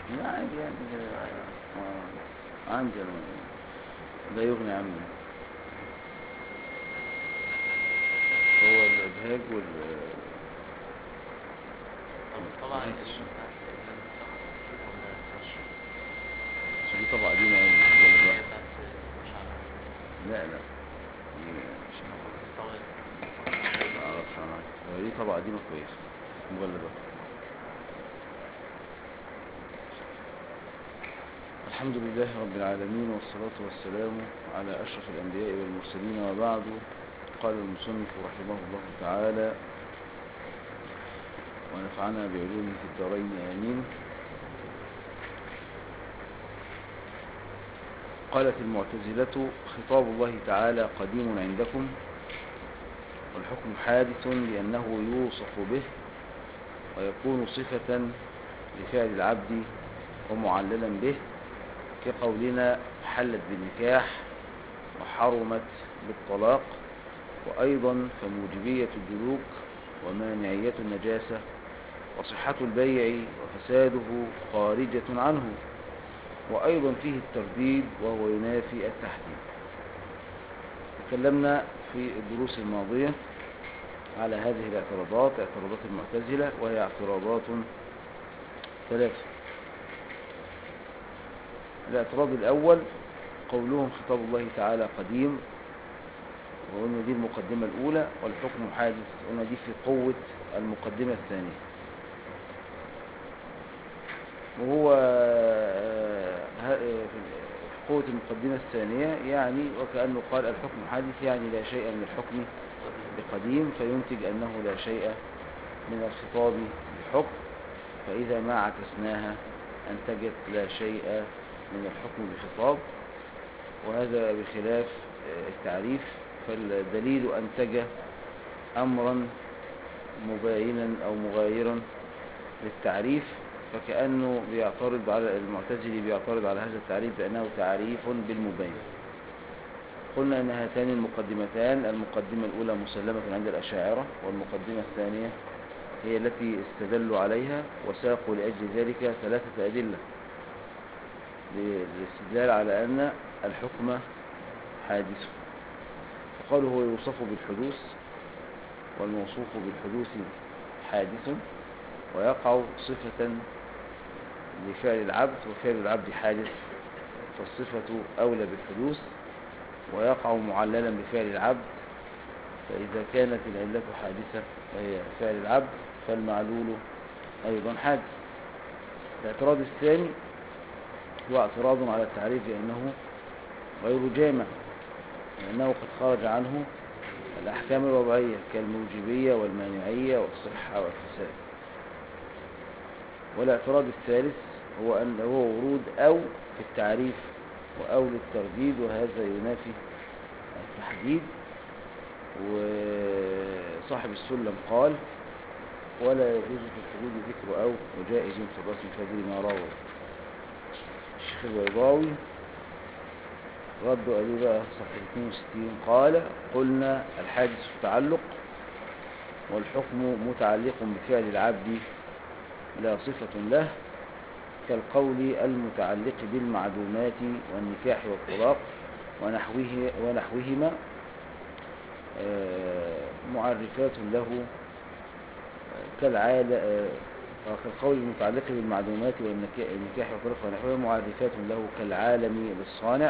لا عادي يعني آه. عندي أنا. لا يغني عنه هو الإبهاج وال طب طبعا نهاية السنة. بتاعت عشان دي طبعا قديمة أوي ولا هي بقى؟ بتاعت شعبان لا لا دي مش طبعا ما أعرفش عنها هو دي طبعا قديمة كويسة مغلبة الحمد لله رب العالمين والصلاة والسلام على أشرف الأنبياء والمرسلين وبعد قال المصنف رحمه الله تعالى ونفعنا بعلومه في الدارين آمين قالت المعتزلة خطاب الله تعالى قديم عندكم والحكم حادث لأنه يوصف به ويكون صفة لفعل العبد ومعللا به كقولنا حلت بالنكاح وحرمت بالطلاق وأيضا فموجبية الدلوك ومانعية النجاسة وصحة البيع وفساده خارجة عنه وأيضا فيه الترديد وهو ينافي التحديد تكلمنا في الدروس الماضية على هذه الاعتراضات اعتراضات المعتزلة وهي اعتراضات ثلاثة الاعتراض الأول قولهم خطاب الله تعالى قديم وقلنا دي المقدمة الأولى والحكم حادث قلنا دي في قوة المقدمة الثانية وهو آه، ه- آه، في قوة المقدمة الثانية يعني وكأنه قال الحكم حادث يعني لا شيء من الحكم بقديم فينتج أنه لا شيء من الخطاب بحكم فإذا ما عكسناها أنتجت لا شيء من الحكم بخطاب وهذا بخلاف آه، التعريف فالدليل أنتج أمرا مباينا أو مغايرا للتعريف فكأنه بيعترض على المعتزلي بيعترض على هذا التعريف بأنه تعريف بالمبين قلنا أن هاتان المقدمتان المقدمة الأولى مسلمة عند الأشاعرة والمقدمة الثانية هي التي استدلوا عليها وساقوا لأجل ذلك ثلاثة أدلة للاستدلال على أن الحكم حادث فقالوا هو يوصف بالحدوث والموصوف بالحدوث حادث ويقع صفة لفعل العبد وفعل العبد حادث فالصفة أولى بالحدوث ويقع معللا بفعل العبد فإذا كانت العلة حادثة وهي فعل العبد فالمعلول أيضا حادث الاعتراض الثاني هو اعتراض على التعريف بأنه غير جامع لأنه قد خرج عنه الأحكام الوضعية كالموجبية والمانعية والصحة والفساد والاعتراض الثالث هو أن هو ورود أو في التعريف وأو للترديد وهذا ينافي التحديد وصاحب السلم قال ولا يجوز في الحدود ذكر أو وجائز في الرسم الفجر ما روى الشيخ البيضاوي ردوا قالوا بقى صفحة 62 قال قلنا الحادث التعلق والحكم متعلق بفعل العبد لا صفة له كالقول المتعلق بالمعدومات والنكاح والطلاق ونحوه ونحوهما آه، معرفات له كالعال آه، كالقول المتعلق بالمعدومات والنكاح والطلاق ونحوهما معرفات له كالعالم للصانع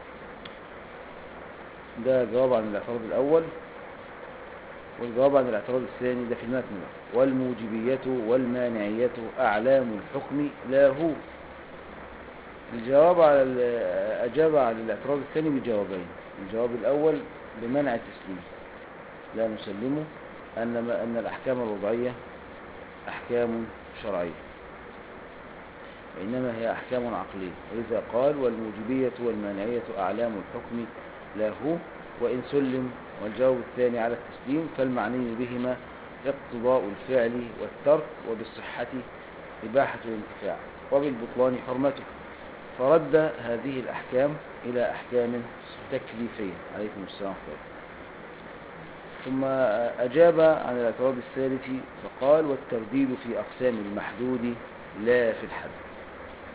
ده جواب عن الاعتراض الأول والجواب عن الاعتراض الثاني ده في المتن بقى. والموجبية والمانعية أعلام الحكم لا هو الجواب على ال- أجاب على الاعتراض الثاني بجوابين الجواب الأول بمنع التسليم لا نسلمه أن, ما أن الأحكام الوضعية أحكام شرعية وإنما هي أحكام عقلية ولذا قال والموجبية والمانعية أعلام الحكم لا هو وإن سلم والجواب الثاني على التسليم فالمعني بهما اقتضاء الفعل والترك وبالصحة إباحة الانتفاع وبالبطلان حرمته فرد هذه الأحكام إلى أحكام تكليفية عليكم السلام عليكم ثم أجاب عن الاعتراض الثالث فقال والترديد في أقسام المحدود لا في الحد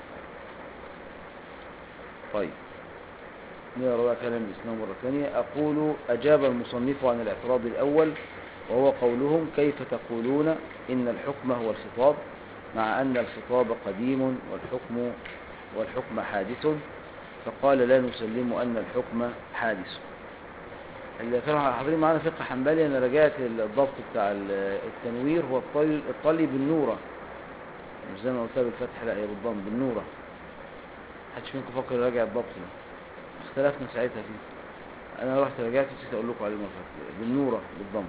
طيب نقرا بقى كلام الإسلام مرة ثانية أقول أجاب المصنف عن الاعتراض الأول وهو قولهم كيف تقولون إن الحكم هو الخطاب مع أن الخطاب قديم والحكم والحكم حادث فقال لا نسلم أن الحكم حادث اللي كانوا حاضرين معانا فقه حنبلي أنا رجعت الضبط بتاع ال- التنوير هو الطلي, الطلي بالنورة مش زي ما قلتها بالفتح لا هي بالضم بالنورة محدش منكم فكر يراجع الضبط ده اختلفنا ساعتها فيه انا رحت رجعت نسيت اقول لكم عليه المره اللي فاتت. بالنوره بالضم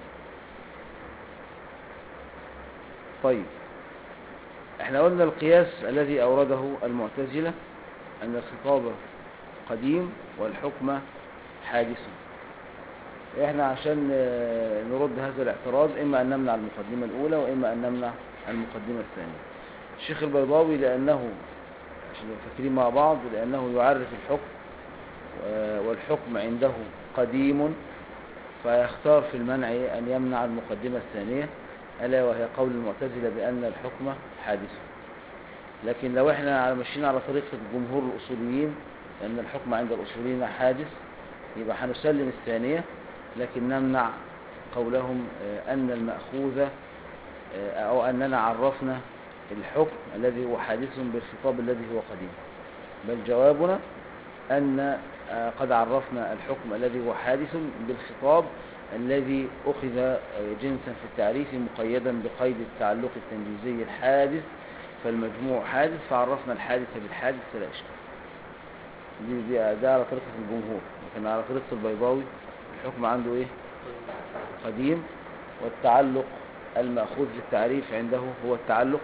طيب احنا قلنا القياس الذي اورده المعتزله ان الخطاب قديم والحكم حادث احنا عشان آه، نرد هذا الاعتراض اما ان نمنع المقدمه الاولى واما ان نمنع المقدمه الثانيه الشيخ البيضاوي لانه عشان نبقى فاكرين مع بعض لانه يعرف الحكم و- والحكم عنده قديم فيختار في المنع أن يمنع المقدمة الثانية ألا وهي قول المعتزلة بأن الحكم حادث لكن لو احنا على ماشيين على طريقة جمهور الأصوليين لأن الحكم عند الأصوليين حادث يبقى هنسلم الثانية لكن نمنع قولهم آه، أن المأخوذ آه، أو أننا عرفنا الحكم الذي هو حادث بالخطاب الذي هو قديم بل جوابنا أن آه، قد عرفنا الحكم الذي هو حادث بالخطاب الذي أخذ آه، جنسا في التعريف مقيدا بقيد التعلق التنجيزي الحادث فالمجموع حادث فعرفنا الحادث بالحادث فلا إشكال دي, دي ده على طريقة الجمهور لكن على طريقة البيضاوي الحكم عنده إيه قديم والتعلق المأخوذ بالتعريف عنده هو التعلق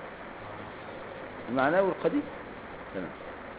المعنوي القديم تمام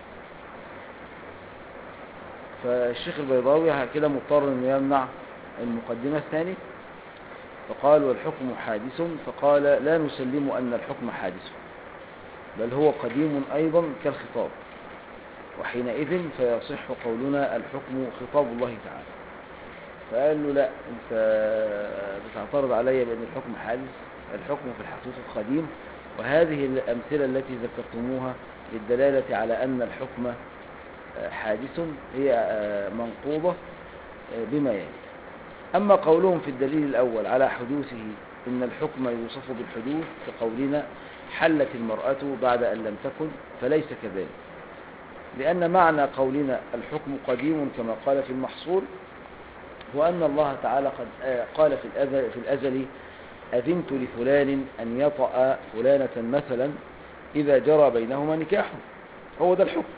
فالشيخ البيضاوي كده مضطر انه يمنع المقدمة الثانية فقال والحكم حادث فقال لا نسلم أن الحكم حادث بل هو قديم أيضا كالخطاب وحينئذ فيصح قولنا الحكم خطاب الله تعالى فقال له لا انت بتعترض علي بأن الحكم حادث الحكم في الحقيقة قديم وهذه الأمثلة التي ذكرتموها للدلالة على أن الحكم حادث هي منقوضة بما يلي أما قولهم في الدليل الأول على حدوثه إن الحكم يوصف بالحدوث كقولنا حلت المرأة بعد أن لم تكن فليس كذلك لأن معنى قولنا الحكم قديم كما قال في المحصول هو أن الله تعالى قد قال في الأزل, في الأزل أذنت لفلان أن يطأ فلانة مثلا إذا جرى بينهما نكاح هو ده الحكم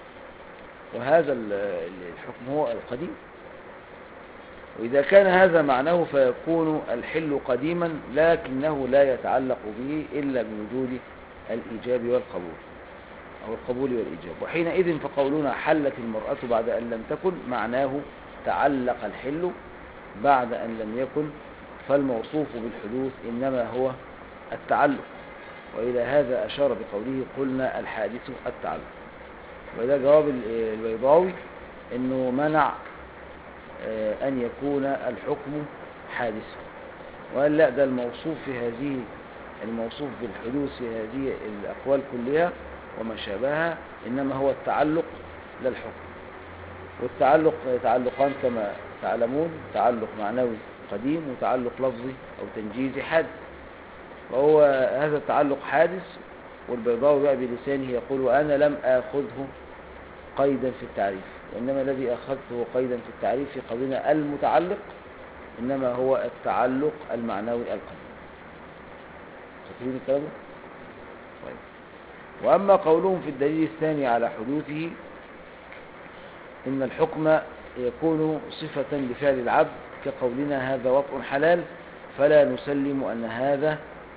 وهذا الحكم هو القديم وإذا كان هذا معناه فيكون الحل قديما لكنه لا يتعلق به إلا بوجود الإيجاب والقبول أو القبول والإيجاب وحينئذ فقولنا حلت المرأة بعد أن لم تكن معناه تعلق الحل بعد أن لم يكن فالموصوف بالحدوث إنما هو التعلق وإلى هذا أشار بقوله قلنا الحادث التعلق وده جواب البيضاوي انه منع ان يكون الحكم حادثا وقال لا ده الموصوف في هذه الموصوف بالحدوث في هذه الاقوال كلها وما شابهها انما هو التعلق لا الحكم والتعلق تعلقان كما تعلمون تعلق معنوي قديم وتعلق لفظي او تنجيزي حادث وهو هذا التعلق حادث والبيضاوي بقى بلسانه يقول وأنا لم آخذه قيدا في التعريف وإنما الذي أخذته قيدا في التعريف في قولنا المتعلق إنما هو التعلق المعنوي القديم فاكرين الكلام ده؟ طيب وأما قولهم في الدليل الثاني على حدوثه إن الحكم يكون صفة لفعل العبد كقولنا هذا وطء حلال فلا نسلم أن هذا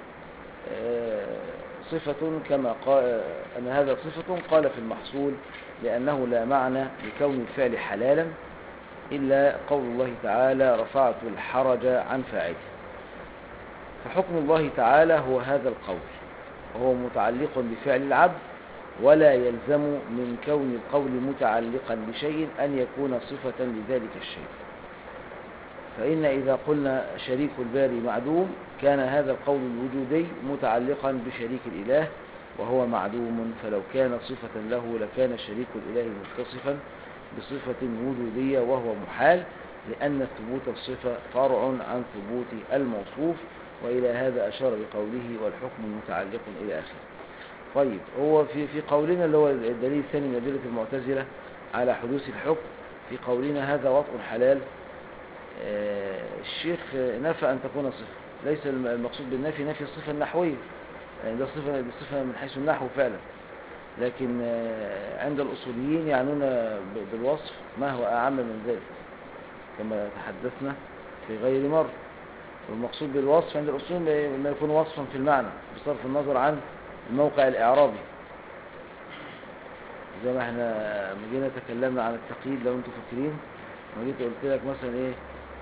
صفة كما قال أن هذا صفة قال في المحصول لأنه لا معنى لكون الفعل حلالا إلا قول الله تعالى رفعت الحرج عن فاعله فحكم الله تعالى هو هذا القول وهو متعلق بفعل العبد ولا يلزم من كون القول متعلقا بشيء أن يكون صفة لذلك الشيء فإن إذا قلنا شريك الباري معدوم كان هذا القول الوجودي متعلقا بشريك الإله وهو معدوم فلو كان صفة له لكان شريك الإله متصفا بصفة وجودية وهو محال لأن ثبوت الصفة فرع عن ثبوت الموصوف وإلى هذا أشار بقوله والحكم متعلق إلى آخره طيب هو في في قولنا اللي هو الدليل الثاني من أدلة المعتزلة على حدوث الحكم في قولنا هذا وطء حلال آه، الشيخ نفى أن تكون صفة ليس الم- المقصود بالنفي نفي الصفة النحوية يعني ده صفة دي صفة من حيث النحو فعلا لكن آه، عند الأصوليين يعنون ب- بالوصف ما هو أعم من ذلك كما تحدثنا في غير مرة والمقصود بالوصف عند الأصول ما- ما يكون وصفا في المعنى بصرف النظر عن الموقع الإعرابي زي ما احنا لما جينا تكلمنا عن التقييد لو انتم فاكرين لما جيت قلت لك مثلا ايه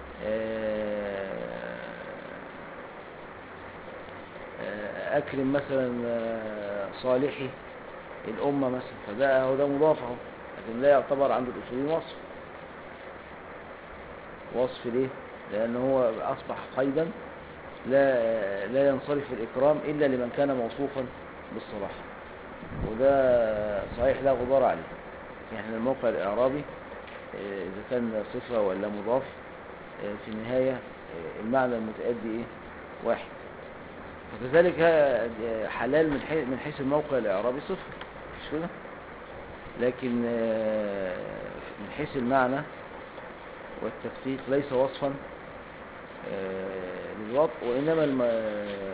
آه، اكرم مثلا آه، صالحي الامه مثلا فده هو ده مضاف اهو لكن لا يعتبر عند الاصوليين وصف وصف ليه لان هو اصبح قيدا لا لا ينصرف الاكرام الا لمن كان موصوفا بالصلاح وده صحيح لا غبار عليه يعني الموقع الاعرابي آه، اذا كان صفه ولا مضاف آه، في النهايه آه، المعنى المتأدي ايه واحد وكذلك ها- حلال من حيث من حيث الموقع الاعرابي صفر مش كده لكن آه، من حيث المعنى والتدقيق ليس وصفا آه، للوضع وانما الم... آه،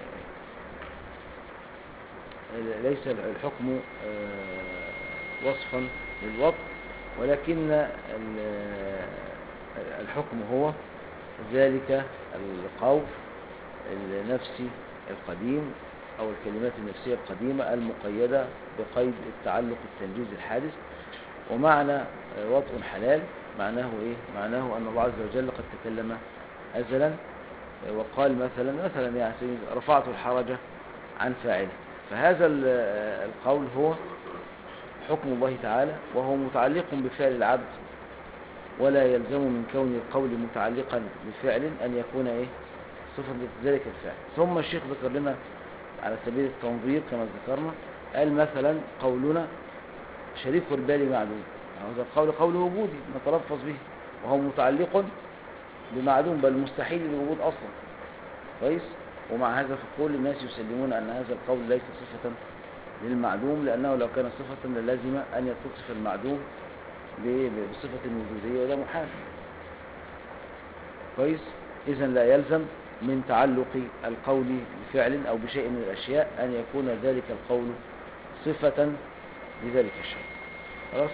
ليس الحكم آه، وصفا للوضع ولكن ال- الحكم هو ذلك القول النفسي القديم أو الكلمات النفسية القديمة المقيدة بقيد التعلق التنجيز الحادث ومعنى آه، وطء حلال معناه إيه؟ معناه أن الله عز وجل قد تكلم أزلا آه، وقال مثلا مثلا يعني سيدي رفعت الحرج عن فاعله فهذا ال- آه، القول هو حكم الله تعالى وهو متعلق بفعل العبد ولا يلزم من كون القول متعلقا بفعل أن يكون إيه صفة ذلك الفعل ثم الشيخ ذكر لنا على سبيل التنظير كما ذكرنا قال مثلا قولنا شريك البال معدوم هذا القول قول وجودي نتلفظ به وهو متعلق بمعدوم بل مستحيل الوجود أصلا كويس ومع هذا فكل الناس يسلمون أن هذا القول ليس صفة للمعدوم لأنه لو كان صفة للازم أن يتصف المعدوم ب- ب- بصفة وجودية وده محال كويس إذا لا يلزم من تعلق القول بفعل أو بشيء من الأشياء أن يكون ذلك القول صفة لذلك الشيء خلاص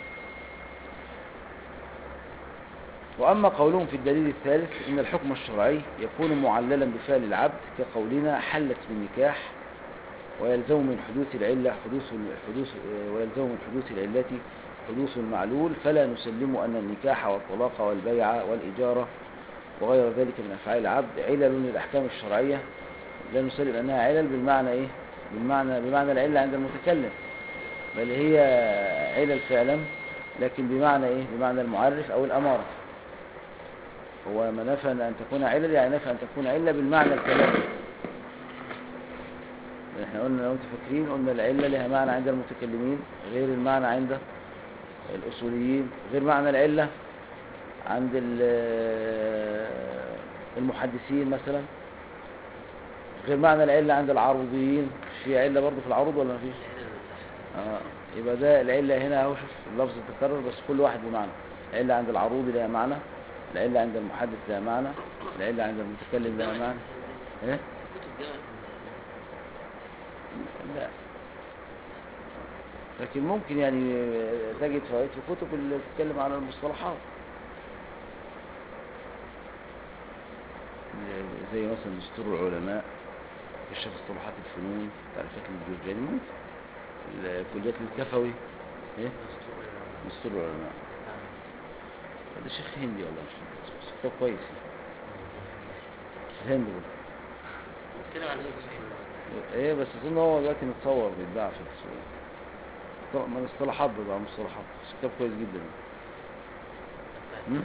وأما قولهم في الدليل الثالث إن الحكم الشرعي يكون معللا بفعل العبد كقولنا حلت بالنكاح ويلزم من حدوث العلة حدوث حدوث ويلزم من حدوث العلة حدوث المعلول فلا نسلم أن النكاح والطلاق والبيع والإجارة وغير ذلك من أفعال العبد علل من الأحكام الشرعية لا نسلم أنها علل بالمعنى إيه؟ بالمعنى بمعنى العلة عند المتكلم بل هي علل فعلا لكن بمعنى إيه؟ بمعنى المعرف أو الأمارة هو ما نفى أن تكون علل يعني نفى أن تكون علة بالمعنى الكلامي احنا قلنا لو انتم فاكرين قلنا العلة لها معنى عند المتكلمين غير المعنى عند الأصوليين غير معنى العلة عند ال- المحدثين مثلا غير معنى العلة عند العروضيين في علة برضه في العروض ولا مفيش آه. يبقى ده العلة هنا اهو شوف اللفظ تكرر بس كل واحد بمعنى العلة عند العروض لها معنى العلة عند المحدث لها معنى العلة عند المتكلم لها معنى ايه كتب جامعة لا لكن ممكن يعني تجد فوائد في كتب اللي بتتكلم عن المصطلحات زي مثلا دستور العلماء كشف اصطلاحات الفنون تعريفات الجرجاني ممكن الكليات الكفوي ايه دستور العلماء ده شيخ هندي والله مش فاكر بس كتاب كويس الهند برضه بتتكلم عن ايه بس ايه بس اظن هو دلوقتي متصور بيتباع في السوق طبعا من الاصطلاحات ده بقى مصطلحات بس كتاب كويس جدا مم.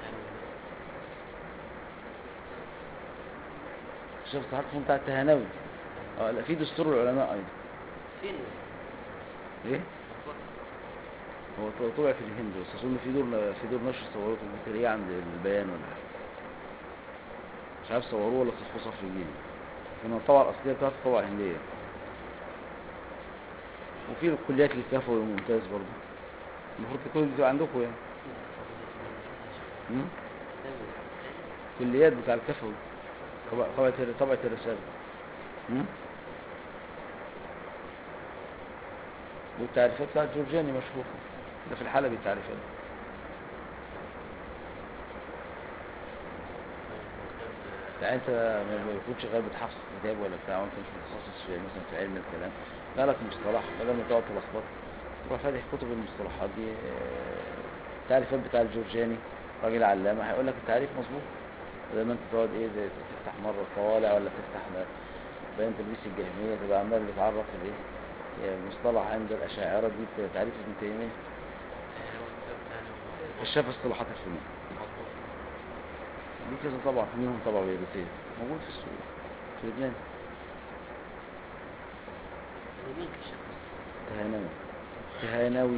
شفت حرف بتاع التهانوي اه لا في دستور العلماء ايضا فين ايه هو ط- طبع في الهند بس اظن في دور في دور نشر صوروه ممكن تلاقيه عند البيان ولا حاجه مش عارف صوروه ولا صفوه صف جديد لكن الطبعه الاصليه بتاعته طبعه هنديه وفي الكليات الكفوي ممتاز برضه المفروض تكون بتبقى عندكم يعني مم؟ كليات بتاع الكفوي طبع- طبعة الر- طبعة الرسالة مم؟ والتعريفات بتاعت جورجاني مشهورة ده في الحلبي التعريفات يعني انت ما بيكونش غير بتحفظ كتاب ولا بتاع وانت مش متخصص في مثلا في علم الكلام لا لك مصطلح بدل ما تقعد تلخبط تروح فاتح كتب المصطلحات دي آه، التعريفات بتاع الجورجاني راجل علامة هيقول لك التعريف مظبوط بدل ما انت تقعد ايه ده تفتح مرة طوالع ولا تفتح م- بين تدريس الجهمية تبقى عمال بتعرف الايه يعني مصطلح عند الأشاعرة دي تعريف ابن تيمية كشاف اصطلاحات الفنون دي كذا طبعا في منهم طبعا بيروتين موجود في السوق في لبنان مين كشف تهانوي تهانوي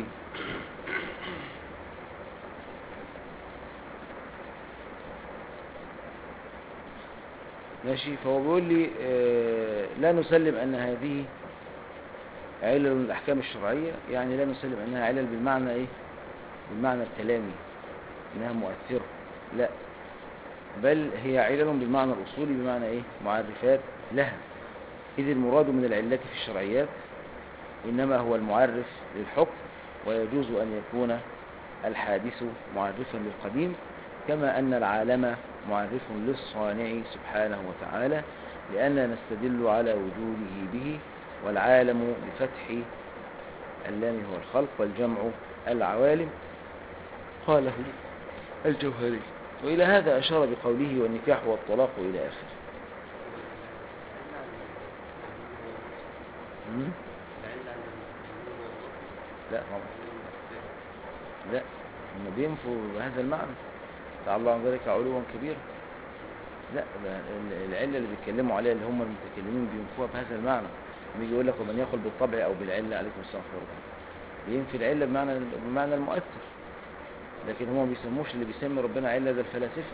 ماشي فهو بيقول لي آه، لا نسلم أن هذه علل من الأحكام الشرعية يعني لا نسلم أنها علل بالمعنى إيه بالمعنى الكلامي أنها مؤثرة لا بل هي علل بالمعنى الأصولي بمعنى إيه معرفات لها إذ المراد من العلة في الشرعيات إنما هو المعرف للحكم ويجوز أن يكون الحادث معرفا للقديم كما أن العالم معرف للصانع سبحانه وتعالى لأننا نستدل على وجوده به والعالم بفتح اللام هو الخلق والجمع العوالم قاله الجوهري وإلى هذا أشار بقوله والنكاح والطلاق إلى آخره مم؟ لا طبعا لا هم بينفوا بهذا المعنى تعالى الله عن ذلك علوا كبيرا لا ده ال- العلة اللي بيتكلموا عليها اللي هم المتكلمين بينفوها بهذا المعنى لما يجي يقول لك ومن يقل بالطبع او بالعلة عليكم السلام ورحمة الله بينفي العلة بمعنى بمعنى المؤثر لكن هم ما بيسموش اللي بيسمي ربنا علة ده الفلاسفة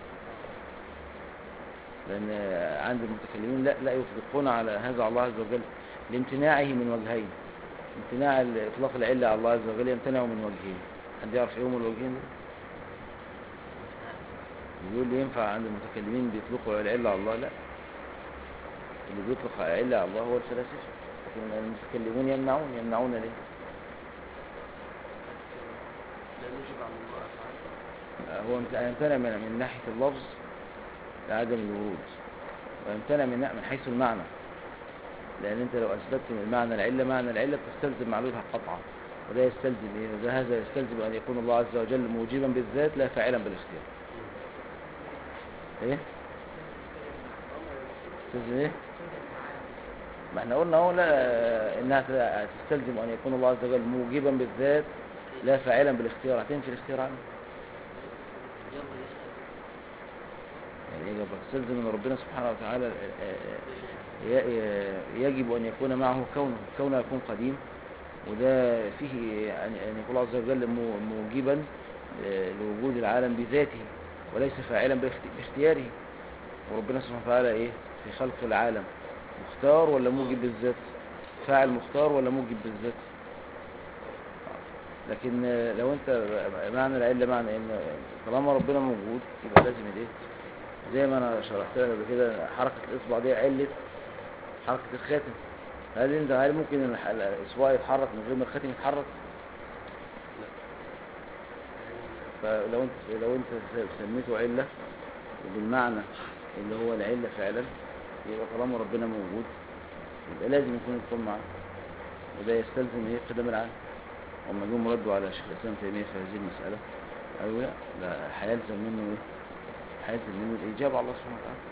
لأن عند المتكلمين لا لا يطلقون على هذا على الله عز وجل لامتناعه من وجهين امتناع ال- إطلاق العلة على الله عز وجل يمتنع من وجهين حد يعرف ايه هم الوجهين دول؟ يقول لي ينفع عند المتكلمين بيطلقوا العلة على الله لا اللي بيطلق العلة على الله هو الفلاسفة لكن المتكلمون يمنعون يمنعون ليه لا نجب عن الله أفعال هو يمت- يمتنع من, من ناحية اللفظ لعدم الورود ويمتنع من من حيث المعنى لأن أنت لو أثبتت من المعنى العلة معنى العلة بتستلزم معلولها قطعا وده يستلزم إيه؟ وده هذا يستلزم أن يكون الله عز وجل موجبا بالذات لا فاعلا بالاختيار إيه؟ يستلزم إيه؟ ما احنا قلنا اهو لا انها ت- تستلزم ان يكون الله عز وجل موجبا بالذات لا فاعلا بالاختيار هتنفي الاختيار عنه يلا يسأل يعني يجب تستلزم ان ربنا سبحانه وتعالى آه، آه، ي- ي- يجب ان يكون معه كونه كونه يكون قديم وده فيه ان أن يكون الله عز وجل مو- موجبا آه، لوجود العالم بذاته وليس فاعلا باخت- باختياره وربنا سبحانه وتعالى ايه في خلق العالم مختار ولا موجب بالذات فاعل مختار ولا موجب بالذات لكن آه، لو انت معنى العله معنى ان طالما ربنا موجود يبقى لازم الايه زي ما انا شرحت لك قبل كده حركه الاصبع دي عله حركه الخاتم هل انت هل ممكن الح- الاصبع يتحرك من غير ما الخاتم يتحرك فلو انت لو انت س- سميته عله وبالمعنى اللي هو العله فعلا يبقى طالما ربنا موجود يبقى لازم يكون يكون معاه وده يستلزم ايه قدم العالم هم جم ردوا على شيخ الاسلام تيميه في هذه المساله قالوا لا ده هيلزم منه ايه هيلزم منه الاجابه على الله سبحانه وتعالى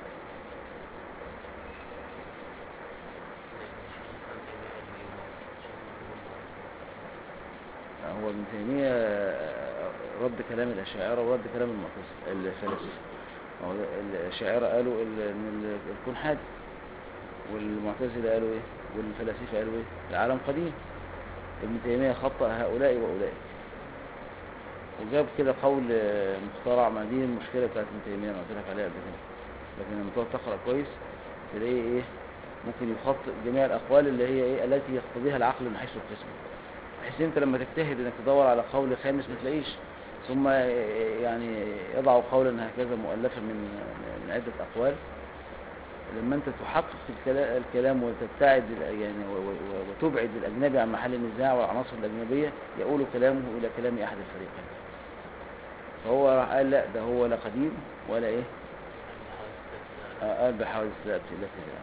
هو ابن تيمية آه، رد كلام الأشاعرة ورد كلام المعتزلة الفلاسفة هو الأشاعرة قالوا ال- إن ال- الكون حادث والمعتزلة قالوا إيه؟ والفلاسفة قالوا ايه العالم قديم ابن تيمية خطأ هؤلاء وأولئك وجاب كده قول آه، مخترع ما دي المشكلة بتاعت ابن تيمية انا قلت لك عليها قبل كده لكن لما تقعد تقرأ كويس تلاقيه ايه ممكن يخطئ جميع الأقوال اللي هي ايه التي يقتضيها العقل من حيث القسم بحيث انت لما تجتهد انك تدور على قول خامس ما تلاقيش ثم يعني يضع قولا هكذا مؤلفا من من عدة أقوال لما انت تحقق الكلا- الكلام وتبتعد ال- يعني و- و- وتبعد الأجنبي عن محل النزاع والعناصر الأجنبية يقول كلامه إلى كلام أحد الفريقين فهو راح قال لا ده هو لا قديم ولا إيه آه، قال بحوادث لا ابتداء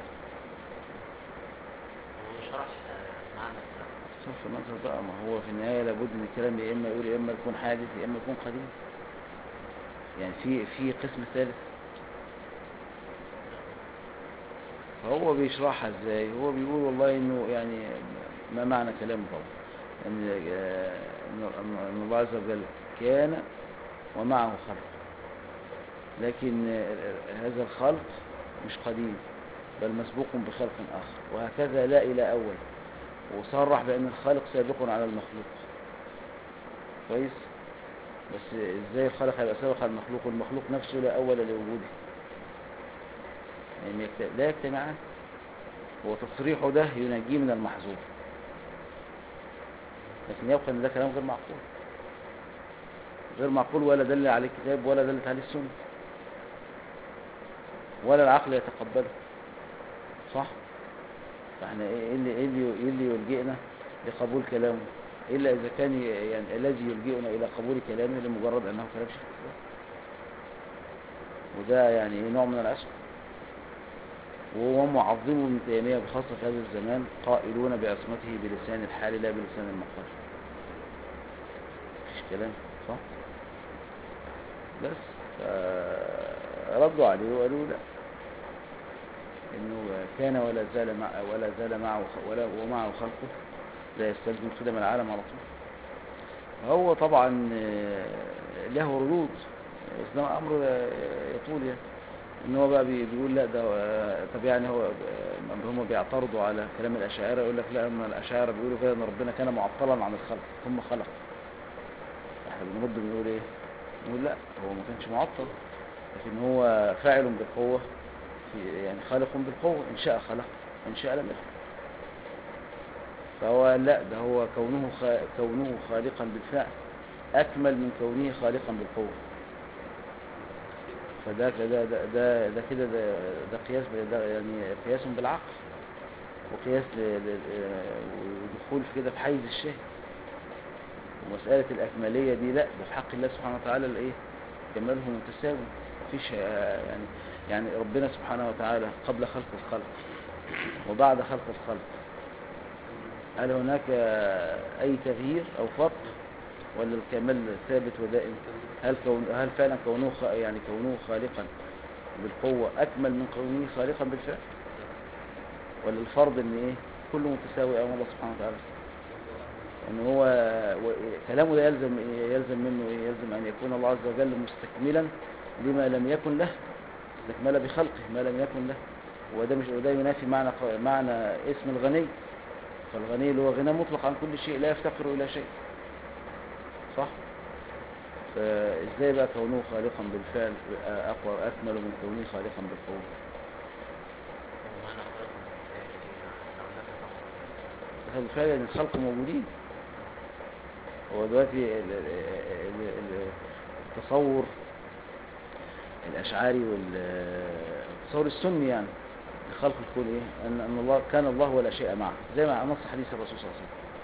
وشرح آه، معنى الكلام صرف النظر بقى ما هو في النهاية لابد من الكلام يا إما يقول يا إما يكون حادث يا إما يكون قديم يعني في في قسم ثالث فهو بيشرحها ازاي هو بيقول والله انه يعني ما معنى كلامه طبعا ان آه، إن- إن الله عز وجل كان ومعه خلق لكن آه، هذا الخلق مش قديم بل مسبوق بخلق اخر وهكذا لا الى اول وصرح بان الخالق سابق على المخلوق كويس بس ازاي الخالق هيبقى سابق على المخلوق والمخلوق نفسه لا اول لوجوده يعني يكت- لا يجتمعان وتصريحه ده ينجيه من المحظور لكن يبقى ان ده كلام غير معقول غير معقول ولا دل عليه الكتاب ولا دلت عليه السنه ولا العقل يتقبله صح فاحنا ايه إيه اللي ايه اللي إيه اللي يلجئنا لقبول كلامه الا اذا كان ي- يعني الذي يلجئنا الى قبول كلامه لمجرد انه كلام شيخ الاسلام وده يعني إيه نوع من العشق وهو معظمه ابن تيمية بخاصة في هذا الزمان قائلون بعصمته بلسان الحال لا بلسان المقال مفيش كلام صح بس ردوا عليه وقالوا لا انه كان ولا زال مع ولا زال معه ولا ومعه خلقه لا يستلزم خدم العالم على طول هو طبعا آه، له ردود بس ده امر آه، يطول يعني ان هو بقى بي- بيقول لا ده آه، طب يعني هو آه، هم بيعترضوا على كلام الاشاعره يقول لك لا اما الاشاعره بيقولوا كده ان ربنا كان معطلا عن الخلق ثم خلق احنا بنرد بنقول ايه نقول لا هو ما كانش معطل لكن هو فاعل بالقوه في يعني خالق بالقوه ان شاء خلق ان شاء لم يخلق فهو لا ده هو كونه خ... كونه خالقا بالفعل اكمل من كونه خالقا بالقوه فده ده ده ده ده كده ده, ده قياس ده يعني قياس بالعقل وقياس ل- ل- ودخول في كده في حيز الشاهد ومسألة الأكمالية دي لا ده في حق الله سبحانه وتعالى الإيه كماله متساوي مفيش آه، يعني يعني ربنا سبحانه وتعالى قبل خلق الخلق وبعد خلق الخلق هل هناك آه، أي تغيير أو فرق ولا الكمال ثابت ودائم هل كون هل فعلا كونه خ- يعني كونه خالقا بالقوة أكمل من كونه خالقا بالفعل ولا الفرض إن إيه كله متساوي أمام الله سبحانه وتعالى ان هو و- كلامه ده يلزم إيه؟ يلزم منه إيه؟ يلزم ان يكون الله عز وجل مستكملا لما لم يكن له استكمل بخلقه ما لم يكن له وده مش وده ينافي معنى ق- معنى اسم الغني فالغني اللي هو غنى مطلق عن كل شيء لا يفتقر الى شيء صح فازاي بقى كونه خالقا بالفعل يبقى اقوى اكمل من كونه خالقا بالقوه ومعنى خلق الإنسان لو لك تقوى بالفعل ان الخلق موجودين هو دلوقتي ال- ال- ال- ال- التصور الاشعري والتصور السني يعني لخلق الكون ايه ان ان الله كان الله ولا شيء معه زي ما نص حديث الرسول صلى الله عليه وسلم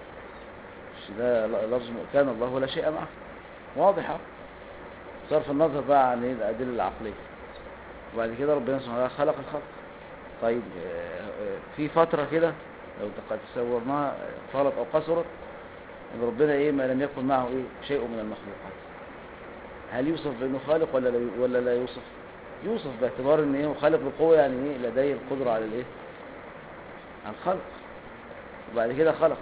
مش ده ل- لفظ كان الله ولا شيء معه واضحه صرف النظر بقى عن ايه الادله العقليه وبعد كده ربنا سبحانه وتعالى خلق الخلق طيب آه، آه، في فتره كده لو تق- تصورناها آه، طالت او قصرت ان ربنا ايه ما لم يكن معه ايه شيء من المخلوقات هل يوصف بانه خالق ولا لا ولا لا يوصف يوصف باعتبار ان ايه هو خالق بالقوه يعني ايه لديه القدره على الايه على الخلق وبعد كده خلق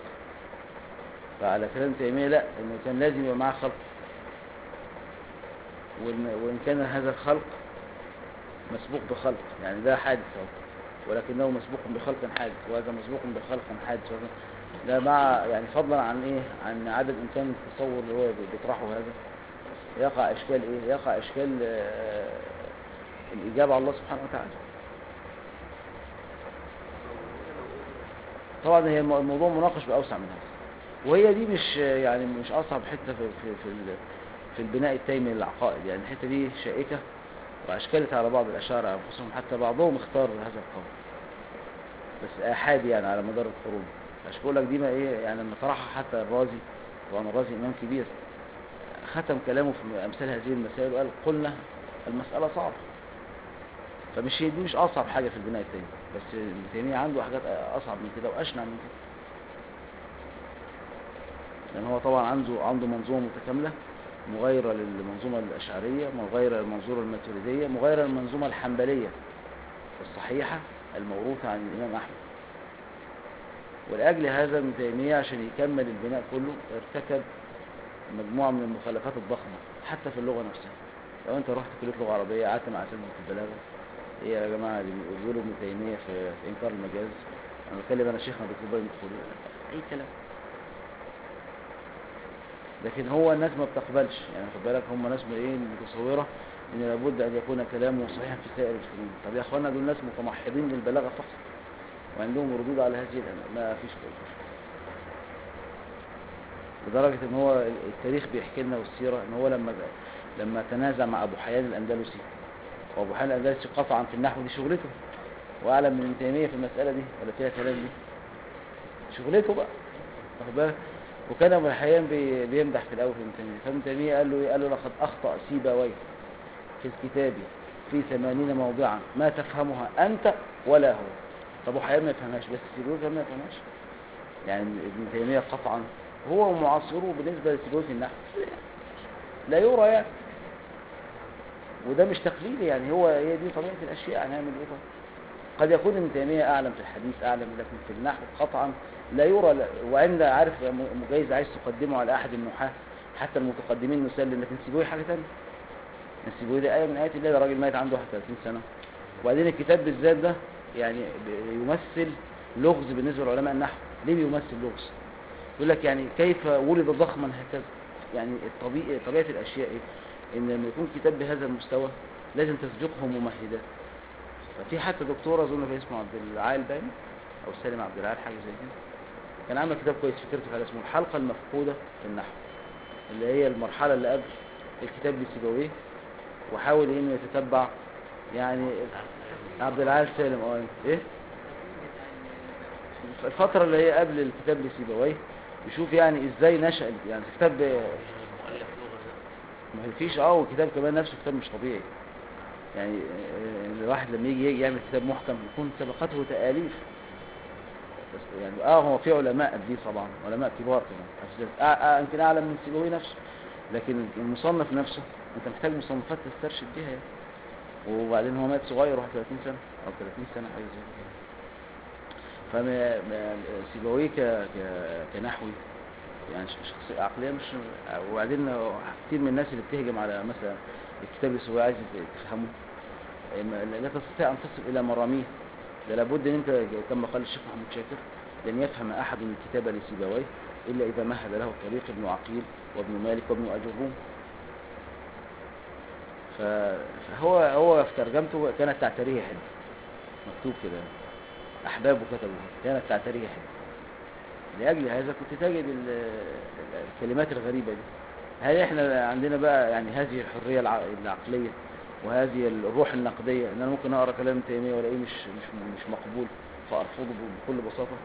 فعلى كلام تيميه لا انه كان لازم يبقى معاه خلق وإن, وان كان هذا الخلق مسبوق بخلق يعني ده حادث اهو ولكنه مسبوق بخلق حادث وهذا مسبوق بخلق حادث وهذا ده مع يعني فضلا عن ايه عن عدد امكان التصور اللي هو بيطرحه هذا يقع اشكال ايه يقع اشكال آه، الاجابه على الله سبحانه وتعالى طبعا هي الم- الموضوع مناقش باوسع من هذا وهي دي مش يعني مش اصعب حته في في في, ال- في البناء التيمي للعقائد يعني الحته دي شائكه واشكلت على بعض الاشاعره انفسهم حتى بعضهم اختار هذا القول بس احادي يعني على مدار القرون عشان بقول لك دي ما ايه يعني لما طرحها حتى الرازي طبعا الرازي امام كبير ختم كلامه في امثال هذه المسائل وقال قلنا المساله صعبه فمش هي دي مش اصعب حاجه في البناء التيمي بس ابن تيميه عنده حاجات اصعب من كده واشنع من كده لان هو طبعا عنده عنده منظومه متكامله مغايره للمنظومه الاشعريه مغايره للمنظومه الماتريديه مغايره للمنظومه الحنبليه الصحيحه الموروثه عن الامام احمد ولاجل هذا ابن تيميه عشان يكمل البناء كله ارتكب مجموعه من المخالفات الضخمه حتى في اللغه نفسها لو انت رحت كليه لغه عربيه قعدت مع اساتذه البلاغه ايه يا جماعه اللي بيقولوا ابن تيميه في, في انكار المجاز انا بتكلم انا شيخنا دكتور ابراهيم الخليل اي كلام لكن هو الناس ما بتقبلش يعني خد بالك هم ناس ايه متصوره ان لابد ان يكون كلامه صحيحا في سائر الفنون طب يا اخوانا دول ناس متمحضين للبلاغه فقط وعندهم ردود على هذه الأمر ما فيش كده لدرجة ان هو التاريخ بيحكي لنا والسيرة ان هو لما لما تنازع مع ابو حيان الاندلسي وابو حيان الاندلسي قطعا في النحو دي شغلته واعلم من ابن تيمية في المسألة دي ولا فيها كلام دي شغلته بقى واخد بالك وكان ابو حيان بي- بيمدح في الاول في ابن تيمية فابن تيمية قال له ايه قال له لقد اخطأ سيبويه في الكتاب في ثمانين موضعا ما تفهمها انت ولا هو طب ابو حيان ما يفهمهاش بس سيبويه كمان ما يفهمهاش يعني ابن تيمية قطعا هو ومعاصره بالنسبة لسيبويه في النحو لا يرى يعني وده مش تقليدي يعني هو هي دي طبيعة الأشياء هنعمل إيه طب قد يكون ابن تيمية أعلم في الحديث أعلم لكن في النحو قطعا لا يرى لا وعند عارف م- مجايز عايز تقدمه على أحد النحاة حتى المتقدمين نسلم لكن سيبويه حاجة تانية يعني سيبويه ده آية من آيات الله ده راجل ميت عنده 31 سنة وبعدين الكتاب بالذات ده يعني ب- يمثل لغز بالنسبة لعلماء النحو ليه بيمثل لغز يقول لك يعني كيف ولد ضخما هكذا يعني الطبيعي طبيعة الأشياء إيه؟ إن لما يكون كتاب بهذا المستوى لازم تسبقه ممهدات ففي حتى دكتور أظن كان اسمه عبد العال باين أو سالم عبد العال حاجة زي كده كان عامل كتاب كويس فكرته كان اسمه الحلقة المفقودة في النحو اللي هي المرحلة اللي قبل الكتاب لسيبويه وحاول إنه يتتبع يعني عبد العال سالم اه ايه الفترة اللي هي قبل الكتاب لسيبويه يشوف يعني ازاي نشأ يعني كتاب المؤلف لغة ده ما فيش اه والكتاب كمان نفسه كتاب مش طبيعي يعني آه، الواحد لما يجي يجي يعمل كتاب محكم يكون سبقته تآليف بس يعني اه هو في علماء قبليه طبعا علماء كبار كمان أفضل- آه آه يمكن اعلم من سيبويه نفسه لكن المصنف نفسه انت محتاج مصنفات تسترشد بيها يعني وبعدين هو مات صغير 31 سنه او 30 سنه حاجه زي كده فما ما- سيبويه ك... ك... كنحوي يعني ش- شخصية عقلية مش وبعدين كتير من الناس اللي بتهجم على مثلا الكتاب اللي سواه عايز تفهمه ما- لا تستطيع أن تصل إلى مراميه ده لابد أن أنت كما قال الشيخ محمود شاكر لن يفهم أحد الكتاب لسيبويه إلا إذا مهد له الطريق ابن عقيل وابن مالك وابن أجروم ف- فهو هو في ترجمته كانت تعتريه حلو مكتوب كده أحبابه كتبوا كانت تعتريه حلو لأجل هذا كنت تجد ال- ال- الكلمات الغريبة دي هل احنا عندنا بقى يعني هذه الحرية الع- العقلية وهذه الروح النقدية ان انا ممكن اقرا كلام تيمية والاقيه مش مش مش مقبول فارفضه بكل بساطة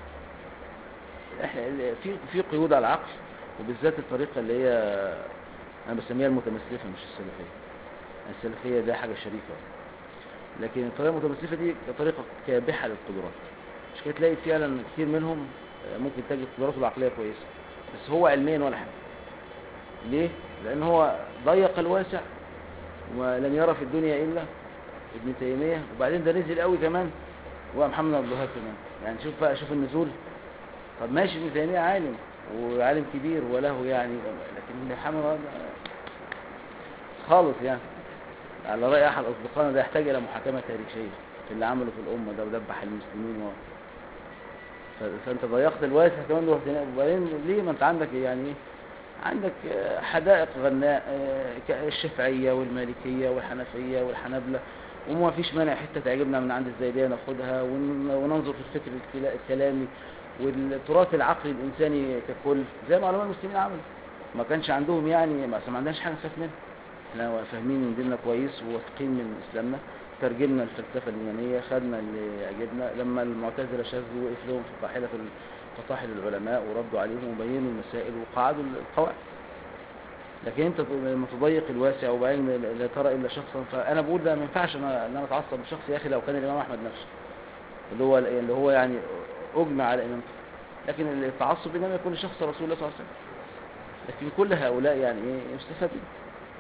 احنا ال- في في قيود على العقل وبالذات الطريقة اللي هي انا بسميها المتمسلفة مش السلفية السلفية ده حاجة شريفة لكن الطريقة المتمسلفة دي طريقة كابحة للقدرات مش كده تلاقي فعلا كتير منهم آه، ممكن تجد قدراته العقلية كويسة بس هو علميا ولا حاجة ليه؟ لأن هو ضيق الواسع ولم يرى في الدنيا إلا ابن تيمية وبعدين ده نزل قوي كمان ومحمد عبد الوهاب كمان يعني شوف بقى شوف النزول طب ماشي ابن تيمية عالم وعالم كبير وله يعني لكن محمد عبد الوهاب خالص يعني على رأي أحد أصدقائنا ده يحتاج إلى محاكمة تاريخية في اللي عمله في الأمة ده ودبح المسلمين و... ف- فأنت ضيقت الواسع كمان ورحت هناك وبعدين ليه ما أنت عندك يعني إيه عندك آه، حدائق غناء آه، ك- الشافعية والمالكية والحنفية والحنبلة وما فيش مانع حتة تعجبنا من عند الزيدية ناخدها ون- وننظر في الفكر الكلا- الكلامي والتراث العقلي الإنساني ككل زي ما علماء المسلمين عملوا ما كانش عندهم يعني ما ما عندناش حاجة نخاف منها احنا فاهمين من ديننا كويس وواثقين من إسلامنا ترجمنا الفلسفة اليونانية خدنا اللي عجبنا لما المعتزلة شاذوا وقف لهم في قاحلة فطاحل العلماء وردوا عليهم وبينوا المسائل وقعدوا القواعد لكن انت لما تضيق الواسع وبعدين لا ترى الا شخصا فانا بقول ده ما ينفعش انا ان انا اتعصب لشخص يا اخي لو كان الامام احمد نفسه اللي هو اللي هو يعني اجمع على امامته لكن التعصب انما يكون لشخص رسول الله صلى الله عليه وسلم لكن كل هؤلاء يعني ايه يستفاد منه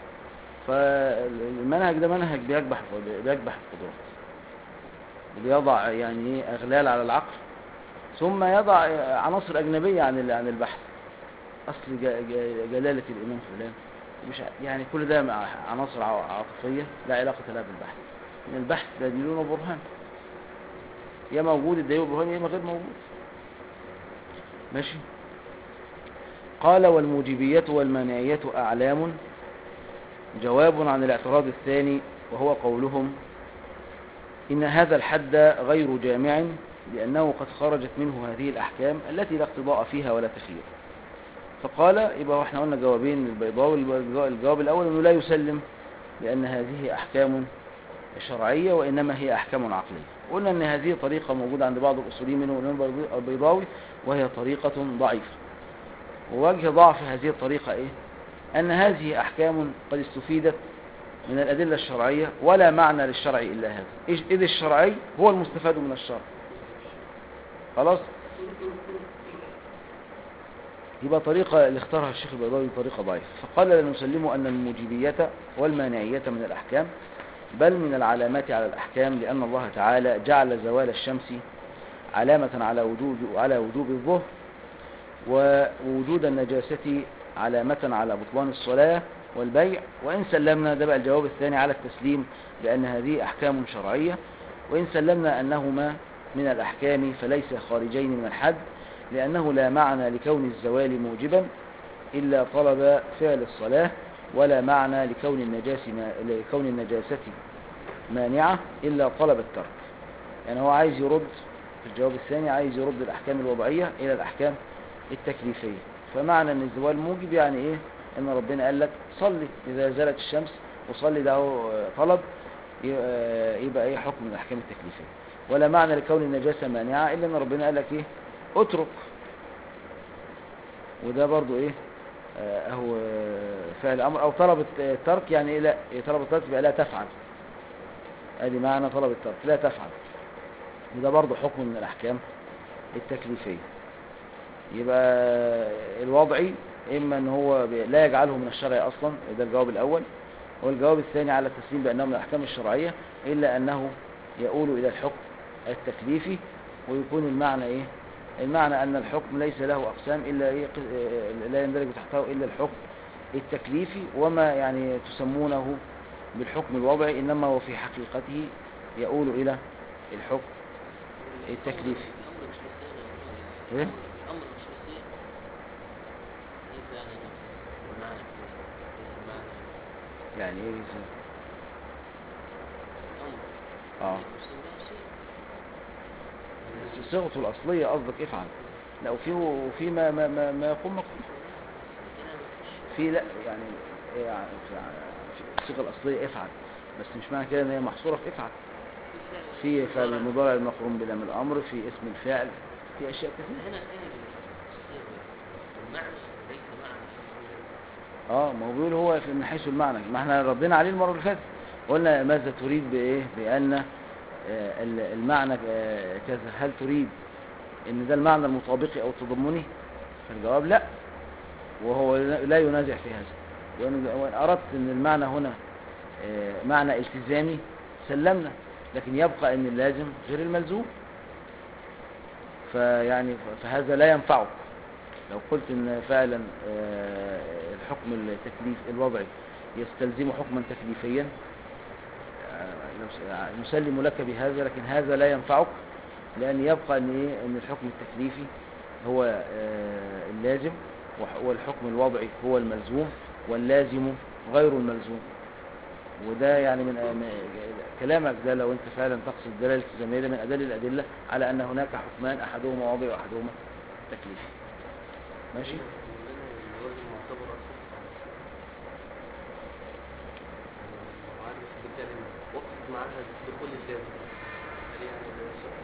فالمنهج ده منهج بيكبح بيكبح القدرات وبيضع يعني ايه اغلال على العقل ثم يضع عناصر اجنبيه عن ال- عن البحث اصل ج- ج- جلاله الامام فلان مش ع- يعني كل ده مع عناصر ع- عاطفيه لا علاقه لها بالبحث ان البحث ده دليل وبرهان يا موجود الدليل والبرهان يا إما غير موجود ماشي قال والموجبية والمانعية أعلام جواب عن الاعتراض الثاني وهو قولهم إن هذا الحد غير جامع لأنه قد خرجت منه هذه الأحكام التي لا اقتضاء فيها ولا تخيير فقال يبقى احنا قلنا جوابين البيضاوي الجواب الأول أنه لا يسلم لأن هذه أحكام شرعية وإنما هي أحكام عقلية قلنا أن هذه طريقة موجودة عند بعض الأصوليين منهم الإمام البيضاوي وهي طريقة ضعيفة ووجه ضعف هذه الطريقة إيه؟ أن هذه أحكام قد استفيدت من الأدلة الشرعية ولا معنى للشرع إلا هذا إذ إذ الشرعي هو المستفاد من الشرع خلاص يبقى طريقة اللي اختارها الشيخ البيضاوي طريقة ضعيفة فقال لنسلم أن الموجبية والمانعية من الأحكام بل من العلامات على الأحكام لأن الله تعالى جعل زوال الشمس علامة على وجوب على وجوب الظهر ووجود النجاسة علامة على بطلان الصلاة والبيع وإن سلمنا ده بقى الجواب الثاني على التسليم لأن هذه أحكام شرعية وإن سلمنا أنهما من الأحكام فليس خارجين من الحد لأنه لا معنى لكون الزوال موجبا إلا طلب فعل الصلاة ولا معنى لكون النجاسة لكون النجاسة مانعة إلا طلب الترك يعني هو عايز يرد في الجواب الثاني عايز يرد الأحكام الوضعية إلى الأحكام التكليفية فمعنى أن الزوال موجب يعني إيه إن ربنا قال لك صلي إذا زالت الشمس وصلي ده هو طلب يبقى إيه حكم من الأحكام التكليفية ولا معنى لكون النجاسة مانعة إلا أن ربنا قال لك إيه اترك وده برضو إيه أهو فعل أمر أو طلب الترك يعني إيه لا طلب الترك يبقى لا تفعل ادي معنى طلب الترك لا تفعل وده برضو حكم من الأحكام التكليفية يبقى الوضعي إما أن هو لا يجعله من الشرع أصلا ده الجواب الأول والجواب الثاني على التسليم بأنه من الأحكام الشرعية إلا أنه يؤول إلى الحكم التكليفي ويكون المعنى إيه المعنى أن الحكم ليس له أقسام إلا إيه لا يندرج تحته إلا الحكم التكليفي وما يعني تسمونه بالحكم الوضعي إنما هو في حقيقته يؤول إلى الحكم التكليفي الأمر مش بالصيغة إيه؟ الأمر مش بالصيغة ليس يعني المعنى ليس المعنى يعني إيه يسمى؟ الأمر آه يقسم به صيغة بس صيغته الأصلية قصدك افعل لا وفي وفي ما ما ما, ما يقوم مقام كده مفيش في لا يعني إيه يعني في الصيغة الأصلية افعل بس مش معنى كده ان هي محصورة في افعل في فعل المضارع المقرون بلام الأمر في اسم الفعل في أشياء كثيرة هنا هنا بالصيغة المعنى ليس معنى اه ما هو بيقول هو في- من حيث المعنى ما احنا ردينا عليه المرة اللي فاتت قلنا ماذا تريد بإيه بأن آه، ال- المعنى آه، كذا هل تريد ان ده المعنى المطابقي او التضمني فالجواب لا وهو لا ينازع في هذا وإن وإن أردت ان المعنى هنا آه، معنى التزامي سلمنا لكن يبقى ان اللازم غير الملزوم فيعني ف- فهذا لا ينفعك لو قلت ان فعلا آه، الحكم التكليف الوضعي يستلزم حكما تكليفيا لو س- نسلم لك بهذا لكن هذا لا ينفعك لأن يبقى أن إيه أن الحكم التكليفي هو آه، اللازم وح- والحكم الوضعي هو الملزوم واللازم غير الملزوم وده يعني من من- كلامك ده لو انت فعلا تقصد الدلاله الالتزاميه ده من ادل الادله على ان هناك حكمان احدهما وضعي واحدهما تكليفي ماشي الوزن معتبر أصلا معرف بكلمة وقت معها دخول اللازم هل يعني ده شرط؟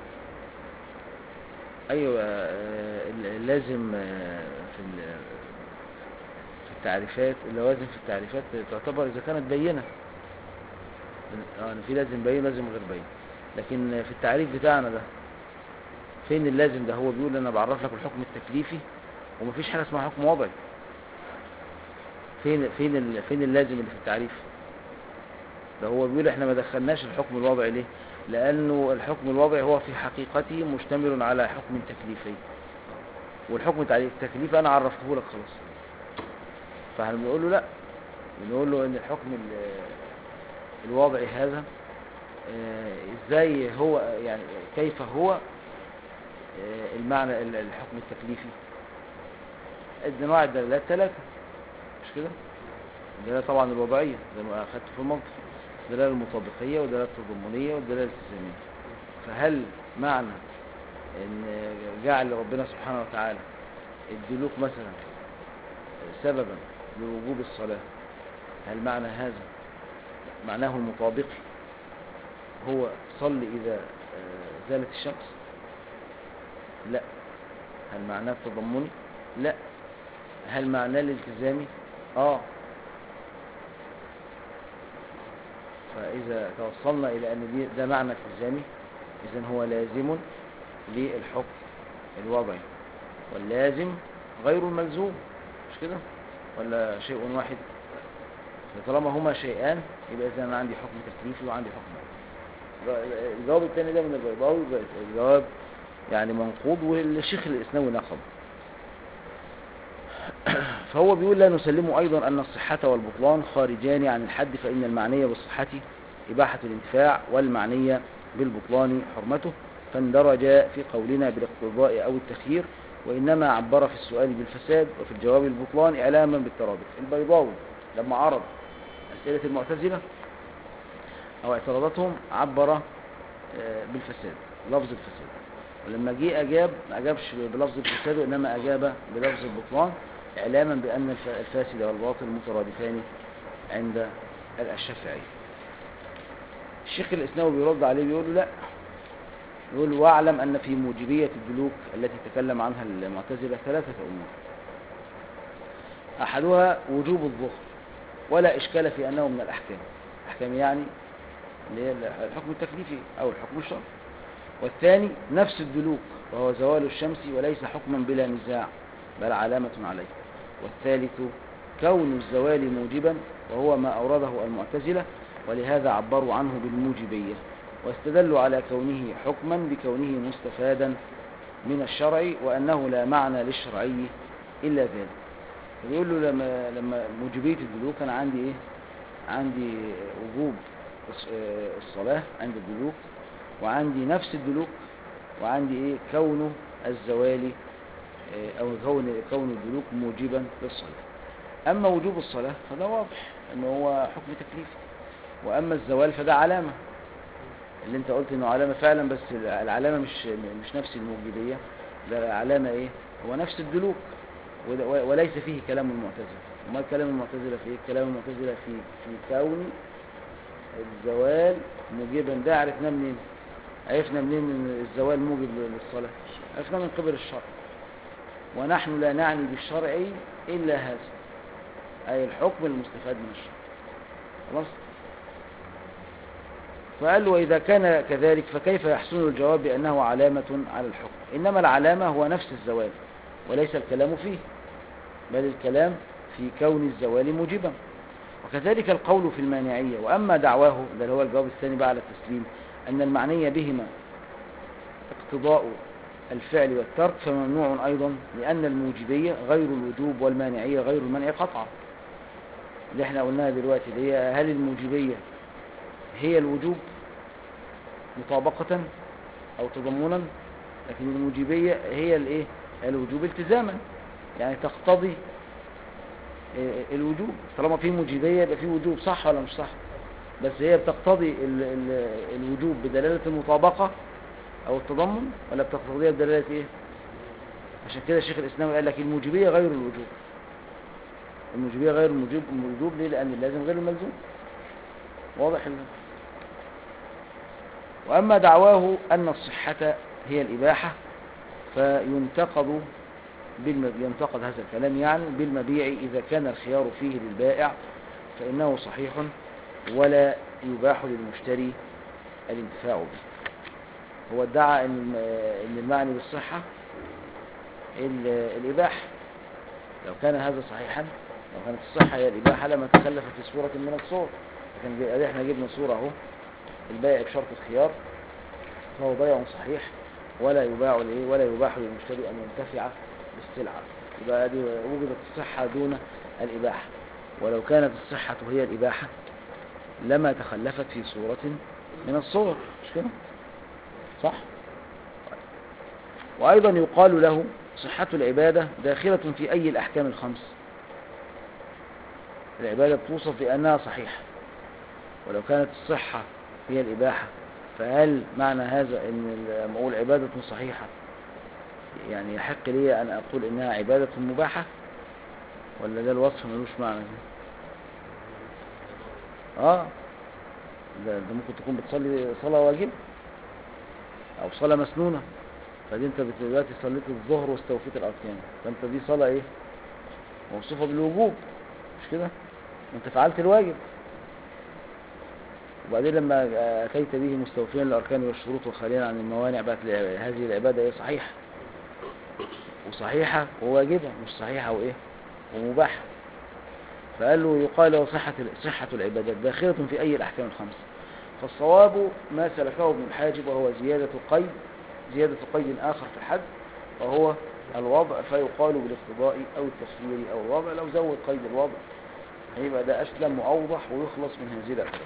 ايوه آه، اللازم آه، في ال- في التعريفات اللوازم في التعريفات تعتبر اذا كانت بينه اه إن في لازم بين لازم غير بين لكن في التعريف بتاعنا ده فين اللازم ده هو بيقول انا بعرف لك الحكم التكليفي ومفيش حاجه اسمها حكم وضعي فين فين ال- فين اللازم اللي في التعريف ده هو بيقول احنا ما دخلناش الحكم الوضعي ليه لانه الحكم الوضعي هو في حقيقته مشتمل على حكم تكليفي والحكم التعريف- التكليفي انا عرفته لك خلاص فاحنا بنقول له لا بنقول له ان الحكم ال- الوضعي هذا آه، ازاي هو يعني كيف هو آه، المعنى ال- الحكم التكليفي انواع الدلالات ثلاثة مش كده الدلالة طبعا الوضعية زي ما اخدت في المنطق الدلالة المطابقية والدلالة التضمنية والدلالة الالتزامية فهل معنى ان جعل ربنا سبحانه وتعالى الدلوك مثلا سببا لوجوب الصلاة هل معنى هذا معناه المطابقي هو صل إذا آه، زالت الشمس لا هل معناه التضمني لا هل معناه الالتزامي اه فإذا توصلنا إلى أن دي- ده معنى التزامي إذن هو لازم للحكم الوضعي واللازم غير الملزوم مش كده ولا شيء واحد طالما هما شيئان يبقى إذا أنا عندي حكم تكليفي وعندي حكم وضعي. الجواب الثاني ده من البيضاوي الجواب يعني منقوض والشيخ الإسناوي نقض فهو بيقول لا نسلم أيضا أن الصحة والبطلان خارجان عن الحد فإن المعنية بالصحة إباحة الانتفاع والمعنية بالبطلان حرمته فاندرج في قولنا بالاقتضاء أو التخيير وإنما عبر في السؤال بالفساد وفي الجواب البطلان إعلاما بالترادف البيضاوي لما عرض أسئلة المعتزلة أو اعتراضاتهم عبر آه، بالفساد لفظ الفساد ولما جه أجاب ما أجابش بلفظ الفساد وإنما أجاب بلفظ البطلان إعلاما بأن الف- الفاسد والباطل مترادفان عند الشافعي الشيخ الإسناوي بيرد عليه بيقول له لا يقول له واعلم أن في موجبية الدلوك التي تكلم عنها المعتزلة ثلاثة أمور أحدها وجوب الظهر ولا إشكال في أنه من الأحكام أحكام يعني اللي هي الحكم التكليفي أو الحكم الشرعي والثاني نفس الدلوك وهو زوال الشمس وليس حكما بلا نزاع بل علامة عليه والثالث كون الزوال موجبا وهو ما أورده المعتزلة ولهذا عبروا عنه بالموجبية واستدلوا على كونه حكما بكونه مستفادا من الشرع وأنه لا معنى للشرعي إلا ذلك فبيقول له لما لما موجبية الدلوك أنا عندي إيه؟ عندي وجوب الص- آه، الصلاة عند الدلوك وعندي نفس الدلوك وعندي إيه كون الزوال آه، أو كون كون الدلوك موجبا للصلاة أما وجوب الصلاة فده واضح إن هو حكم تكليفي وأما الزوال فده علامة اللي أنت قلت إنه علامة فعلا بس العلامة مش مش نفس الموجبية ده علامة إيه هو نفس الدلوك وده- وليس فيه كلام المعتزلة وما كلام المعتزلة في إيه كلام المعتزلة في في كون الزوال موجبا ده عرفناه منين عرفنا منين ان الزوال موجب للصلاة عرفناه من قبل الشرع ونحن لا نعني بالشرع إلا هذا أي الحكم المستفاد من الشرع خلاص فقال له وإذا كان كذلك فكيف يحسن الجواب بأنه علامة على الحكم إنما العلامة هو نفس الزوال وليس الكلام فيه بل الكلام في كون الزوال موجبا وكذلك القول في المانعية وأما دعواه ده اللي هو الجواب الثاني بقى على التسليم أن المعنية بهما اقتضاء الفعل والترك فممنوع أيضا لأن الموجبية غير الوجوب والمانعية غير المنع قطعا اللي احنا قلناها دلوقتي اللي هي هل الموجبية هي الوجوب مطابقة أو تضمنا لكن الموجبية هي الايه الوجوب التزاما يعني تقتضي آه، الوجوب طالما في موجبية يبقى في وجوب صح ولا مش صح بس هي بتقتضي ال ال الوجوب بدلالة المطابقة أو التضمن ولا بتقتضيها بدلالة إيه عشان كده الشيخ الإسلامي قال لك الموجبية غير الوجوب الموجبية غير الموجوب الوجوب ليه لأن اللازم غير الملزوم واضح ال- وأما دعواه أن الصحة هي الإباحة فينتقد بالم... ينتقد هذا الكلام يعني بالمبيع إذا كان الخيار فيه للبائع فإنه صحيح ولا يباح للمشتري الانتفاع به هو ادعى ان الم- ان المعني بالصحة ال- الإباحة لو كان هذا صحيحا لو كانت الصحة هي الإباحة لما تكلف في صورة من الصور لكن جي- احنا جبنا صورة اهو البائع بشرط الخيار فهو بيع صحيح ولا يباع الايه ولا يباح للمشتري ان ينتفع بالسلعة يبقى دي وجدت الصحة دون الإباحة ولو كانت الصحة هي الإباحة لما تخلفت في صورة من الصور مش كده صح وأيضا يقال له صحة العبادة داخلة في أي الأحكام الخمس العبادة بتوصف بأنها صحيحة ولو كانت الصحة هي الإباحة فهل معنى هذا أن لما أقول عبادة صحيحة يعني يحق لي أن أقول إنها عبادة مباحة ولا ده الوصف ملوش معنى اه ده, ده ممكن تكون بتصلي صلاة واجب أو صلاة مسنونة فدي أنت بت- دلوقتي صليت الظهر واستوفيت الأركان فأنت دي صلاة إيه موصوفة بالوجوب مش كده أنت فعلت الواجب وبعدين لما أتيت به مستوفيا للأركان والشروط وخاليا عن الموانع بقت الع- هذه العبادة إيه صحيحة وصحيحة وواجبة مش صحيحة وإيه ومباحة فقال له يقال له صحة صحة العبادات داخلة في أي الأحكام الخمسة فالصواب ما سلكه ابن الحاجب وهو زيادة قيد زيادة قيد آخر في الحد وهو الوضع فيقال بالاقتضاء أو التفسير أو الوضع لو زود قيد الوضع هيبقى ده أسلم وأوضح ويخلص من هذه الأحكام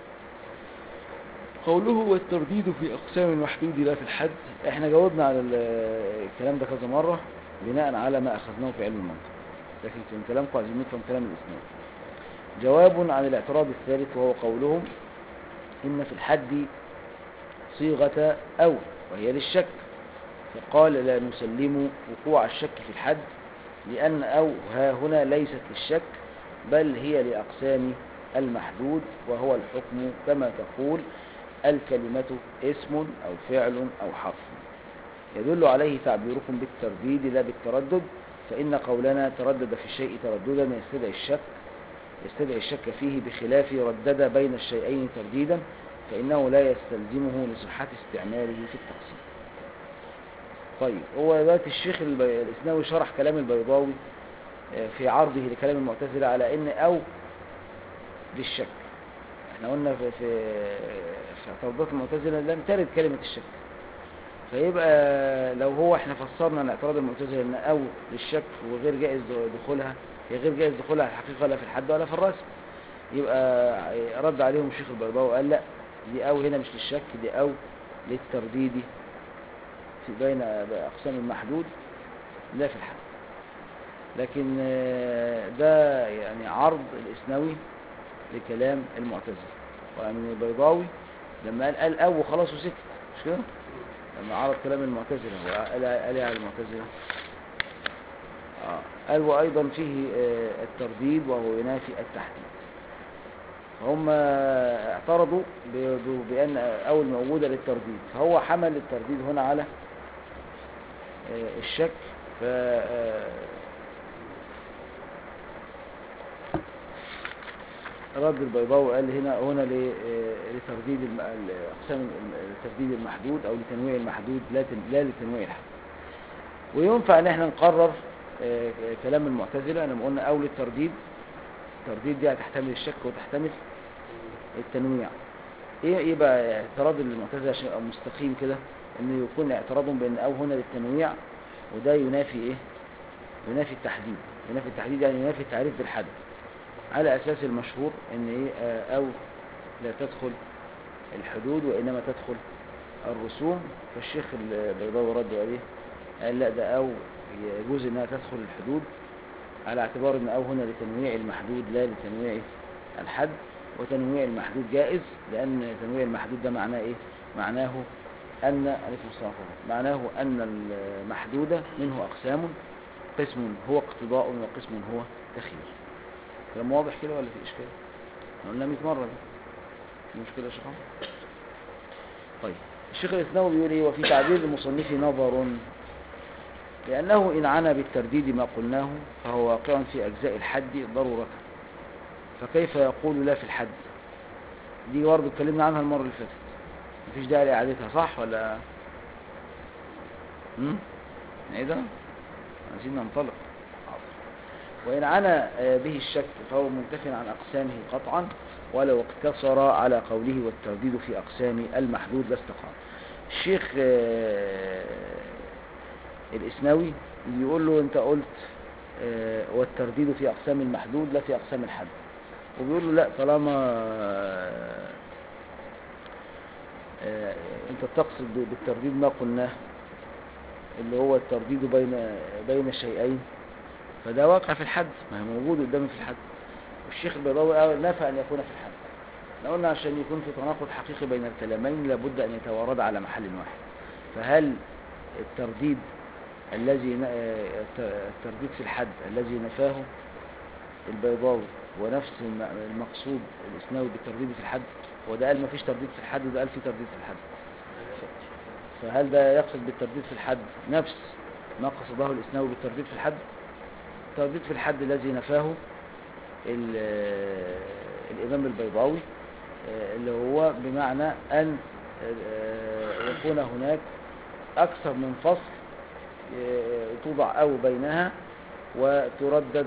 قوله والترديد في أقسام المحدود لا في الحد احنا جاوبنا على ال- الكلام ده كذا مرة بناء على ما أخذناه في علم المنطق لكن من كلامكم عايزين نفهم كلام الإسلام جواب عن الاعتراض الثالث وهو قولهم إن في الحد صيغة أو وهي للشك فقال لا نسلم وقوع الشك في الحد لأن أو ها هنا ليست للشك بل هي لأقسام المحدود وهو الحكم كما تقول الكلمة اسم أو فعل أو حرف يدل عليه تعبيركم بالترديد لا بالتردد فإن قولنا تردد في الشيء ترددا يستدعي الشك يستدعي الشك فيه بخلاف ردد بين الشيئين ترديدا فإنه لا يستلزمه لصحة استعماله في التقسيم طيب هو دلوقتي الشيخ البي... الإسناوي شرح كلام البيضاوي آه، في عرضه لكلام المعتزلة على أن أو للشك احنا قلنا في في في اعتراضات المعتزلة لم ترد كلمة الشك فيبقى لو هو احنا فسرنا ان اعتراض المعتزلة ان او للشك وغير جائز دخولها هي غير جائز دخولها في الحقيقة لا في الحد ولا في الرسم يبقى رد عليهم الشيخ البيضاوي وقال لا دي او هنا مش للشك دي او للترديد في بين اقسام المحدود لا في الحد لكن آه، ده يعني عرض الاسنوي لكلام المعتزلة وأن البيضاوي لما قال قال أو وخلاص وسكت مش كده لما عرض كلام المعتزلة هو قال قال إيه على المعتزلة آه. قال وأيضا فيه آه، الترديد وهو ينافي التحديد هم اعترضوا ب- ب- بأن أول موجودة للترديد فهو حمل الترديد هنا على آه، الشك ف آه، رد البيضاوي قال هنا هنا ل- آه، لترديد الم- ال- اقسام ال- الترديد المحدود او لتنويع المحدود لا تن- لا لتنويع الحد وينفع ان احنا نقرر آه، كلام المعتزله لما قلنا او للترديد الترديد دي هتحتمل الشك وتحتمل التنويع ايه يبقى اعتراض المعتزله عشان يبقى مستقيم كده انه يكون اعتراضهم بان او هنا للتنويع وده ينافي ايه ينافي التحديد ينافي التحديد يعني ينافي التعريف بالحد على أساس المشهور أن إيه آه، أو لا تدخل الحدود وإنما تدخل الرسوم فالشيخ البيضاوي رد عليه قال لا ده أو يجوز إنها تدخل الحدود على اعتبار إن أو هنا لتنويع المحدود لا لتنويع الحد وتنويع المحدود جائز لأن تنويع المحدود ده معناه إيه؟ معناه أن عليكم السلام ورحمة الله. معناه أن المحدود منه أقسام قسم هو اقتضاء وقسم هو تخيير كلام واضح كده ولا في إشكال؟ إحنا قلنا 100 مرة ده في مشكلة يا شيخ عمرو؟ طيب الشيخ الإسلام بيقول إيه وفي تعبير المصنف نظر لأنه إن عنا بالترديد ما قلناه فهو واقع في أجزاء الحد ضرورة فكيف يقول لا في الحد دي برضه اتكلمنا عنها المرة اللي فاتت مفيش داعي لإعادتها صح ولا امم نعيدها عايزين ننطلق وإن عنا آه، به الشك فهو منتف عن أقسامه قطعا ولو اقتصر على قوله والترديد في أقسام المحدود لاستقام الشيخ آه، الإسناوي يقول له أنت قلت آه، والترديد في أقسام المحدود لا في أقسام الحد وبيقول له لا طالما آه، آه، أنت تقصد بالترديد ما قلناه اللي هو الترديد بين بين شيئين فده واقع في الحد ما هي موجود قدامي في الحد والشيخ البيضاوي قال نفى أن يكون في الحد احنا قلنا عشان يكون في تناقض حقيقي بين الكلامين لابد أن يتوارد على محل واحد فهل الترديد الذي ن- آه، الت- الترديد في الحد الذي نفاه البيضاوي ونفس الم- المقصود الإسناوي بالترديد في الحد وده قال ما فيش ترديد في الحد وده قال في ترديد في الحد فهل ده يقصد بالترديد في الحد نفس ما قصده الإسناوي بالترديد في الحد الترديد في الحد الذي نفاه ال- آه، الإمام البيضاوي آه، اللي هو بمعنى أن آه، يكون هناك أكثر من فصل آه، توضع أو بينها وتردد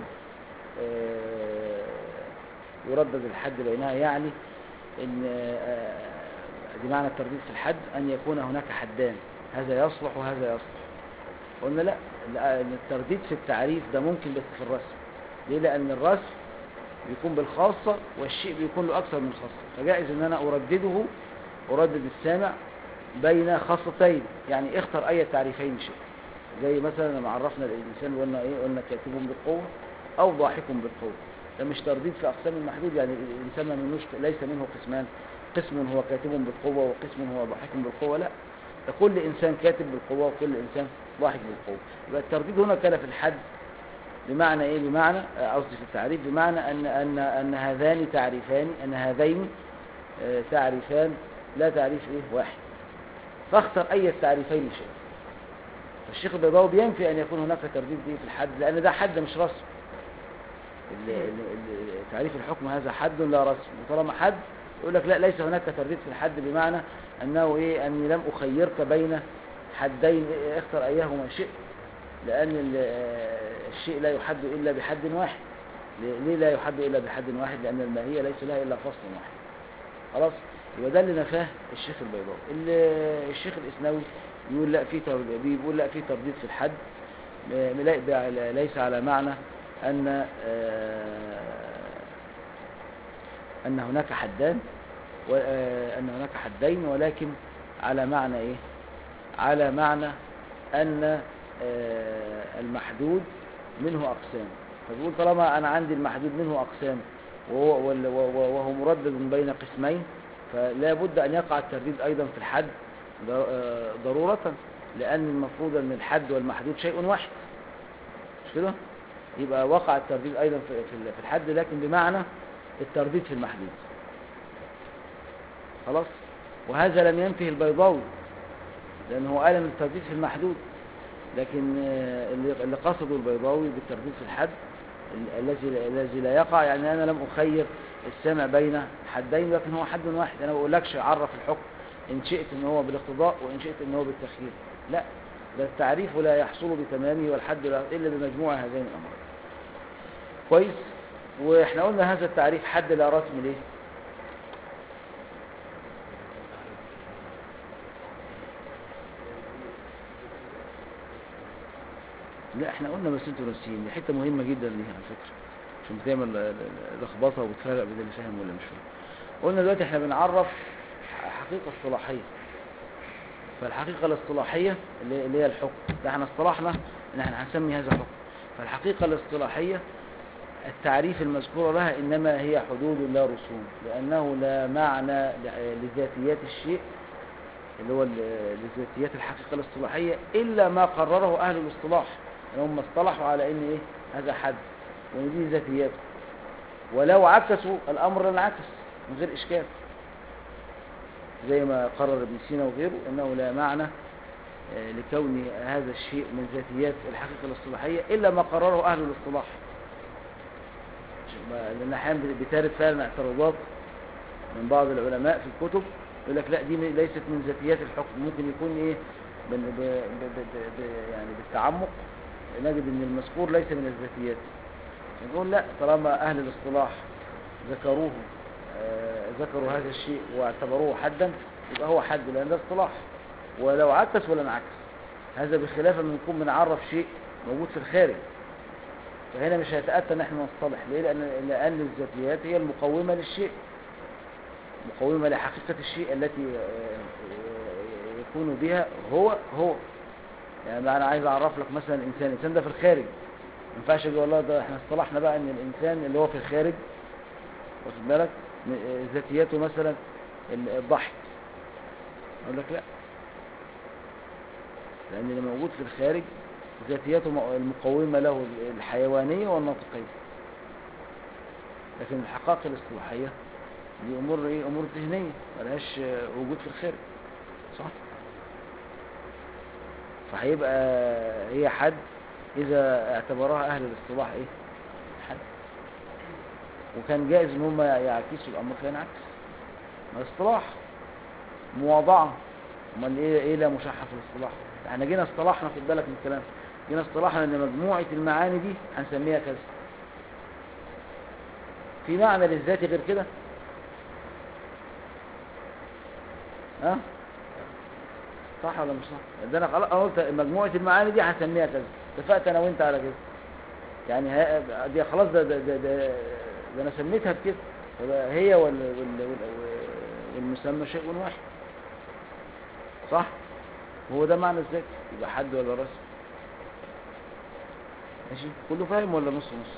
آه، يردد الحد بينها يعني ان آه، دي معنى الترديد في الحد ان يكون هناك حدان هذا يصلح وهذا يصلح قلنا لا لا، ان الترديد في التعريف ده ممكن بس في الرسم ليه لان الرسم بيكون بالخاصة والشيء بيكون له اكثر من خاصة فجائز ان انا اردده اردد السامع بين خاصتين يعني اختر اي تعريفين شيء زي مثلا لما عرفنا الانسان وقلنا ايه قلنا كاتب بالقوه او ضاحك بالقوه ده مش ترديد في اقسام المحدود يعني الانسان ما منوش ليس منه قسمان قسم هو كاتب بالقوه وقسم هو ضاحك بالقوه لا ده كل انسان كاتب بالقوه وكل انسان ضاحك بالقوه يبقى الترديد هنا كان في الحد بمعنى ايه بمعنى آه، قصدي في التعريف بمعنى ان ان ان هذان تعريفان ان هذين آه، تعريفان لا تعريف ايه واحد فاختر اي التعريفين شيء فالشيخ البيضاوي بينفي ان يكون هناك ترديد به في الحد لان ده حد مش رسم ال- ال- ال- تعريف الحكم هذا حد لا رسم وطالما حد يقول لك لا ليس هناك ترديد في الحد بمعنى انه ايه اني لم اخيرك بين حدين إيه، اختر ايهما شئت لان ال- آه، الشيء لا يحد الا بحد واحد ليه ليه لا يحد الا بحد واحد لان الماهيه ليس لها الا فصل واحد خلاص يبقى ده اللي نفاه الشيخ البيضاوي ال- الشيخ الاسناوي يقول لا في تر- بيقول لا في ترديد في الحد م- لا- ب- ليس على معنى ان آه، ان هناك حدان وان هناك حدين ولكن على معنى ايه على معنى ان آه، المحدود منه اقسام فبيقول طالما انا عندي المحدود منه اقسام وهو, وال- وهو وهو مردد بين قسمين فلا بد ان يقع الترديد ايضا في الحد ضر- آه، ضرورة لان المفروض ان الحد والمحدود شيء واحد مش كده يبقى وقع الترديد ايضا في في في الحد لكن بمعنى الترديد في المحدود خلاص وهذا لم ينفه البيضاوي لانه قال ان الترديد في المحدود لكن آه، اللي اللي قصده البيضاوي بالترديد في الحد ال- الذي الذي لا يقع يعني انا لم اخير السامع بين حدين لكن هو حد واحد انا ما بقولكش عرف الحكم ان شئت ان هو بالاقتضاء وان شئت ان هو بالتخيير لا ده التعريف لا يحصل بتمامه والحد لا الا بمجموع هذين الامرين كويس واحنا قلنا هذا التعريف حد لا رسم ليه لا احنا قلنا بس انتوا ناسيين دي حته مهمه جدا ليها على فكره عشان بتعمل ل- ل- لخبطه وبتفرق بين اللي فاهم واللي مش فاهم قلنا دلوقتي احنا بنعرف حقيقة اصطلاحية فالحقيقة الاصطلاحية اللي اللي هي الحكم ده احنا اصطلحنا ان احنا هنسمي هذا حكم فالحقيقة الاصطلاحية التعريف المذكور لها إنما هي حدود لا رسوم لأنه لا معنى ل- لذاتيات الشيء اللي هو ال- لذاتيات الحقيقة الاصطلاحية إلا ما قرره أهل الاصطلاح يعني هم اصطلحوا على إن إيه هذا حد وإن دي ذاتياته ولو عكسوا الأمر لانعكس من غير إشكال زي ما قرر ابن سينا وغيره أنه لا معنى آه، لكون هذا الشيء من ذاتيات الحقيقة الاصطلاحية إلا ما قرره أهل الاصطلاح ما- لأن أحيانا بتارد فعلا اعتراضات من بعض العلماء في الكتب يقول لك لا دي من- ليست من ذاتيات الحكم ممكن يكون إيه بال- ب... ب... ب... ب... يعني بالتعمق نجد أن المذكور ليس من الذاتيات نقول لا طالما أهل الاصطلاح ذكروه آه، ذكروا هذا الشيء واعتبروه حدا يبقى هو حد لأن ده اصطلاح ولو عكس ولا انعكس هذا بخلاف ان نكون بنعرف شيء موجود في الخارج فهنا مش هيتأتى ان احنا نصطلح ليه لأن, لأن الذاتيات هي المقومة للشيء مقومة لحقيقة الشيء التي آه، آه، يكون بها هو هو يعني بقى انا عايز اعرف لك مثلا الانسان الانسان ده في الخارج ما ينفعش اقول والله ده احنا اصطلحنا بقى ان الانسان اللي هو في الخارج واخد بالك م- آه، ذاتيته مثلا ال- الضحك اقول لك لا لان اللي موجود في الخارج ذاتيته م- المقومة له الحيوانية والناطقية لكن الحقائق الاصطلاحية دي امور ايه امور ذهنية ملهاش آه، وجود في الخارج صح فهيبقى هي حد اذا اعتبرها اهل الاصطلاح ايه حد وكان جائز ان هم يعكسوا الامر فينعكس ما اصطلاح مواضعة امال ايه ايه لا مشحة في الاصطلاح احنا جينا اصطلحنا خد بالك من الكلام جينا اصطلحنا ان مجموعة المعاني دي هنسميها كذا في معنى للذات غير كده ها صح ولا مش صح ده انا خلاص أنا قلت مجموعة المعاني دي هسميها كذا اتفقت انا وانت على كده يعني ها- دي خلاص ده ده ده, ده, ده انا سميتها بكده يبقى هي وال وال وال والمسمى شيء واحد صح هو ده معنى الذات يبقى حد ولا رسم ماشي كله فاهم ولا نص نص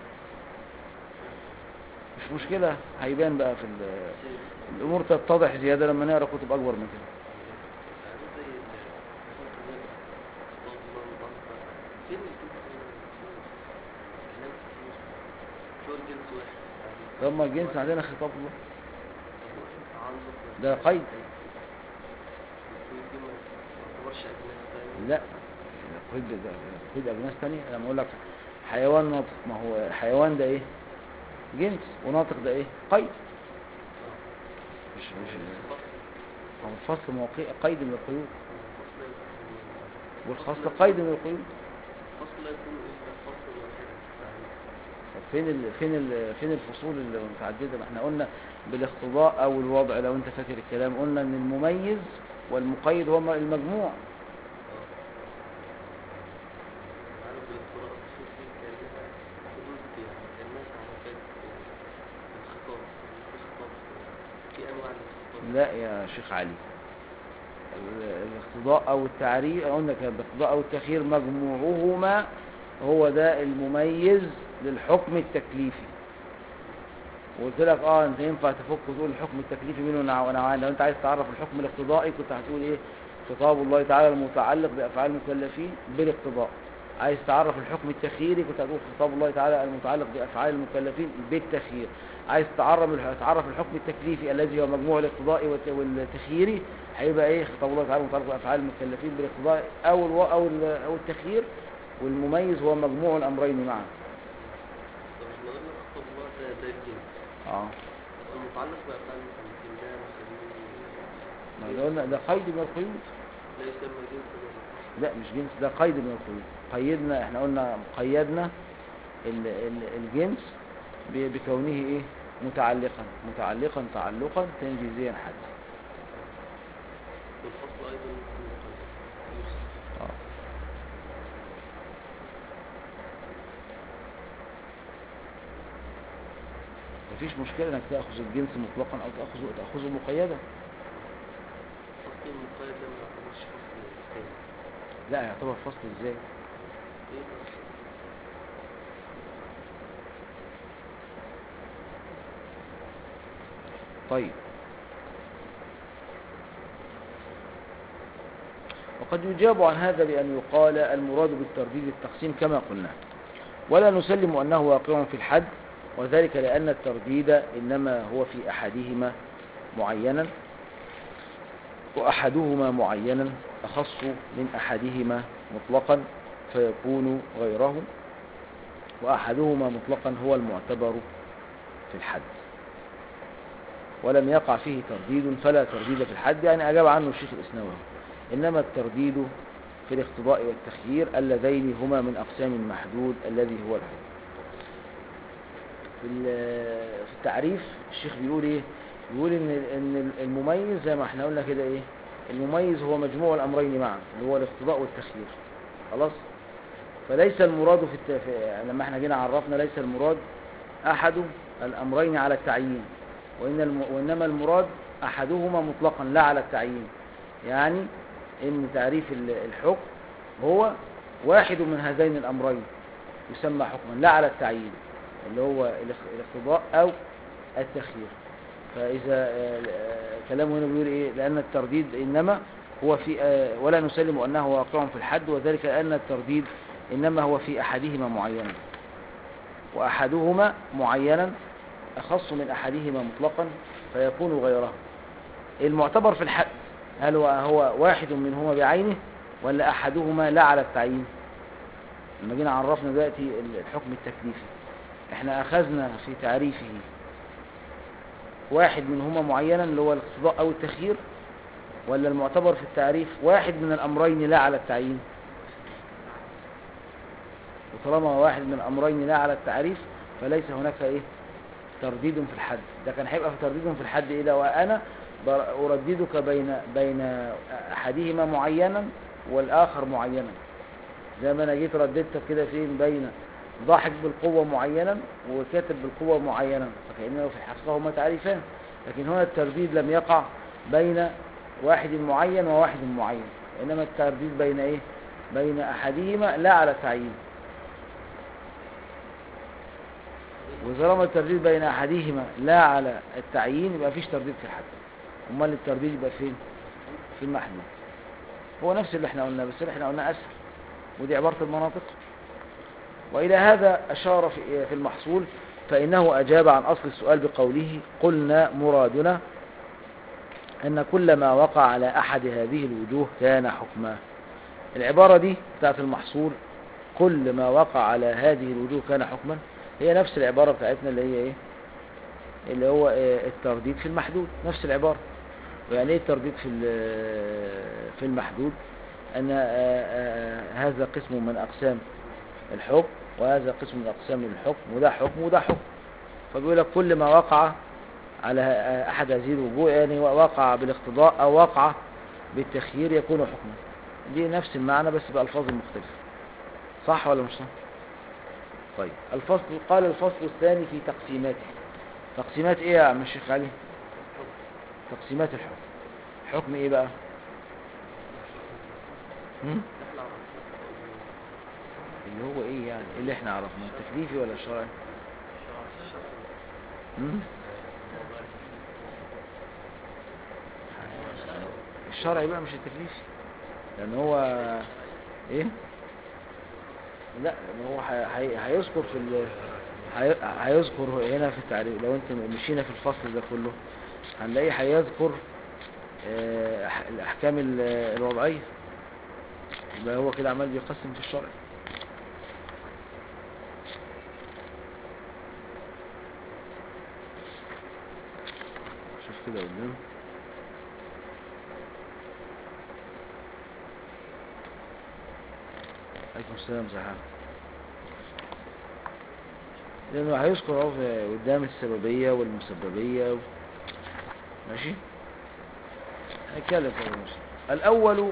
مش مشكلة هيبان بقى في ال- الامور تتضح زيادة لما نقرا كتب اكبر من كده يعني زي ال- الله الله فين الجنس كلام كتير شو الجنس واحد يعني طب ما الجنس عندنا خطاب الله طب هو في تعلق ده قيد القيود دي ما تعتبرش أجناس تانية لا قيد ده قيد اجناس تانية لما اقول لك حيوان ناطق ما هو حيوان ده ايه جنس وناطق ده ايه قيد مش مش فصل هو الفصل ما هو قي- قيد من القيود فصل يكون- والخاص قيد من القيود فصل لا يكون إلا فصل واحد يعني طب فين ال... فين ال... فين الفصول المتعدده ما احنا قلنا بالاقتضاء او الوضع لو انت فاكر الكلام قلنا ان المميز والمقيد هو المجموع عارف بالاقتراء بشوف فيه كأنها حدود يعني كأنها تعريفات الخطاب في خطاب في أنواع للخطاب لا يا شيخ علي ال- الاقتضاء او التعريف قلنا كان بالاقتضاء او التخيير مجموعهما هو ده المميز للحكم التكليفي وقلت لك اه انت ينفع تفك وتقول الحكم التكليفي منه نوع- نوعان لو انت عايز تعرف الحكم الاقتضائي كنت هتقول ايه خطاب الله تعالى المتعلق بافعال المكلفين بالاقتضاء عايز تعرف الحكم التخييري كنت هتقول خطاب الله تعالى المتعلق بافعال المكلفين بالتخيير عايز تعرف تعرف الحكم التكليفي الذي هو مجموع الاقتضائي والت- والتخييري هيبقى ايه خطاب الله تعالى المتعلق بافعال المكلفين بالاقتضاء او الو او ال- او التخيير والمميز هو مجموع الامرين معا طب احنا قلنا خطاب الله ده ده الجنس اه طب المتعلق بأفعال المكلفين ده نسميه ما ده قلنا ده قيد من القيود لا يسمى جنس ولا لا مش جنس ده قيد من القيود قيدنا احنا قلنا قيدنا ال ال الجنس ب- بكونه ايه متعلقا متعلقا تعلقا تنجيزيا حدا والفصل أيضا ممكن يقيد يوصف اه مفيش مشكلة انك تأخذ الجنس مطلقا او تأخذه تأخذه مقيدا القيد ده ما يعتبرش فصل ثاني لا يعتبر فصل ازاي ايه بس طيب وقد يجاب عن هذا بأن يقال المراد بالترديد التقسيم كما قلنا ولا نسلم أنه واقع في الحد وذلك لأن الترديد إنما هو في أحدهما معينا وأحدهما معينا أخص من أحدهما مطلقا فيكون غيره وأحدهما مطلقا هو المعتبر في الحد ولم يقع فيه ترديد فلا ترديد في الحد يعني أجاب عنه الشيخ الإسناوي إنما الترديد في الاقتضاء والتخيير اللذين هما من أقسام المحدود الذي هو الحكم في ال- في التعريف الشيخ بيقول إيه بيقول إن إن المميز زي ما احنا قلنا كده إيه المميز هو مجموع الأمرين معا اللي هو الاقتضاء والتخيير خلاص فليس المراد في, الت... في لما احنا جينا عرفنا ليس المراد أحد الأمرين على التعيين وإن الم... وإنما المراد أحدهما مطلقا لا على التعيين يعني إن تعريف ال- الحكم هو واحد من هذين الأمرين يسمى حكما لا على التعيين اللي هو الاخ- الاقتضاء أو التخيير فإذا آه، آه، كلامه هنا بيقول إيه لأن الترديد إنما هو في آه، ولا نسلم أنه واقع في الحد وذلك لأن الترديد إنما هو في أحدهما معينا وأحدهما معينا أخص من أحدهما مطلقا فيكون غيره المعتبر في الحد هل هو هو واحد منهما بعينه ولا أحدهما لا على التعيين لما جينا عرفنا دلوقتي الحكم التكليفي احنا أخذنا في تعريفه واحد منهما معينا اللي هو الاقتضاء أو التخيير ولا المعتبر في التعريف واحد من الأمرين لا على التعيين وطالما واحد من الأمرين لا على التعريف فليس هناك إيه ترديد في الحد ده كان هيبقى في ترديد في الحد إيه ده وأنا بر- أرددك بين بين أحدهما معينا والآخر معينا زي ما أنا جيت رددتك كده فين بين ضاحك بالقوة معينا وكاتب بالقوة معينا فكأنه في الحقيقة هما تعريفان لكن هنا الترديد لم يقع بين واحد معين وواحد معين إنما الترديد بين إيه بين أحدهما لا على تعيين وطالما الترديد بين أحدهما لا على التعيين يبقى فيش ترديد في الحد أمال الترديد يبقى فين في المحمول هو نفس اللي احنا قلناه بس اللي احنا قلناه أسهل ودي عبارة المناطق وإلى هذا أشار في في المحصول فإنه أجاب عن أصل السؤال بقوله قلنا مرادنا أن كل ما وقع على أحد هذه الوجوه كان حكما العبارة دي بتاعت المحصول كل ما وقع على هذه الوجوه كان حكما هي نفس العبارة بتاعتنا اللي هي ايه اللي هو آه، الترديد في المحدود نفس العبارة ويعني ايه الترديد في ال- في المحدود ان آه، آه، هذا قسم من اقسام الحكم وهذا قسم من اقسام الحكم وده حكم وده حكم فبيقول لك كل ما وقع على آه، احد هذه الوجوه يعني وقع بالاقتضاء او وقع بالتخيير يكون حكما دي نفس المعنى بس بألفاظ مختلفة صح ولا مش صح طيب الفصل قال الفصل الثاني في تقسيماته تقسيمات ايه يا عم الشيخ علي تقسيمات الحكم حكم ايه بقى هم؟ نطلع اللي هو ايه يعني إيه اللي احنا عرفناه التكليفي ولا الشرعي هم؟ الشرعي بقى مش التكليفي لان هو ايه لا لأن هو هي- هي- هيذكر في ال... هي- هيذكر هنا في التعريف لو انت مشينا في الفصل ده كله هنلاقيه هيذكر آه، أح- الاحكام ال- الوضعيه يبقى هو كده عمال بيقسم في الشرع شوف كده قدام عليكم السلام زحام لأنه هيذكر اهو في- قدام السببية والمسببية و... ماشي هنتكلم في المسلم الأول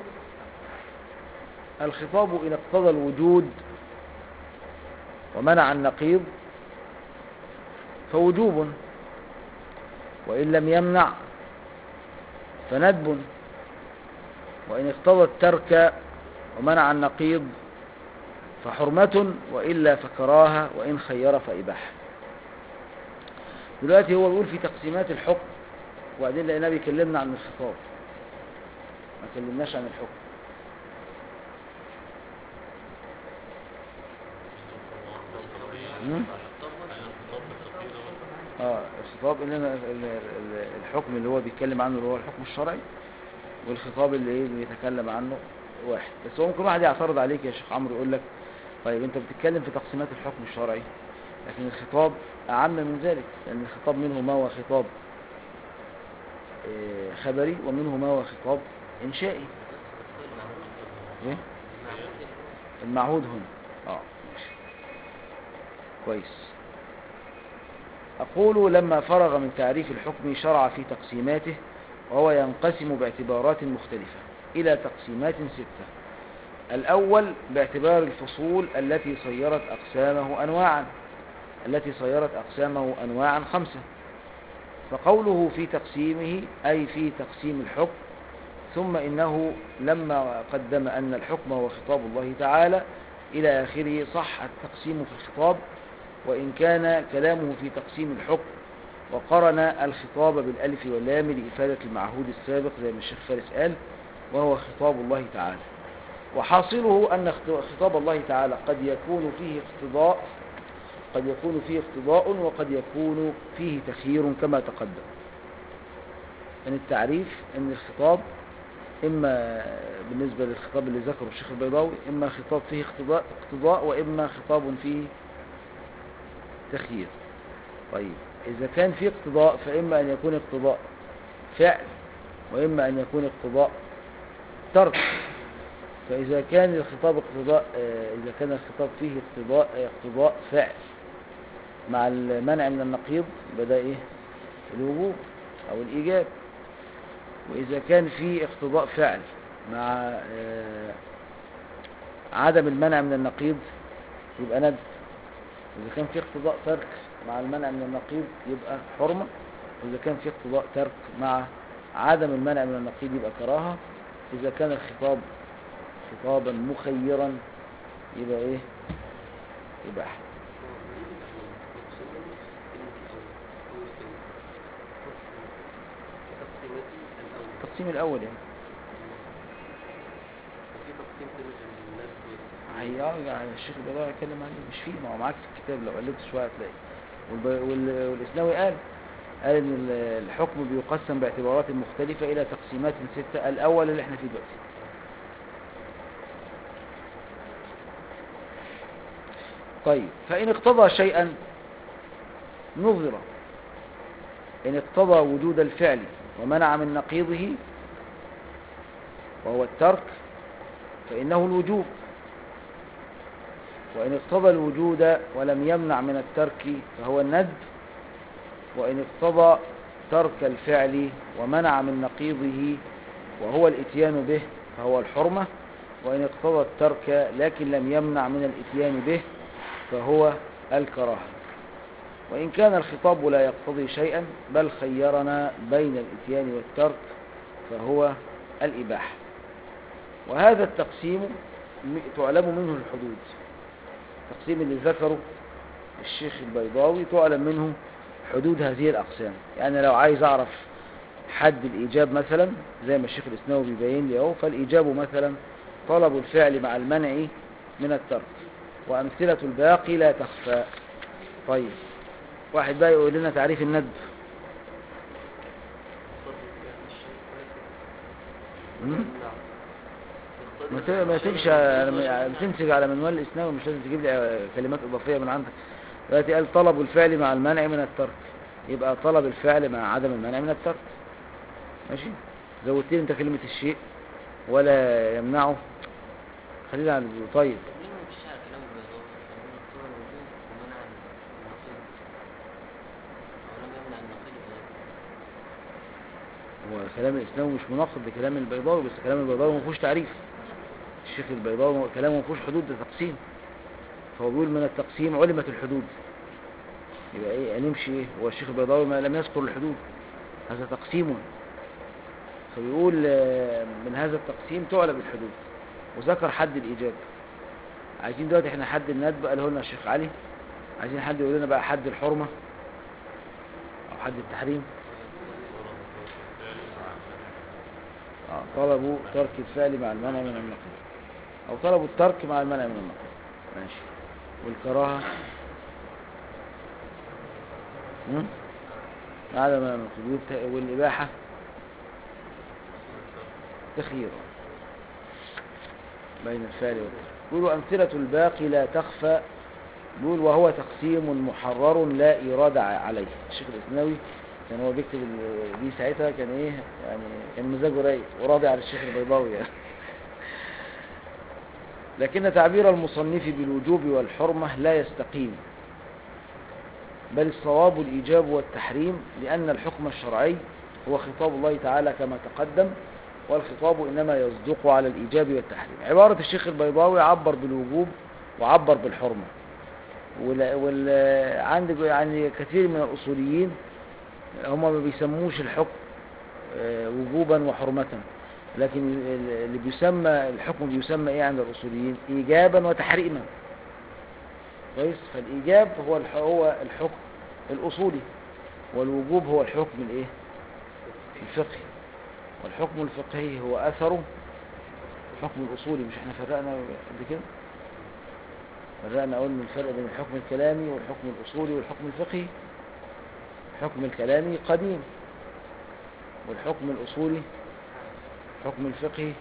الخطاب إلى اقتضى الوجود ومنع النقيض فوجوب وإن لم يمنع فندب وإن اقتضى الترك ومنع النقيض فحرمة وإلا فكراهة وإن خير فإباحة دلوقتي هو بيقول في تقسيمات الحكم وبعدين لقيناه بيكلمنا عن الخطاب ما كلمناش عن الحكم مم؟ اه الخطاب اللي أنا ال- ال- الحكم اللي هو بيتكلم عنه اللي هو الحكم الشرعي والخطاب اللي ايه اللي بيتكلم عنه واحد بس هو ممكن واحد يعترض عليك يا شيخ عمرو يقول لك طيب انت بتتكلم في تقسيمات الحكم الشرعي لكن الخطاب اعم من ذلك لان الخطاب منه ما هو خطاب آه، خبري ومنه ما هو خطاب انشائي ايه المعهود هنا اه ماشي كويس أقول لما فرغ من تعريف الحكم شرع في تقسيماته وهو ينقسم باعتبارات مختلفة إلى تقسيمات ستة الأول باعتبار الفصول التي صيرت أقسامه أنواعا التي صيرت أقسامه أنواعا خمسة فقوله في تقسيمه أي في تقسيم الحكم ثم إنه لما قدم أن الحكم هو خطاب الله تعالى إلى آخره صح التقسيم في الخطاب وإن كان كلامه في تقسيم الحكم وقرن الخطاب بالألف واللام لإفادة المعهود السابق زي ما الشيخ فارس قال وهو خطاب الله تعالى وحاصله أن اخت- خطاب الله تعالى قد يكون فيه اقتضاء قد يكون فيه اقتضاء وقد يكون فيه تخيير كما تقدم من التعريف أن الخطاب إما بالنسبة للخطاب اللي ذكره الشيخ البيضاوي إما خطاب فيه اقتضاء, اقتضاء وإما خطاب فيه تخيير طيب إذا كان في اقتضاء فإما أن يكون اقتضاء فعل وإما أن يكون اقتضاء ترك فإذا كان الخطاب اقتضاء آه، إذا كان الخطاب فيه اقتضاء آه، اقتضاء فعل مع المنع من النقيض بدأ إيه الوجوب أو الإيجاب وإذا كان في اقتضاء فعل مع آه، عدم المنع من النقيض يبقى ندب إذا كان في اقتضاء ترك مع المنع من النقيض يبقى حرمة وإذا كان في اقتضاء ترك مع عدم المنع من النقيض يبقى كراهة إذا كان الخطاب خطابا مخيرا يبقى إيه يبقى أحد التقسيم الأول يعني وفي تقسيم تاني للناس هي يعني الشيخ البدوي هيتكلم عنه مش فيه ما هو معاك في الكتاب لو قلبت شويه هتلاقي والب- وال- والاسناوي قال قال ان ال- الحكم بيقسم باعتبارات مختلفه الى تقسيمات سته الاول اللي احنا فيه دلوقتي طيب فان اقتضى شيئا نظر ان اقتضى وجود الفعل ومنع من نقيضه وهو الترك فانه الوجوب وإن اقتضى الوجود ولم يمنع من الترك فهو الندب وإن اقتضى ترك الفعل ومنع من نقيضه وهو الاتيان به فهو الحرمة وإن اقتضى الترك لكن لم يمنع من الاتيان به فهو الكراهة وإن كان الخطاب لا يقتضي شيئا بل خيرنا بين الاتيان والترك فهو الإباحة وهذا التقسيم م- تعلم منه الحدود التقسيم اللي ذكره الشيخ البيضاوي تعلم منه حدود هذه الأقسام يعني لو عايز أعرف حد الإيجاب مثلا زي ما الشيخ الإسناوي بيبين لي أهو فالإيجاب مثلا طلب الفعل مع المنع من الترك وأمثلة الباقي لا تخفى طيب واحد بقى يقول لنا تعريف الندب مم؟ ما ت- ما تمشي على- تمسك على منوال الإسناوي مش لازم تجيب لي كلمات إضافية من عندك دلوقتي قال طلب الفعل مع المنع من الترك يبقى طلب الفعل مع عدم المنع من الترك ماشي زودت لي انت كلمة الشيء ولا يمنعه خلينا على طيب طب ليه ما مفيش على كلام البيضاوي لما اقتضى الوجود ومنع النقيض أو لم يمنع النقيض هو كلام الإسلام مش مناقض لكلام البيضاوي بس كلام البيضاوي ما فيهوش تعريف الشيخ البيضاوي كلامه ما فيهوش حدود ده تقسيم فهو بيقول من التقسيم علمت الحدود يبقى ايه هنمشي ايه هو الشيخ البيضاوي ما لم يذكر الحدود هذا تقسيم فبيقول آه، من هذا التقسيم تعلب الحدود وذكر حد الإيجاب عايزين دلوقتي احنا حد الندب قاله لنا الشيخ علي عايزين حد يقول لنا بقى حد الحرمة أو حد التحريم آه، طلبوا ترك الفعل مع المنع من النقيض أو طلبوا الترك مع المنع من النقيض ماشي والكراهة هم؟ على ما النقيض والت- والإباحة تخيير بين الفعل والترك يقول أمثلة الباقي لا تخفى يقول وهو تقسيم محرر لا إيراد ع- عليه الشيخ الإسناوي كان هو بيكتب ال- دي ساعتها كان إيه يعني كان مزاجه رايق وراضي على الشيخ البيضاوي يعني لكن تعبير المصنف بالوجوب والحرمة لا يستقيم بل الصواب الإيجاب والتحريم لأن الحكم الشرعي هو خطاب الله تعالى كما تقدم والخطاب إنما يصدق على الإيجاب والتحريم عبارة الشيخ البيضاوي عبر بالوجوب وعبر بالحرمة وال... وال... عند يعني كثير من الأصوليين هم ما بيسموش الحكم آه، وجوبا وحرمة لكن ال- اللي بيسمى الحكم بيسمى ايه عند الأصوليين إيجابا وتحريما كويس فالإيجاب هو الح... هو الحكم الأصولي والوجوب هو الحكم الايه الفقهي والحكم الفقهي هو أثره الحكم الأصولي مش احنا فرقنا قبل كده فرقنا قلنا الفرق بين الحكم الكلامي والحكم الأصولي والحكم الفقهي الحكم الكلامي قديم والحكم الأصولي الحكم الفقهي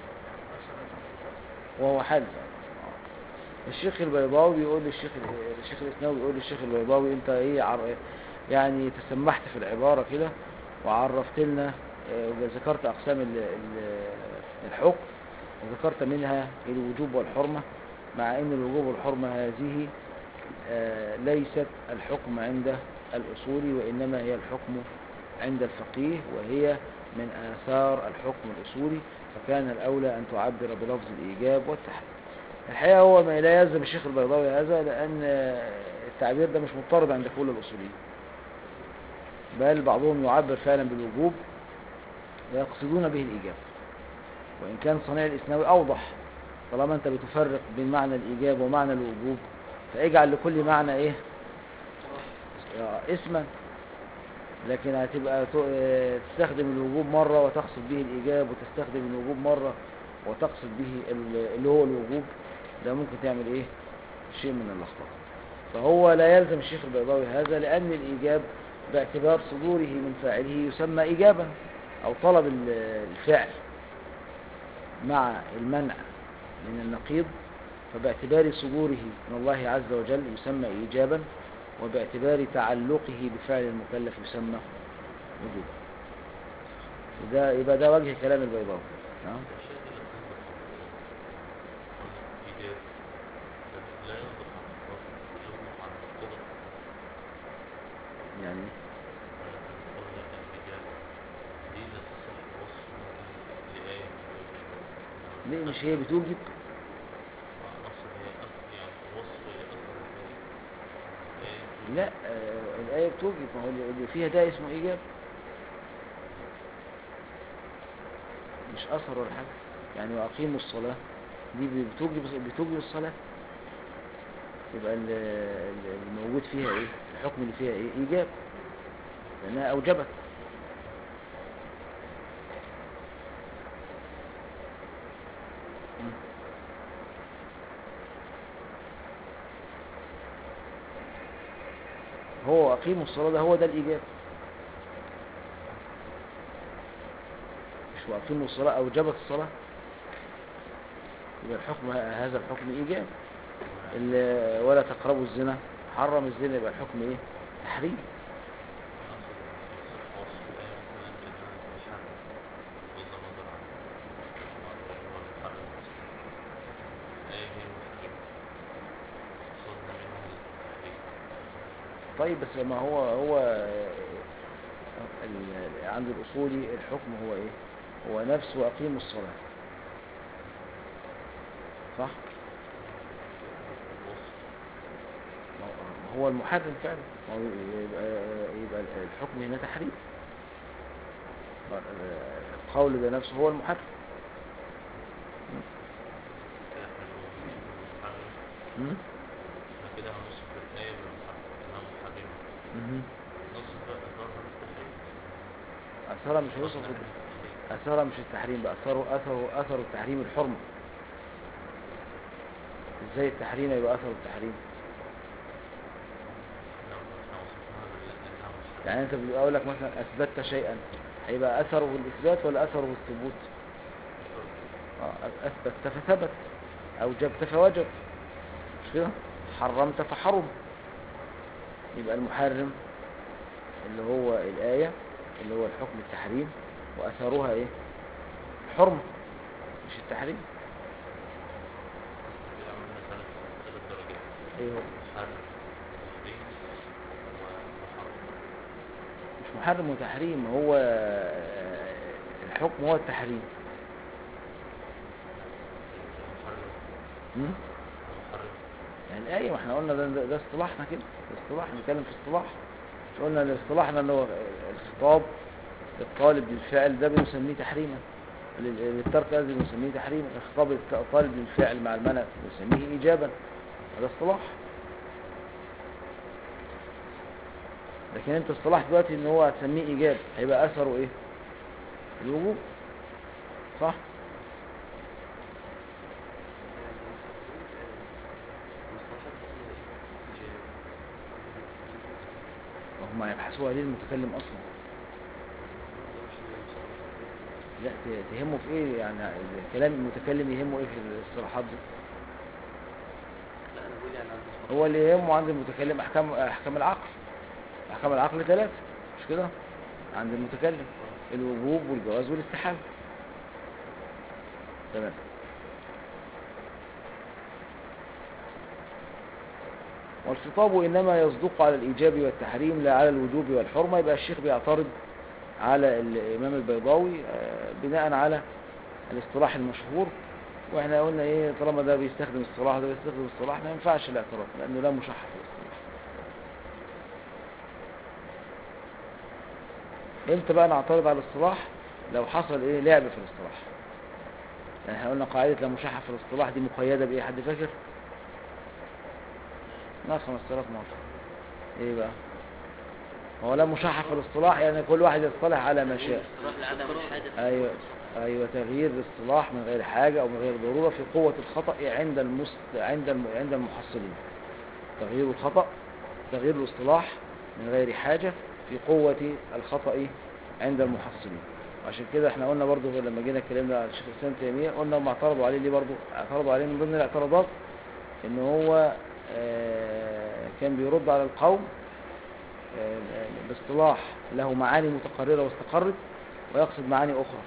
وهو حدث الشيخ البيضاوي بيقول للشيخ الشيخ الاسناوي بيقول للشيخ البيضاوي انت ايه عر... يعني تسمحت في العبارة كده وعرفت لنا آه، وذكرت اقسام ال- ال- الحكم وذكرت منها الوجوب والحرمة مع ان الوجوب والحرمة هذه آه، ليست الحكم عند الأصولي وإنما هي الحكم عند الفقيه وهي من آثار الحكم الأصولي فكان الأولى أن تعبر بلفظ الإيجاب والتحريم الحقيقة هو ما لا يلزم الشيخ البيضاوي هذا لأن آه، التعبير ده مش مضطرد عند كل الأصوليين بل بعضهم يعبر فعلا بالوجوب ويقصدون به الإيجاب وإن كان صنيع الإسناوي أوضح طالما أنت بتفرق بين معنى الإيجاب ومعنى الوجوب فاجعل لكل معنى إيه آه، اسما لكن هتبقى ت- آه، تستخدم الوجوب مرة وتقصد به الإيجاب وتستخدم الوجوب مرة وتقصد به ال- اللي هو الوجوب ده ممكن تعمل إيه شيء من اللخبطة فهو لا يلزم الشيخ البيضاوي هذا لأن الإيجاب باعتبار صدوره من فاعله يسمى إيجابا أو طلب ال- الفعل مع المنع من النقيض فباعتبار صدوره من الله عز وجل يسمى إيجابا وباعتبار تعلقه بفعل المكلف يسمى وجوبا ده يبقى ده وجه كلام البيضاوي نعم الشيء اللي كان إيجاب لا يصدق عن الفرق يصدق عن القدر يعني قلنا الإيجاب دي لا تصح الوصف لآية من ليه مش هي بتوجب أصل هي أصل يعني الوصف هي أصل الآية لا آه الآية بتوجب ما هو اللي اللي فيها ده اسمه إيجاب مش أثر ولا حاجة يعني وأقيموا الصلاة دي بتوجب بتوجب الصلاة يبقى ال- ال- الموجود فيها إيه الحكم اللي فيها إيه إيجاب لأنها أوجبت هو أقيموا الصلاة ده هو ده الإيجاب مش وأقيموا الصلاة أوجبت الصلاة يبقى الحكم هذا الحكم إيجاب ال- ولا تقربوا الزنا حرم الزنا يبقى الحكم إيه تحريم أصل يصح وصف الآية مثلا بأنها محرم بغض النظر عن المحرم أصلا الآية هي المحرم قصدنا منها التحريم طيب بس ما هو هو ال- عند الأصولي الحكم هو إيه هو نفس وأقيموا الصلاة صح الوصف ما هو- ما هو المحرم فعلا ما هو يبقى, يبقى الحكم هنا تحريم القول ده نفسه هو المحرم كده احنا بنقول محرم مم؟ احنا كده هنوصف الآية بالمحرم إنها محرمة مهم. نوصف بقى أثارها بالتحريم أثرها مش هيوصف أثرها بال- بالتحريم. أثرها مش التحريم بقى أثره أثره أثر التحريم الحرمة ازاي التحريم يبقى أثر التحريم احنا احنا وصفناها بأنها محرمة يعني انت بيقول لك مثلا اثبتت شيئا هيبقى اثره الاثبات ولا اثره الثبوت آه، اثبتت فثبت اوجبت فوجب مش كده حرمت فحرم يبقى المحرم اللي هو الايه اللي هو الحكم التحريم واثرها ايه الحرمه مش التحريم كده عملنا ثلاث ثلاث درجات ايه هو محرم تحريم ومحرم مش محرم وتحريم هو آه، الحكم هو التحريم المحرم م? المحرم يعني الآية ما احنا قلنا ده, ده, ده اصطلاحنا كده ده اصطلاح نتكلم في اصطلاح مش قلنا ان اصطلاحنا ان هو الخطاب للطالب بالفعل ده بنسميه تحريما لل- للترك قصدي بنسميه تحريما الخطاب الطالب بالفعل مع المنع بنسميه إيجابا هذا اصطلاح لكن انت اصطلاح دلوقتي ان هو هتسميه إيجاب هيبقى أثره ايه الوجوب صح وهم هيبحثوها ليه المتكلم أصلا لا ت- تهمه في ايه يعني الكلام المتكلم يهمه ايه في الاصطلاحات دي لا انا بقول يعني عند هو اللي يهمه عند المتكلم احكام احكام العقل احكام العقل ثلاثة مش كده عند المتكلم الوجوب والجواز والاستحالة تمام والخطاب انما يصدق على الايجاب والتحريم لا على الوجوب والحرمه يبقى الشيخ بيعترض على الامام البيضاوي آه، بناء على الاصطلاح المشهور واحنا قلنا ايه طالما ده بيستخدم الصلاح ده بيستخدم الصلاح ما ينفعش الاعتراض لانه لا مشحف في الاصطلاح امتى بقى نعترض على الاصطلاح لو حصل ايه لعب في الاصطلاح يعني احنا قلنا قاعدة لا مشحف في الاصطلاح دي مقيدة بايه حد فاكر لا 5000 مرة ايه بقى هو لا مشحف في الاصطلاح يعني كل واحد يصطلح على ما شاء اصطلاح لعدم الحاجة في ايوه ايوه تغيير الاصطلاح من غير حاجه او من غير ضروره في قوه الخطا عند المست... عند الم... عند المحصلين تغيير الخطا تغيير الاصطلاح من غير حاجه في قوه الخطا عند المحصلين وعشان كده احنا قلنا برضو لما جينا اتكلمنا على الشيخ الاسلام تيميه قلنا هم اعترضوا عليه ليه برضو اعترضوا عليه من ضمن الاعتراضات ان هو آه، كان بيرد على القوم آه، الاصطلاح له معاني متقرره واستقرت ويقصد معاني اخرى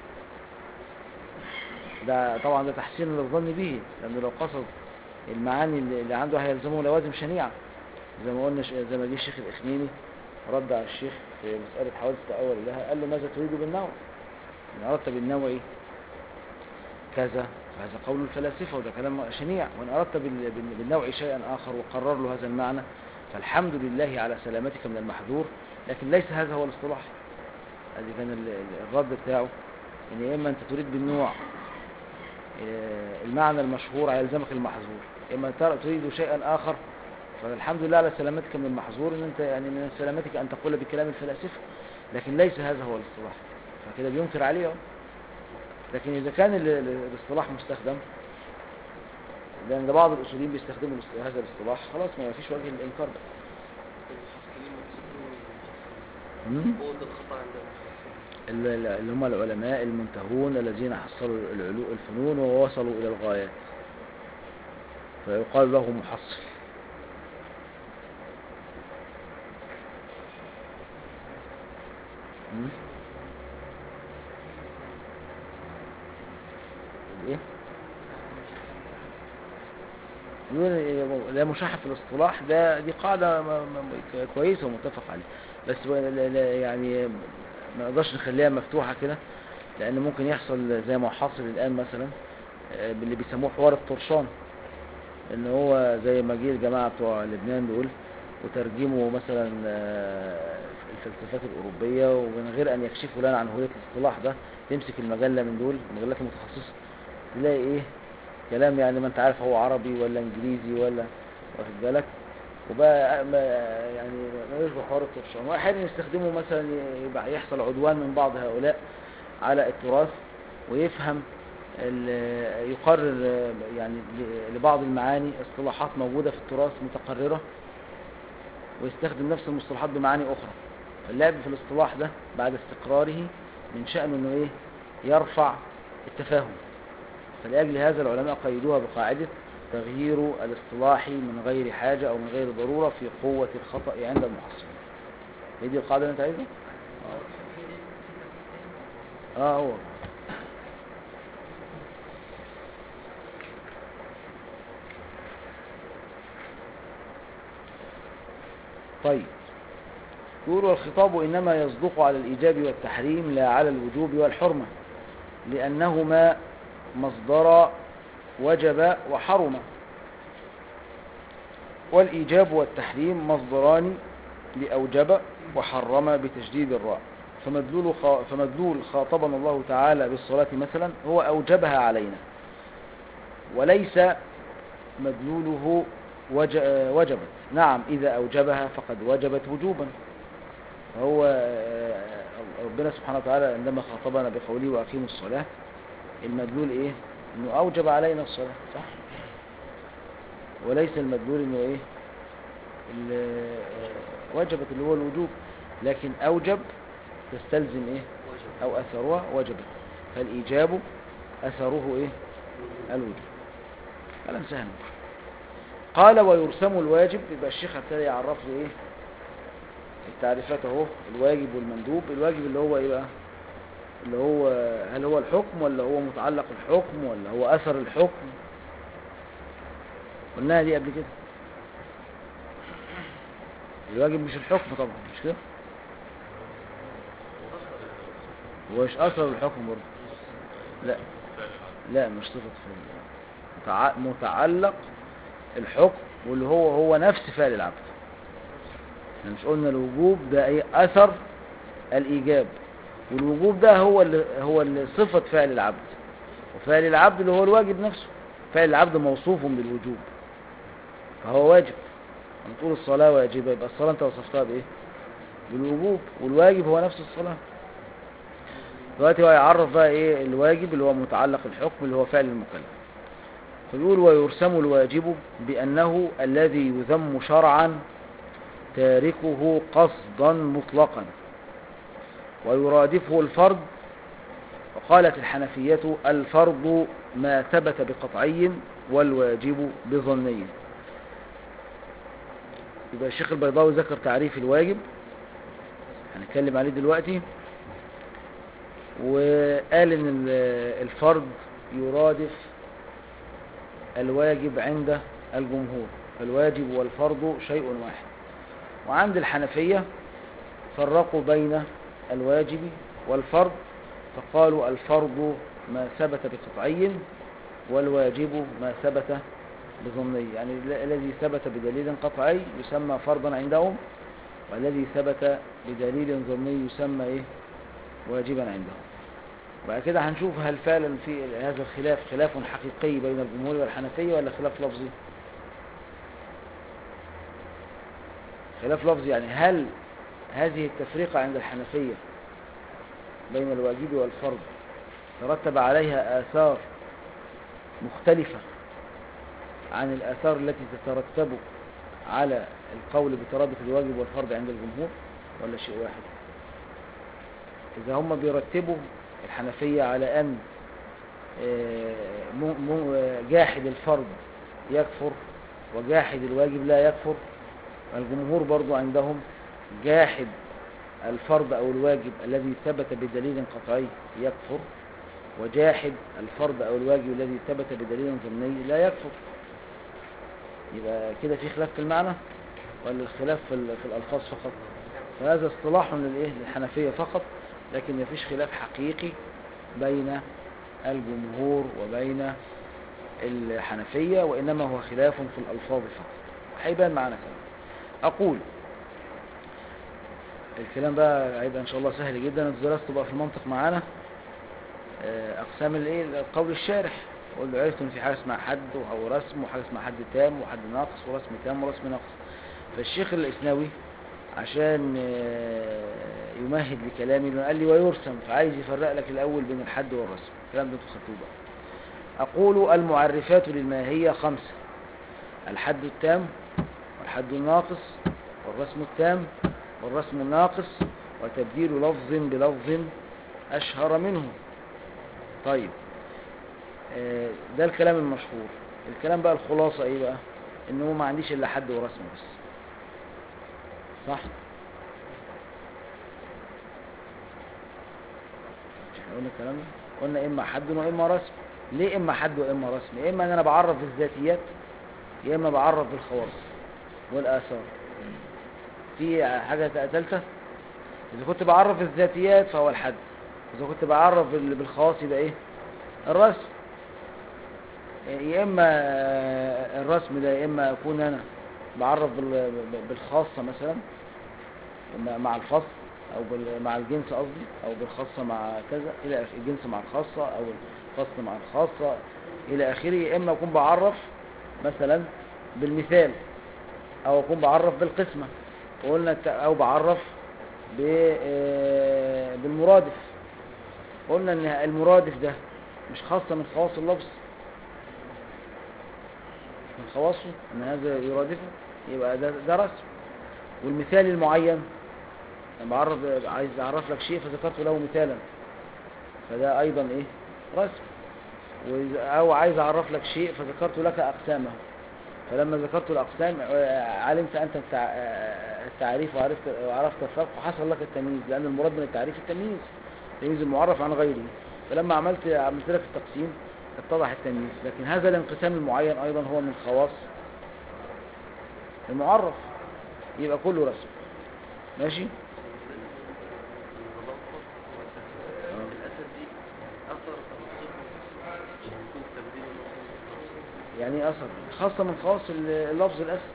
ده طبعا ده تحسين للظن به لانه لو قصد المعاني اللي اللي عنده هيلزمه لوازم شنيعه زي ما قلنا ش- زي ما جه الشيخ الاخميني رد على الشيخ في مساله حوادث التأول لها قال له ماذا تريد بالنوع؟ ان اردت بالنوع ايه؟ كذا فهذا قول الفلاسفه وده كلام شنيع وان اردت بال- بال- بالنوع شيئا اخر وقرر له هذا المعنى فالحمد لله على سلامتك من المحذور لكن ليس هذا هو الاصطلاح هذه كان ال- ال- الرد بتاعه ان يا اما انت تريد بالنوع آه، المعنى المشهور هيلزمك المحظور يا اما تر- تريد شيئا اخر فالحمد لله على سلامتك من المحظور ان انت يعني من سلامتك ان تقول بكلام الفلاسفه لكن ليس هذا هو الاصطلاح فكده بينكر عليه أهو. لكن اذا كان ال- ال- الاصطلاح مستخدم لان ده بعض الاصوليين بيستخدموا الاص- هذا الاصطلاح خلاص ما فيش وجه للانكار بقى المحصلين مقصودين مم؟ قوة الخطأ عند المحصلين ال- ال- اللي هم العلماء المنتهون الذين حصلوا العلو الفنون ووصلوا إلى الغايات فيقال له محصل مم؟ ايه يقول لا مشاحة في الاصطلاح ده دي قاعدة م- م- كويسة ومتفق عليها بس لا- لا- لا- يعني ما نقدرش نخليها مفتوحة كده لأن ممكن يحصل زي ما حاصل الآن مثلا آه، باللي بيسموه حوار الطرشان إن هو زي ما جه الجماعة بتوع لبنان دول وترجموا مثلا آه، الفلسفات الأوروبية ومن غير أن يكشفوا لنا عن هوية الاصطلاح ده تمسك المجلة من دول المجلات المتخصصة تلاقي إيه كلام يعني ما أنت عارف هو عربي ولا إنجليزي ولا واخد بالك وبقى ما يعني ما يشبه حوار الطفشان واحيانا يستخدموا مثلا يبقى يحصل عدوان من بعض هؤلاء على التراث ويفهم ال- يقرر يعني ل- لبعض المعاني اصطلاحات موجودة في التراث متقررة ويستخدم نفس المصطلحات بمعاني أخرى فاللعب في الاصطلاح ده بعد استقراره من شأنه أنه إيه يرفع التفاهم فلأجل هذا العلماء قيدوها بقاعدة تغيير الاصطلاح من غير حاجة أو من غير ضرورة في قوة الخطأ عند المحصلين هي دي القاعدة اللي أنت عايزها؟ آه هو طيب يقول والخطاب إنما يصدق على الإيجاب والتحريم لا على الوجوب والحرمة لأنهما مصدر وجب وحرم والإيجاب والتحريم مصدران لأوجب وحرم بتشديد الراء فمدلول, خا... فمدلول خاطبنا الله تعالى بالصلاة مثلا هو أوجبها علينا وليس مدلوله وج... وجبت نعم إذا أوجبها فقد وجبت وجوبا فهو آه، ربنا سبحانه وتعالى عندما خاطبنا بقوله وأقيموا الصلاة المدلول إيه إنه أوجب علينا الصلاة صح وليس المدلول إنه إيه اللي آه، وجبت اللي هو الوجوب لكن أوجب تستلزم إيه وجب أو أثرها وجبت فالإيجاب أثره إيه الوجوب كلام سهل قال ويرسم الواجب يبقى الشيخ ابتدى يعرف له ايه التعريفات اهو الواجب والمندوب الواجب اللي هو ايه بقى اللي هو هل هو الحكم ولا هو متعلق الحكم ولا هو اثر الحكم قلناها دي قبل كده الواجب مش الحكم طبعا مش كده هو مش اثر الحكم برضه لا لا مش صفة فعل متع- متعلق الحكم واللي هو هو نفس فعل العبد احنا مش قلنا الوجوب ده ايه اثر الايجاب والوجوب ده هو اللي هو اللي صفة فعل العبد وفعل العبد اللي هو الواجب نفسه فعل العبد موصوف بالوجوب فهو واجب لما تقول الصلاة واجبة يبقى الصلاة انت وصفتها بايه بالوجوب والواجب هو نفس الصلاة دلوقتي هو يعرف بقى ايه الواجب اللي هو متعلق الحكم اللي هو فعل المكلف فيقول ويرسم الواجب بأنه الذي يذم شرعا تاركه قصدا مطلقا ويرادفه الفرض وقالت الحنفية الفرض ما ثبت بقطعي والواجب بظني يبقى الشيخ البيضاوي ذكر تعريف الواجب هنتكلم عليه دلوقتي وقال ان ال- الفرض يرادف الواجب عند الجمهور الواجب والفرض شيء واحد وعند الحنفية فرقوا بين الواجب والفرض فقالوا الفرض ما ثبت بقطعي والواجب ما ثبت بظني يعني ال- الذي ثبت بدليل قطعي يسمى فرضا عندهم والذي ثبت بدليل ظني يسمى ايه واجبا عندهم بعد كده هنشوف هل فعلا في هذا الخلاف خلاف حقيقي بين الجمهور والحنفية ولا خلاف لفظي خلاف لفظي يعني هل هذه التفرقة عند الحنفية بين الواجب والفرض ترتب عليها آثار مختلفة عن الآثار التي تترتب على القول بترادف الواجب والفرض عند الجمهور ولا شيء واحد إذا هم بيرتبوا الحنفية على أن آه، مو- مو- آه، جاحد الفرض يكفر وجاحد الواجب لا يكفر الجمهور برضو عندهم جاحد الفرض أو الواجب الذي ثبت بدليل قطعي يكفر وجاحد الفرض أو الواجب الذي ثبت بدليل ظني لا يكفر يبقى كده في خلاف في المعنى ولا الخلاف في, ال- في الألفاظ فقط فهذا اصطلاح للإيه للحنفية فقط لكن مفيش خلاف حقيقي بين الجمهور وبين الحنفية وإنما هو خلاف في الألفاظ فقط هيبان معنا كمان أقول الكلام بقى هيبقى إن شاء الله سهل جدا الدراسة تبقى في المنطق معانا آه، أقسام الإيه القول الشارح قول له عرفت إن في حاجة اسمها حد أو رسم وحاجة اسمها حد تام وحد ناقص ورسم تام ورسم ناقص فالشيخ الإسناوي عشان آه، يمهد لكلامي قال لي ويرسم فعايز يفرق لك الأول بين الحد والرسم الكلام ده انتوا خدتوه بقى أقول المعرفات للماهية خمسة الحد التام والحد الناقص والرسم التام والرسم الناقص وتبديل لفظ بلفظ أشهر منه طيب آه، ده الكلام المشهور الكلام بقى الخلاصة ايه بقى ان هو ما عنديش الا حد ورسم بس صح مش احنا قلنا الكلام ده قلنا اما حد واما رسم ليه اما حد واما رسم يا اما ان انا بعرف بالذاتيات يا اما بعرف بالخواص والاثار في حاجه ثالثه اذا كنت بعرف الذاتيات فهو الحد اذا كنت بعرف بال- بالخواص يبقى ايه الرسم يا اما الرسم ده يا اما اكون انا بعرف بال- بالخاصه مثلا مع- مع الفصل او بال- مع الجنس قصدي او بالخاصه مع كذا الى آخره. الجنس مع الخاصه او الفصل مع الخاصه الى اخره يا اما اكون بعرف مثلا بالمثال او اكون بعرف بالقسمه وقلنا الت- او بعرف ب- آه، بالمرادف قلنا ان المرادف ده مش خاصه من خواص اللفظ من خواصه ان هذا يرادفه يبقى ده, ده رسم والمثال المعين انا بعرف عايز اعرف لك شيء فذكرت له مثالا فده ايضا ايه رسم وإذا- او عايز اعرف لك شيء فذكرت لك اقسامه فلما ذكرت الاقسام آه، علمت انت التع- آه، التعريف وعرفت وعرفت الفرق وحصل لك التمييز لان المراد من التعريف التمييز تمييز المعرف عن غيره فلما عملت عملت لك التقسيم اتضح التمييز لكن هذا الانقسام المعين ايضا هو من خواص المعرف يبقى كله رسم ماشي المناقض والأسد الأسد دي أثر أو صفة يعني يكون تبديل اللفظ يعني ايه اثر خاصه من خواص اللفظ الاسد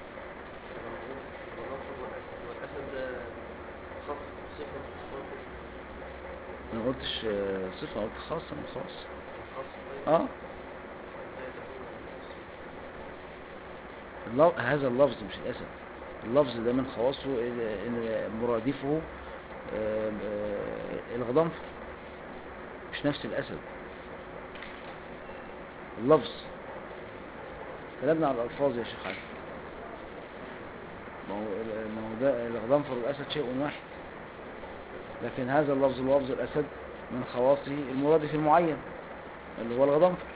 المناقض والأسد والأسد ده خاص صفة من صفات انا ما قلتش آه، صفه قلت خاصه من خواص الخاص اه لا تكون اللف- هذا اللفظ مش الاسد اللفظ ده من خواصه ال- ان مرادفه آه، آه، الغضنفر مش نفس الاسد اللفظ كلامنا على الالفاظ يا شيخ علي ما هو ال- ما هو ده الغضنفر والاسد شيء واحد لكن هذا اللفظ اللفظ الاسد من خواصه المرادف المعين اللي هو الغضنفر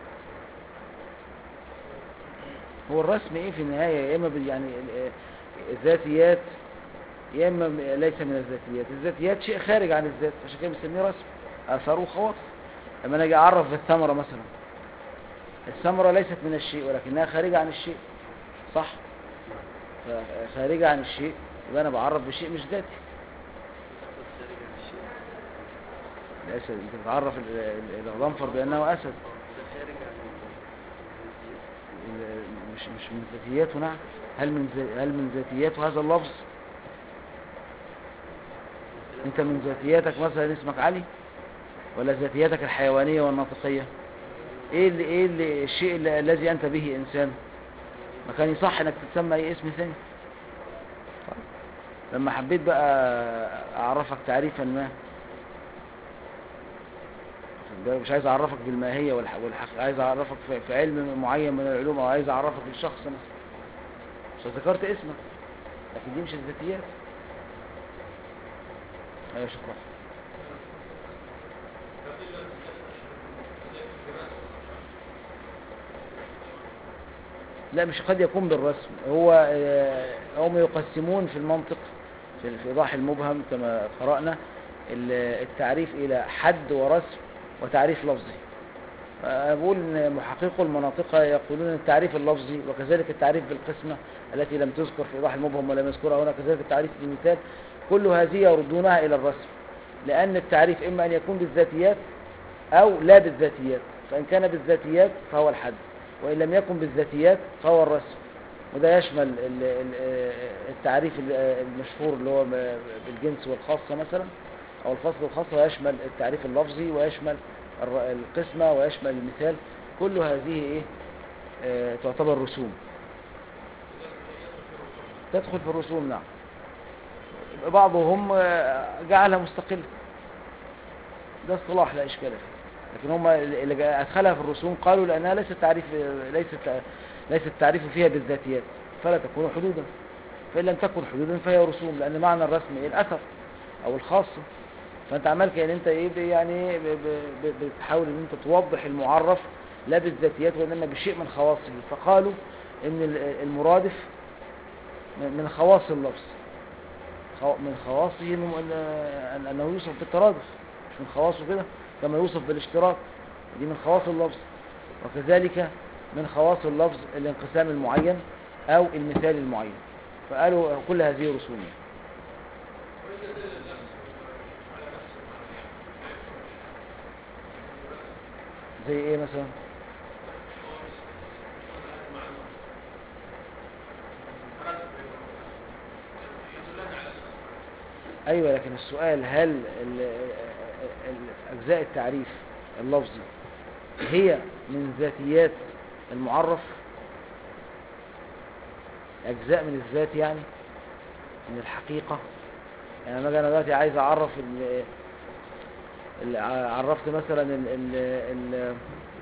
هو الرسم ايه في النهاية يا اما بال- يعني ال- الذاتيات يا اما م- ليس من الذاتيات الذاتيات شيء خارج عن الذات عشان كده بنسميه رسم اثار وخواص لما انا اجي اعرف بالثمرة مثلا الثمرة ليست من الشيء ولكنها خارجة عن الشيء صح فخارجة عن الشيء يبقى انا بعرف بشيء مش ذاتي الأسد خارج عن الشيء الاسد انت بتعرف ال- ال- الغضنفر بانه اسد ده خارج عن الذاتيات ال- مش مش من ذاتياته نعم هل من ذا- هل من ذاتياته هذا اللفظ انت من ذاتياتك مثلا اسمك علي ولا ذاتياتك الحيوانية والناطقية ايه اللي ايه اللي الشيء اللي الذي انت به انسان ما كان يصح انك تتسمى اي اسم ثاني طيب. لما حبيت بقى اعرفك تعريفا ما واخد بالك؟ مش عايز اعرفك بالماهية والح... والحق... عايز اعرفك في... في علم معين من العلوم او عايز اعرفك بالشخص مثلا فذكرت اسمك لكن دي مش الذاتيات ايوه شكرا لا مش قد يكون بالرسم هو آه، هم يقسمون في المنطق في في ايضاح المبهم كما قرأنا ال- التعريف الى حد ورسم وتعريف لفظي أنا بقول ان محققو المناطق يقولون التعريف اللفظي وكذلك التعريف بالقسمة التي لم تذكر في ايضاح المبهم ولم يذكرها هنا كذلك التعريف بالمثال كل هذه يردونها الى الرسم لان التعريف اما ان يكون بالذاتيات او لا بالذاتيات فان كان بالذاتيات فهو الحد وان لم يكن بالذاتيات فهو الرسم وده يشمل ال- ال- التعريف ال- المشهور اللي هو ب- بالجنس والخاصة مثلا أو الفصل والخاصة ويشمل التعريف اللفظي ويشمل الر- القسمة ويشمل المثال كل هذه إيه آه، تعتبر رسوم تدخل في الرسوم نعم بعضهم آه، جعلها مستقلة ده اصطلاح لا إشكال فيه لكن هم اللي جا- أدخلها في الرسوم قالوا لأنها ليست تعريف ليست ليس التعريف فيها بالذاتيات فلا تكون حدودا فإن لم تكن حدودا فهي رسوم لأن معنى الرسم إيه الأثر أو الخاصة فأنت عمال كأن أنت إيه ب- يعني ب- ب- ب- بتحاول أن أنت توضح المعرف لا بالذاتيات وإنما بشيء من خواصه فقالوا إن ال- المرادف من من خواص اللفظ خو- من خواصه إنه إن- أن- أنه يوصف بالترادف مش من خواصه كده كما يوصف بالاشتراك دي من خواص اللفظ وكذلك من خواص اللفظ الانقسام المعين أو المثال المعين فقالوا كل هذه رسوم يعني. زي ايه مثلا ايوه لكن السؤال هل ال- ال- اجزاء التعريف اللفظي هي من ذاتيات المعرف اجزاء من الذات يعني من الحقيقة يعني لما أجي انا دلوقتي عايز اعرف ال ال- عرفت مثلا ال ال ال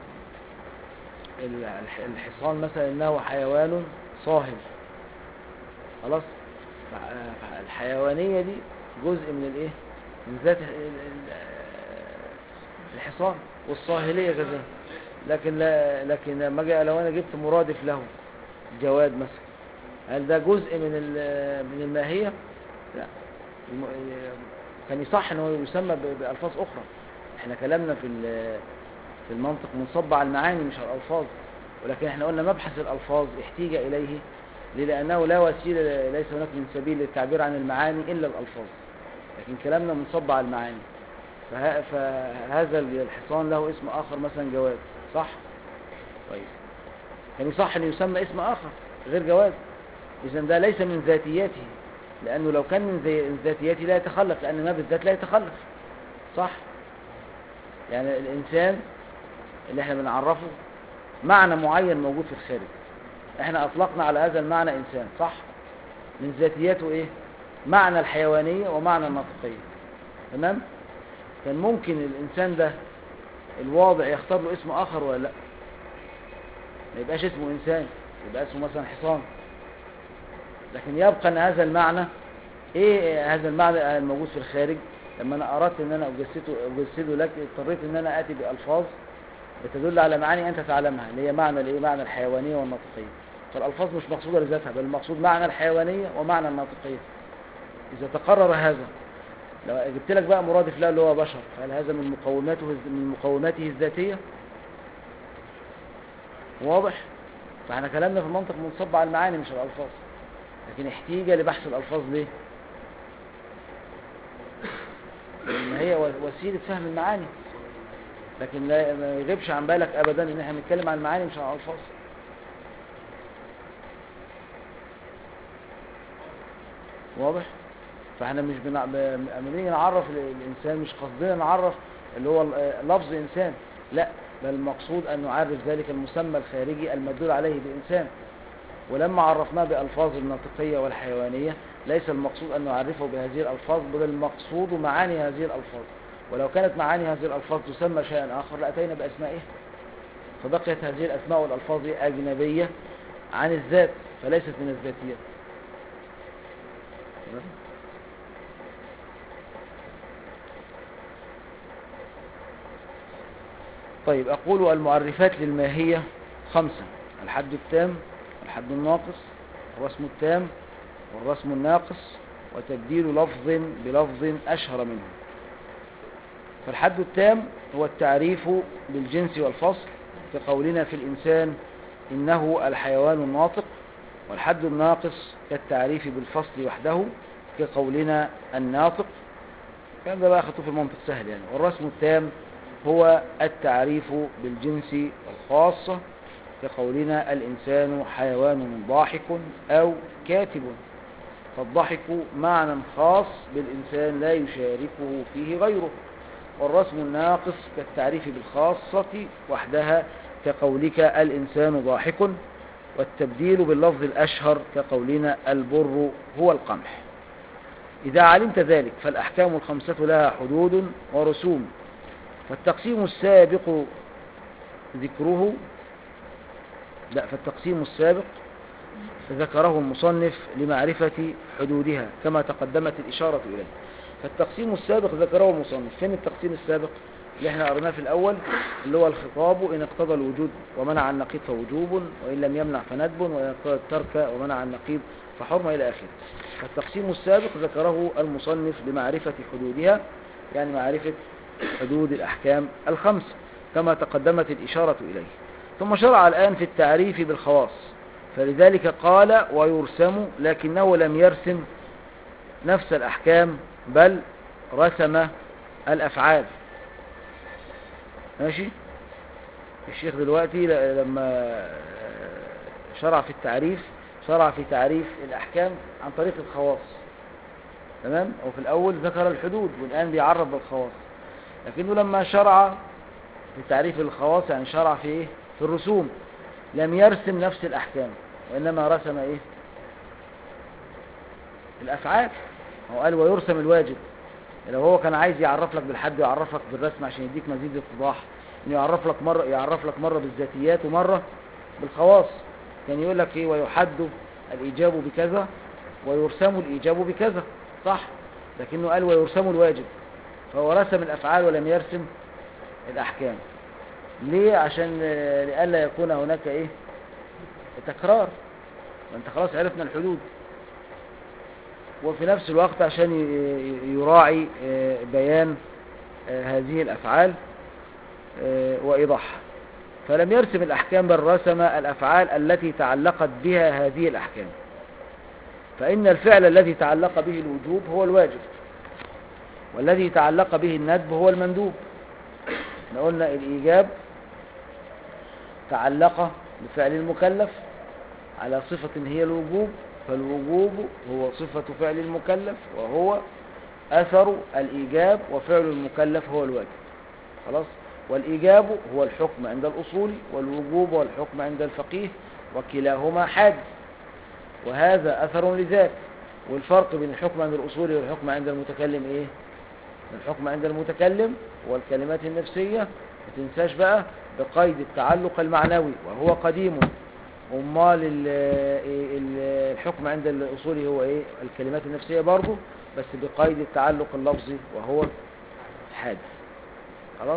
ال- الح- الحصان مثلا انه حيوان صاهل خلاص فح- فح- الحيوانية دي جزء من الايه من ذات ال- ال- الحصان والصاهلية كذلك لكن لا لكن لما اجي لو انا جبت مرادف له جواد مثلا هل ده جزء من ال- من الماهية لا الم- كان يصح انه يسمى ب- بألفاظ اخرى احنا كلامنا في ال- في المنطق منصب على المعاني مش على الألفاظ ولكن احنا قلنا مبحث الألفاظ احتيج إليه ليه؟ لأنه لا وسيلة ليس هناك من سبيل للتعبير عن المعاني إلا الألفاظ لكن كلامنا منصب على المعاني فه- فهذا الحصان له اسم آخر مثلا جواد صح؟ طيب كان يصح أن يسمى اسم آخر غير جواد إذا ده ليس من ذاتياته لأنه لو كان من زي- من ذاتياته لا يتخلف لأن ما بالذات لا يتخلف صح؟ يعني الإنسان اللي احنا بنعرفه معنى معين موجود في الخارج احنا أطلقنا على هذا المعنى إنسان صح؟ من ذاتياته إيه؟ معنى الحيوانية ومعنى الناطقية تمام؟ كان ممكن الإنسان ده الواضع يختار له اسم آخر ولا لا ما يبقاش اسمه إنسان يبقى اسمه مثلا حصان لكن يبقى أن هذا المعنى إيه هذا المعنى الموجود في الخارج لما أنا أردت أن أنا أجسده, أجسده لك اضطريت أن أنا آتي بألفاظ بتدل على معاني أنت تعلمها اللي هي معنى الإيه معنى الحيوانية والناطقية فالألفاظ مش مقصودة لذاتها بل المقصود معنى الحيوانية ومعنى الناطقية إذا تقرر هذا لو جبت لك بقى مرادف له اللي هو بشر فهل هذا من مقوماته من مقوماته الذاتية واضح فاحنا كلامنا في المنطق منصب على المعاني مش الألفاظ لكن احتيج لبحث الألفاظ ليه لأن هي و- وسيلة فهم المعاني لكن لا ما يغيبش عن بالك أبدا إن احنا بنتكلم عن المعاني مش عن الألفاظ واضح فاحنا مش بنع... ب... لما بنيجي نعرف ال- الإنسان مش قصدنا نعرف اللي هو ال- آه، لفظ إنسان لا بل المقصود أن نعرف ذلك المسمى الخارجي المدلول عليه بإنسان ولما عرفناه بألفاظ الناطقية والحيوانية ليس المقصود أن نعرفه بهذه الألفاظ بل المقصود معاني هذه الألفاظ ولو كانت معاني هذه الألفاظ تسمى شيئا آخر لأتينا بأسمائها فبقيت هذه الأسماء والألفاظ أجنبية عن الذات فليست من الذاتيات تمام؟ طيب أقول المعرفات للماهية خمسة الحد التام الحد الناقص الرسم التام والرسم الناقص وتبديل لفظ بلفظ أشهر منه فالحد التام هو التعريف بالجنس والفصل كقولنا في الإنسان إنه الحيوان الناطق والحد الناقص كالتعريف بالفصل وحده كقولنا الناطق كان ده بقى خطوة في المنطق سهل يعني والرسم التام هو التعريف بالجنس والخاصة كقولنا الإنسان حيوان ضاحك أو كاتب فالضحك معنى خاص بالإنسان لا يشاركه فيه غيره والرسم الناقص كالتعريف بالخاصة وحدها كقولك الإنسان ضاحك والتبديل باللفظ الأشهر كقولنا البر هو القمح إذا علمت ذلك فالأحكام الخمسة لها حدود ورسوم فالتقسيم السابق ذكره لا فالتقسيم السابق ذكره المصنف لمعرفة حدودها كما تقدمت الإشارة إليه فالتقسيم السابق ذكره المصنف فين التقسيم السابق اللي احنا قرناه في الأول اللي هو الخطاب إن اقتضى الوجود ومنع النقيض فوجوب وإن لم يمنع فندب وإن اقتضى الترك ومنع النقيض فحرمة إلى آخره فالتقسيم السابق ذكره المصنف لمعرفة حدودها يعني معرفة حدود الأحكام الخمس كما تقدمت الإشارة إليه ثم شرع الآن في التعريف بالخواص فلذلك قال ويرسم لكنه لم يرسم نفس الأحكام بل رسم الأفعال ماشي الشيخ دلوقتي ل- لما شرع في التعريف شرع في تعريف الأحكام عن طريق الخواص تمام وفي الأول ذكر الحدود والآن بيعرف بالخواص لكنه لما شرع في تعريف الخواص يعني شرع في إيه؟ في الرسوم لم يرسم نفس الأحكام وإنما رسم إيه الأفعال هو قال ويرسم الواجب لو هو كان عايز يعرف لك بالحد ويعرف لك بالرسم عشان يديك مزيد اتضاح انه يعرف لك مره يعرف لك مره بالذاتيات ومره بالخواص كان يقول لك ايه ويحد الايجاب بكذا ويرسم الايجاب بكذا صح لكنه قال ويرسم الواجب فهو رسم الافعال ولم يرسم الاحكام ليه عشان آه، لئلا يكون هناك ايه تكرار وانت خلاص عرفنا الحدود وفي نفس الوقت عشان ي- ي- يراعي آه، بيان آه، هذه الأفعال آه، وإيضاحها فلم يرسم الأحكام بل رسم الأفعال التي تعلقت بها هذه الأحكام فإن الفعل الذي تعلق به الوجوب هو الواجب والذي تعلق به الندب هو المندوب احنا قلنا الإيجاب تعلق بفعل المكلف على صفة هي الوجوب فالوجوب هو صفة فعل المكلف وهو أثر الإيجاب وفعل المكلف هو الواجب خلاص والإيجاب هو الحكم عند الأصول والوجوب هو الحكم عند الفقيه وكلاهما حادث وهذا أثر لذاك والفرق بين الحكم عند الأصول والحكم عند المتكلم إيه الحكم عند المتكلم والكلمات النفسية ما تنساش بقى بقيد التعلق المعنوي وهو قديم امال ال- ال- الحكم عند الاصولي هو ايه الكلمات النفسيه برضه بس بقيد التعلق اللفظي وهو حادث خلاص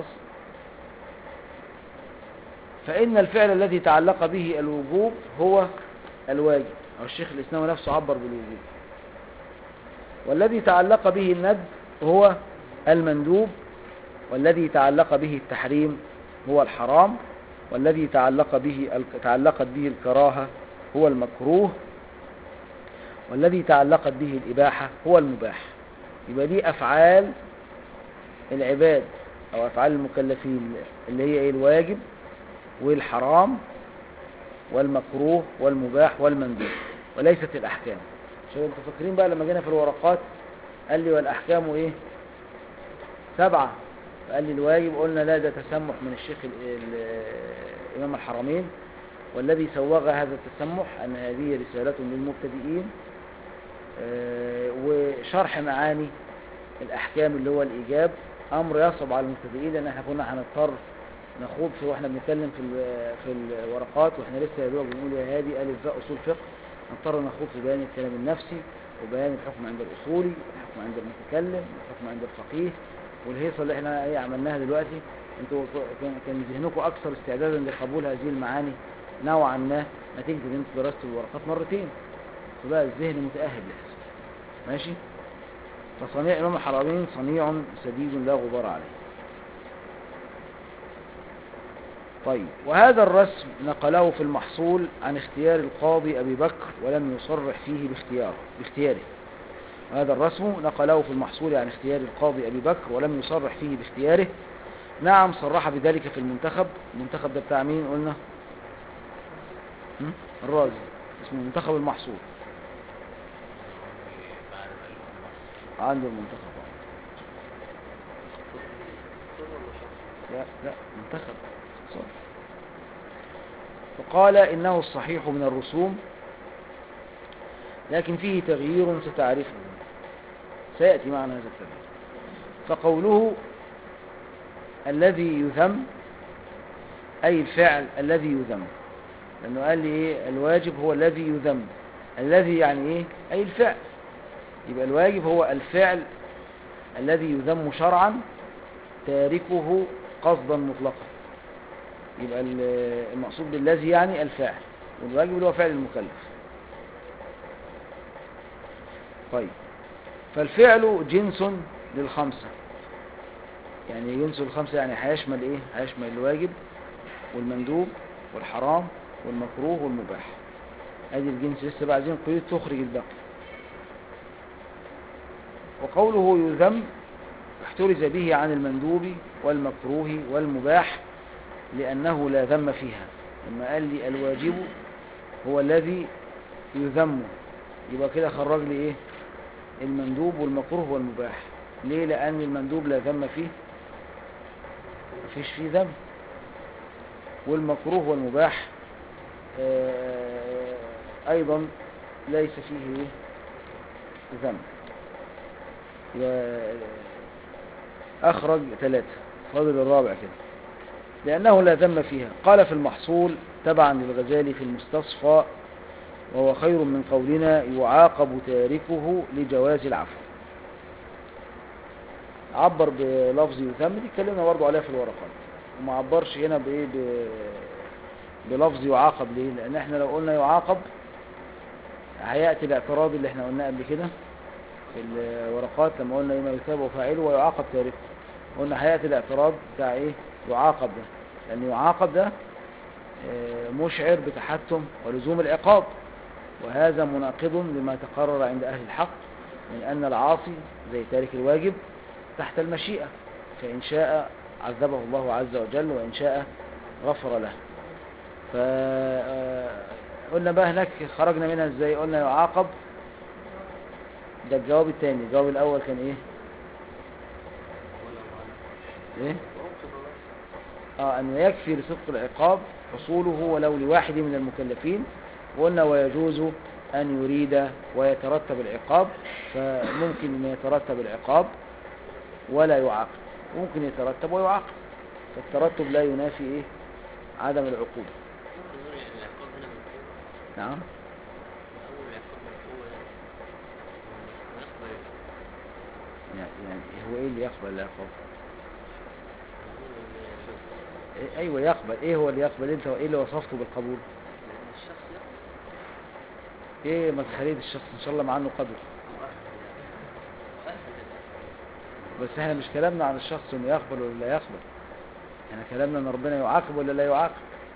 فان الفعل الذي تعلق به الوجوب هو الواجب او الشيخ الاسلامي نفسه عبر بالوجوب والذي تعلق به الند هو المندوب والذي تعلق به التحريم هو الحرام والذي تعلق به تعلقت به الكراهة هو المكروه والذي تعلقت به الإباحة هو المباح يبقى دي أفعال العباد أو أفعال المكلفين اللي هي إيه الواجب والحرام والمكروه والمباح والمندوب وليست الأحكام عشان انتوا فاكرين بقى لما جينا في الورقات قال لي والأحكام إيه سبعة فقال لي الواجب قلنا لا ده تسمح من الشيخ ال- ال- إمام الحرمين والذي سوغ هذا التسمح أن هذه رسالة للمبتدئين آه، وشرح معاني الأحكام اللي هو الإيجاب أمر يصعب على المبتدئين لأن احنا كنا هنضطر نخوض في واحنا بنتكلم في ال- في الورقات واحنا لسه يا دوب بنقول يا هادي ألف باء أصول فقه نضطر نخوض في بيان الكلام النفسي وبيان الحكم عند الأصولي الحكم عند المتكلم الحكم عند الفقيه والهيصة اللي احنا ايه عملناها دلوقتي انتوا كان- كان ذهنكم اكثر استعدادا لقبول هذه المعاني نوعا ما نتيجة ان انتوا درستوا الورقات مرتين فبقى الذهن متأهل لهذا ماشي فصنيع امام الحرمين صنيع سديد لا غبار عليه طيب وهذا الرسم نقله في المحصول عن اختيار القاضي أبي بكر ولم يصرح فيه باختياره باختياره هذا الرسم نقله في المحصول عن اختيار القاضي أبي بكر ولم يصرح فيه باختياره نعم صرح بذلك في المنتخب المنتخب ده بتاع مين قلنا هم؟ الرازي اسمه منتخب المحصول بعد ألف مصر عنده المنتخب اختصار ولا شرط؟ لا لا منتخب صح. فقال إنه الصحيح من الرسوم لكن فيه تغيير ستعرفه سيأتي معنا هذا التغيير فقوله الذي يذم أي الفعل الذي يذم لأنه قال لي إيه الواجب هو الذي يذم الذي يعني إيه أي الفعل يبقى الواجب هو الفعل الذي يذم شرعا تاركه قصدا مطلقا يبقى ال- المقصود بالذي يعني الفاعل والواجب اللي هو فعل المكلف طيب فالفعل جنس للخمسة يعني جنس الخمسة يعني هيشمل ايه هيشمل الواجب والمندوب والحرام والمكروه والمباح ادي الجنس لسه بقى عايزين قيود تخرج الباقي وقوله يذم احترز به عن المندوب والمكروه والمباح لأنه لا ذم فيها لما قال لي الواجب هو الذي يذم يبقى كده خرج لي ايه المندوب والمكروه والمباح ليه لأن المندوب لا ذم فيه مفيش فيه ذم والمكروه والمباح آه، أيضا ليس فيه إيه؟ ذم يبقى أخرج ثلاثة فاضل الرابع كده لأنه لا ذم فيها قال في المحصول تبعا للغزالي في المستصفى وهو خير من قولنا يعاقب تاركه لجواز العفو عبر بلفظ يذم دي اتكلمنا برضه عليها في الورقات وما عبرش هنا بايه ب- بلفظ يعاقب ليه لان احنا لو قلنا يعاقب هياتي الاعتراض اللي احنا قلناه قبل كده في الورقات لما قلنا ما يثاب فاعله ويعاقب تاركه قلنا هياتي الاعتراض بتاع ايه يعاقب ده لان يعاقب ده آه، مشعر بتحتم ولزوم العقاب وهذا مناقض لما تقرر عند أهل الحق من أن العاصي زي تارك الواجب تحت المشيئة فإن شاء عذبه الله عز وجل وإن شاء غفر له فقلنا بقى هناك خرجنا منها ازاي قلنا يعاقب ده الجواب الثاني الجواب الأول كان ايه ايه اه أنه يكفي لصدق العقاب حصوله ولو لواحد من المكلفين وقلنا ويجوز أن يريد ويترتب العقاب فممكن أن يترتب العقاب ولا يعاقب ممكن يترتب ويعاقب فالترتب لا ينافي إيه؟ عدم العقوبة ممكن نقول يعني العقاب هنا مرفوع نعم أول العقاب مرفوع ويقبل يعني يعني هو إيه اللي يقبل العقاب نقول يجوز إيه أيوة يقبل إيه هو اللي يقبل أنت وإيه اللي وصفته بالقبول لأن الشخص يقبل إيه مدخلية الشخص إن شاء الله مع عنه قدر مؤهل مؤهل للعقاب بس احنا مش كلامنا عن الشخص انه يقبل ولا لا يقبل احنا كلامنا ان ربنا يعاقب ولا لا يعاقب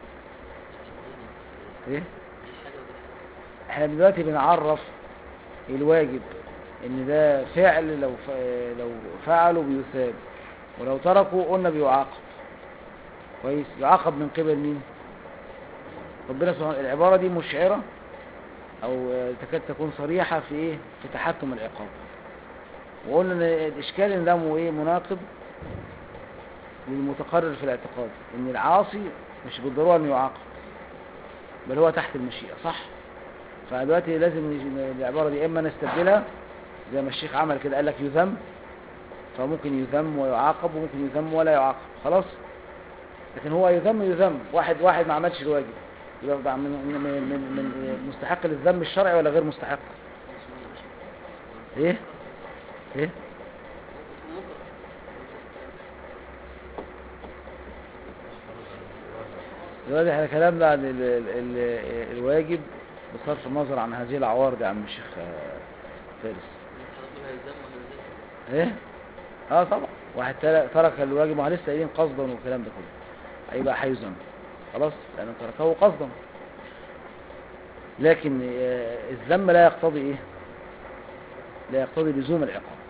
ايه دي حاجة ودي حاجة احنا دلوقتي بنعرف الواجب ان ده فعل لو ف... لو فعله بيثاب ولو تركه قلنا بيعاقب كويس يعاقب من قبل مين ربنا سبحانه العبارة دي مشعرة او آه، تكاد تكون صريحة في ايه في تحكم العقاب وقلنا ان الاشكال ان ده مو ايه مناقض للمتقرر في الاعتقاد ان العاصي مش بالضرورة انه يعاقب بل هو تحت المشيئة صح فدلوقتي لازم نج- العبارة دي اما نستبدلها زي ما الشيخ عمل كده قال لك يذم فممكن يذم ويعاقب وممكن يذم ولا يعاقب خلاص لكن هو يذم يذم واحد واحد ما عملش الواجب يبقى بقى من من من, من مستحق للذم الشرعي ولا غير مستحق ايه ايه دلوقتي احنا كلامنا عن ال ال ال الواجب بصرف النظر عن هذه العوارض يا عم الشيخ آه، فارس ربنا يلزم ولا ايه اه طبعا واحد تل- ترك الواجب ما لسه قايلين قصدا والكلام ده كله هيبقى هيذم خلاص لانه تركه قصدا لكن آه، الذم لا يقتضي ايه لا يقتضي لزوم العقاب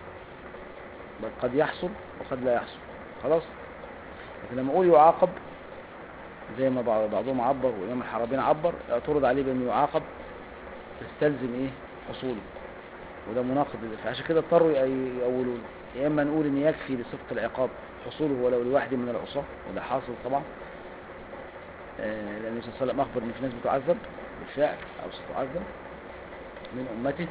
بل قد يحصل وقد لا يحصل خلاص لكن لما اقول يعاقب زي ما بعض- بعضهم عبر وإمام الحرابين عبر اعترض عليه بأنه يعاقب تستلزم إيه حصوله وده مناقض لده. فعشان كده اضطروا ي- يقولوا له. يا إما نقول إن يكفي لصدق العقاب حصوله ولو لواحد من العصاة وده حاصل طبعا آه، لأن النبي صلى الله عليه وسلم أخبر إن في ناس بتعذب بالفعل أو ستعذب من أمته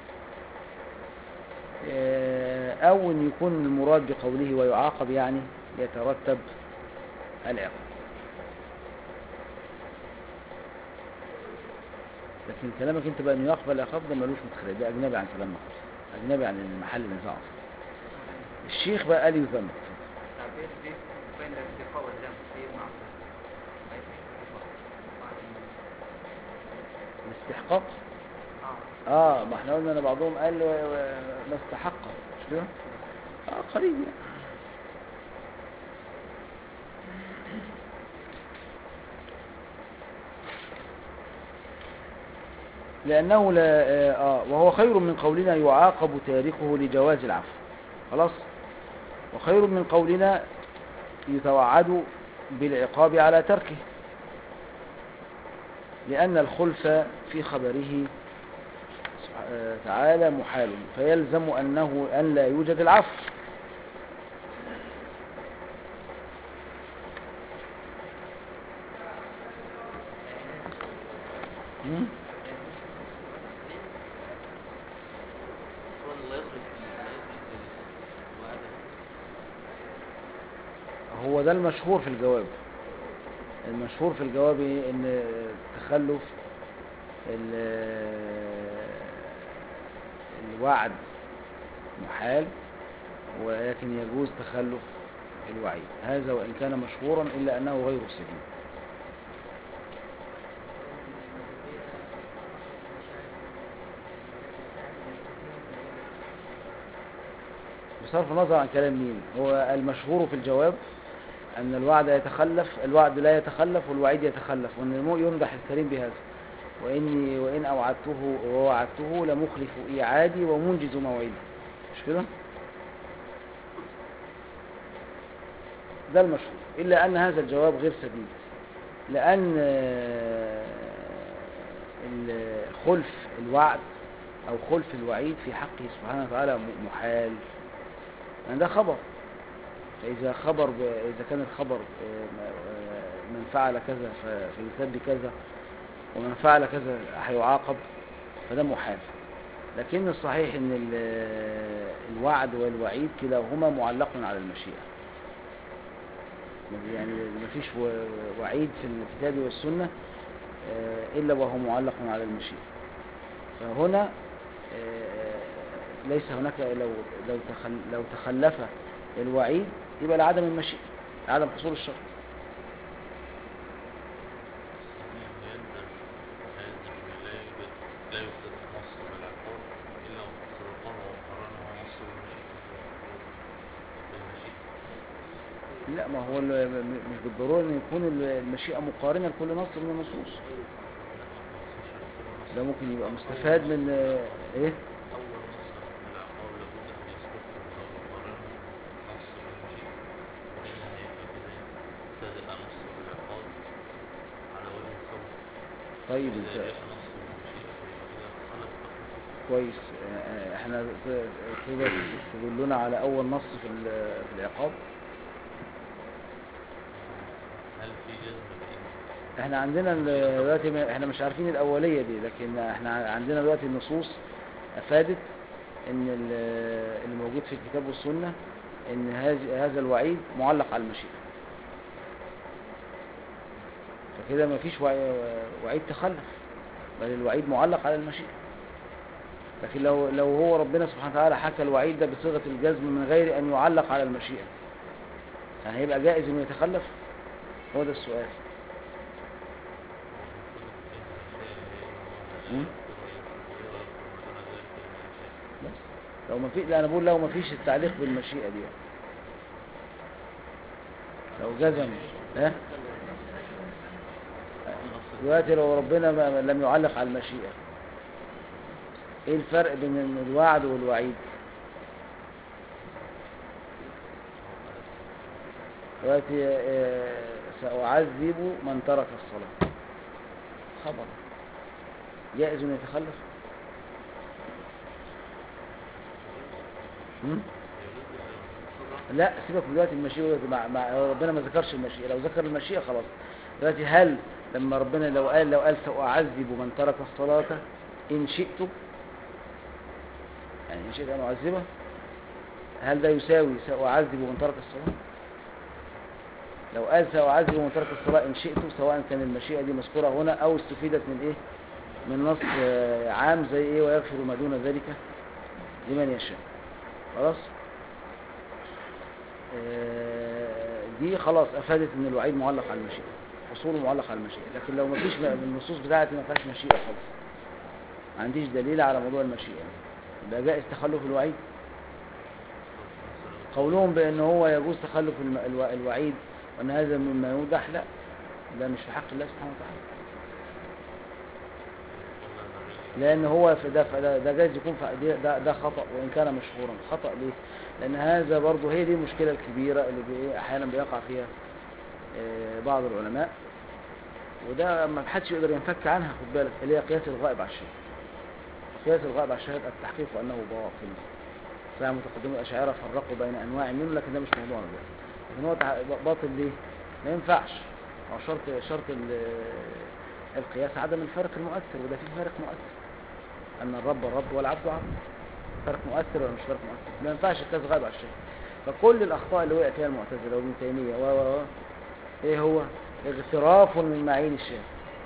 آه، أو أن يكون المراد بقوله ويعاقب يعني يترتب العقاب لكن كلامك انت بقى انه يقبل العقاب ده ملوش مدخل ده اجنبي عن كلامنا خالص اجنبي عن المحل النزاع اصلا الشيخ بقى قال يذم التعبير دي بين الارتقاء والذنب في معصية ليس الاستحقاق اه اه ما احنا قلنا ان بعضهم قال و- و- ما استحق مش كده اه قريب يعني لأنه لا آه آه، وهو خير من قولنا يعاقب تاركه لجواز العفو خلاص وخير من قولنا يتوعد بالعقاب على تركه لأن الخلف في خبره سبح- آه، تعالى محال فيلزم أنه أن لا يوجد العفو مم؟ هو لا يخلف لا يخلف الوعد هو ده المشهور في الجواب المشهور في الجواب إيه؟ ان تخلف ال- الوعد محال ولكن يجوز تخلف الوعيد هذا وإن كان مشهورا إلا أنه غير سليم بصرف النظر عن كلام مين هو المشهور في الجواب أن الوعد يتخلف الوعد لا يتخلف والوعيد يتخلف وأن المو- يمدح الكريم بهذا وإني وإن أوعدته ووعدته لمخلف إيعادي ومنجز موعدي مش كده؟ ده المشهور إلا أن هذا الجواب غير سديد لأن آه، ال- خلف الوعد أو خلف الوعيد في حقه سبحانه وتعالى م- محال يعني ده خبر فإذا خبر ب... إذا كان الخبر آه، م- آه، من فعل كذا ف- فيثاب بكذا ومن فعل كذا هيعاقب فده محال لكن الصحيح ان ال- الوعد والوعيد كلاهما معلق على المشيئة يعني مفيش و- وعيد في الكتاب والسنة آه، إلا وهو معلق على المشيئة فهنا آه، ليس هناك لو لو تخل لو تخلف الوعيد يبقى لعدم المشيئة لعدم حصول الشر يندر هذا لا يوجد لا يوجد نص بالعقاب إلا وقد سبقه وقرنه نص بالمشيئة بالمشيئة لا ما هو ال- م- م- مش بالضرورة ان يكون ال- المشيئة مقارنة لكل نص من النصوص ده ممكن يبقى مستفاد من آه، ايه أول نص بالعقاب لابد أن يسبقه أو يقرنه نص بالمشيئة وإلا هيبقى كده ابتدأ نص بالعقاب على وجه الخبر طيب إذا انت جاء نص بالمشيئة فيبقى كده خلف تقليد كويس آه، آه، احنا ت- تقدر تدلنا على اول نص في ال- في العقاب هل في جزم بإن احنا عندنا ال- دلوقتي ما- احنا مش عارفين الاولية دي لكن احنا عندنا دلوقتي النصوص افادت ان ال- اللي موجود في الكتاب والسنة ان هذا هذا الوعيد معلق على المشيئة فكده ما فيش وعيد تخلف بل الوعيد معلق على المشيئة لكن لو لو هو ربنا سبحانه وتعالى حكى الوعيد ده بصيغة الجزم من غير ان يعلق على المشيئة يعني هيبقى جائز انه يتخلف هو ده السؤال مم. بس لو ما في لا انا بقول لو ما فيش التعليق بالمشيئة دي لو جزم ها دلوقتي لو ربنا ما لم يعلق على المشيئة ايه الفرق بين الوعد والوعيد دلوقتي آه، سأعذب من ترك الصلاة خبر جائز أن يتخلف هم؟ لا سيبك من دلوقتي المشيئة دلوقتي مع, مع ربنا ما ذكرش المشيئة لو ذكر المشيئة خلاص دلوقتي هل لما ربنا لو قال لو قال سأعذب من ترك الصلاة إن شئت يعني إن شئت أن أعذبه هل ده يساوي سأعذب من ترك الصلاة لو قال سأعذب من ترك الصلاة إن شئت سواء كان المشيئة دي مذكورة هنا أو استفيدت من إيه من نص آه، عام زي إيه ويغفر ما دون ذلك لمن يشاء خلاص آه، دي خلاص أفادت إن الوعيد معلق على المشيئة حصوله معلق على المشيئة لكن لو مفيش م- النصوص بتاعتي ما فيهاش مشيئة خالص ما عنديش دليل على موضوع المشيئة يبقى جائز تخلف الوعيد قولهم بأن هو يجوز تخلف الم- الو- الوعيد وأن هذا مما يوضح لا ده مش في حق الله سبحانه وتعالى لأن هو في ده ده, ده جايز يكون في ده- ده, ده خطأ وإن كان مشهورا خطأ ليه؟ لأن هذا برضه هي دي المشكلة الكبيرة اللي بي- أحيانا بيقع فيها آه، بعض العلماء وده ما حدش يقدر ينفك عنها خد بالك اللي هي قياس الغائب على الشاهد قياس الغائب على الشاهد التحقيق أنه باطل فمتقدمون الأشاعرة فرقوا بين أنواع منه لكن ده مش موضوعنا دلوقتي لكن هو تع- باطل ليه؟ ما ينفعش هو شرط شرط ال- القياس عدم الفرق المؤثر وده فيه فرق مؤثر أن الرب رب والعبد عبد فرق مؤثر ولا مش فرق مؤثر ما ينفعش القياس غائب على الشاهد فكل الأخطاء اللي وقع فيها المعتزلة وابن تيمية و و و إيه هو؟ اغتراف من معين الشاهد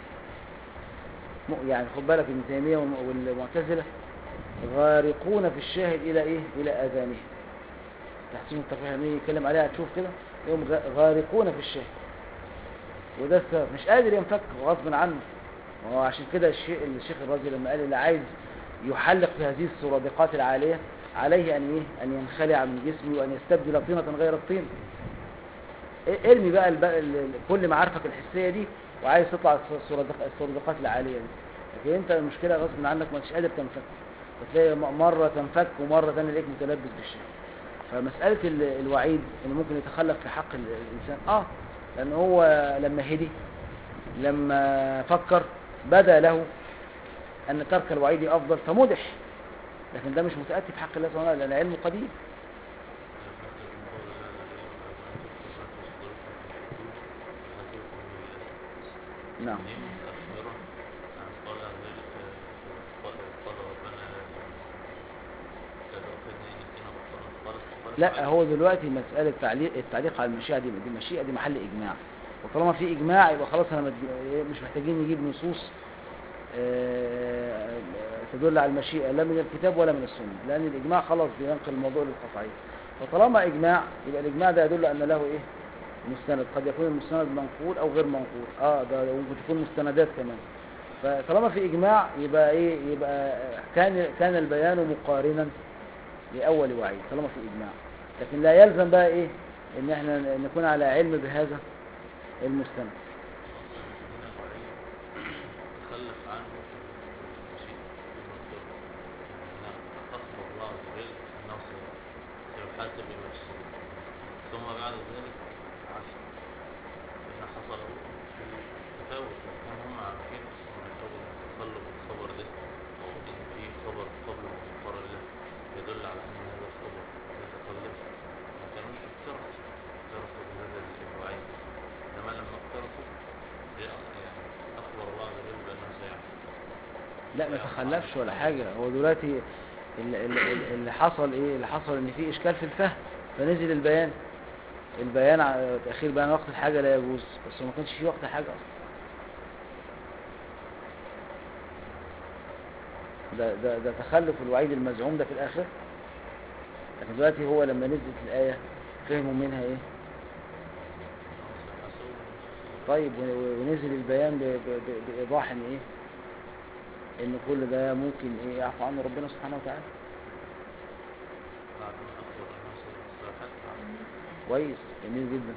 م- يعني خد بالك ابن تيمية والم- والمعتزلة غارقون في الشاهد إلى إيه؟ إلى آذانهم تحسين التفريح لما يجي يتكلم عليها تشوف كده يوم غ- غارقون في الشاهد وده السبب مش قادر ينفك غصب عنه وهو عشان كده الشيء الشيخ الرازي لما قال اللي عايز يحلق في هذه السرادقات العالية عليه أن إيه؟ أن ينخلع من جسمه وأن يستبدل طينة غير الطين إيه- ارمي بقى الب... ال- ال- كل معارفك الحسية دي وعايز تطلع الس- السرادق- السرادقات العالية دي لكن انت المشكلة غصب عنك ما انتش قادر تنفك فتلاقي م- مرة تنفك ومرة تانية تلاقيك متلبس بالشيء فمسألة ال- الوعيد انه ممكن يتخلف في حق ال- الإنسان اه لأن هو لما هدي لما فكر بدا له أن ترك الوعيد أفضل فمدح لكن ده مش متأتي في حق الله سبحانه وتعالى لأن علمه قديم نعم دي متأخرة عن قال ذلك قال قال ربنا لا تؤاخذنا إن نسينا وأخطأنا قال قال لا تعالى هو دلوقتي مسألة تعليق التعليق على المشيئة دي دي مشيئة دي محل إجماع وطالما في إجماع يبقى خلاص أنا مد- مش محتاجين نجيب نصوص آه، تدل على المشيئة لا من الكتاب ولا من السنة لأن الإجماع خلاص بينقل الموضوع للقطعية فطالما إجماع يبقى الإجماع ده يدل أن له إيه مستند قد يكون المستند منقول أو غير منقول اه ده ممكن تكون مستندات كمان فطالما في إجماع يبقى إيه يبقى كان كان البيان مقارنا لأول وعيد طالما في إجماع لكن لا يلزم بقى إيه إن إحنا نكون على علم بهذا المستند هنا الوعيد تخلف عنه شيء هنا أخبر الله عز وجل أنه سي- سيحاسب بما يشتري ثم بعد ذلك عفى هنا حصل تفاوت وكان هم عارفين من أول تخلف الخبر ده أو إن في خبر قبل مغفر له يدل على أن هذا الخبر يتخلف ما كانوش اقترفوا اقترفوا بهذا الوعيد إنما لما اقترفوا جاء يعني أخبر الله عز وجل بأنه سيعفو لا ما تخلفش ولا حاجة هو دلوقتي ال- ال- ال- اللي حصل إيه اللي حصل إن في إشكال في الفهم فنزل البيان البيان ع- تأخير بيان وقت الحاجة لا يجوز بس ما كانش في وقت حاجة أصلا ده, ده, ده تخلف الوعيد المزعوم ده في الآخر لكن دلوقتي هو لما نزلت الآية فهموا منها إيه طيب و- و- ونزل البيان ب- ب- ب- بإيضاح إن إيه إن كل ده ممكن إيه يعفو عنه ربنا سبحانه وتعالى بعد ما أخبر أنه سيحاسب كويس جميل جدا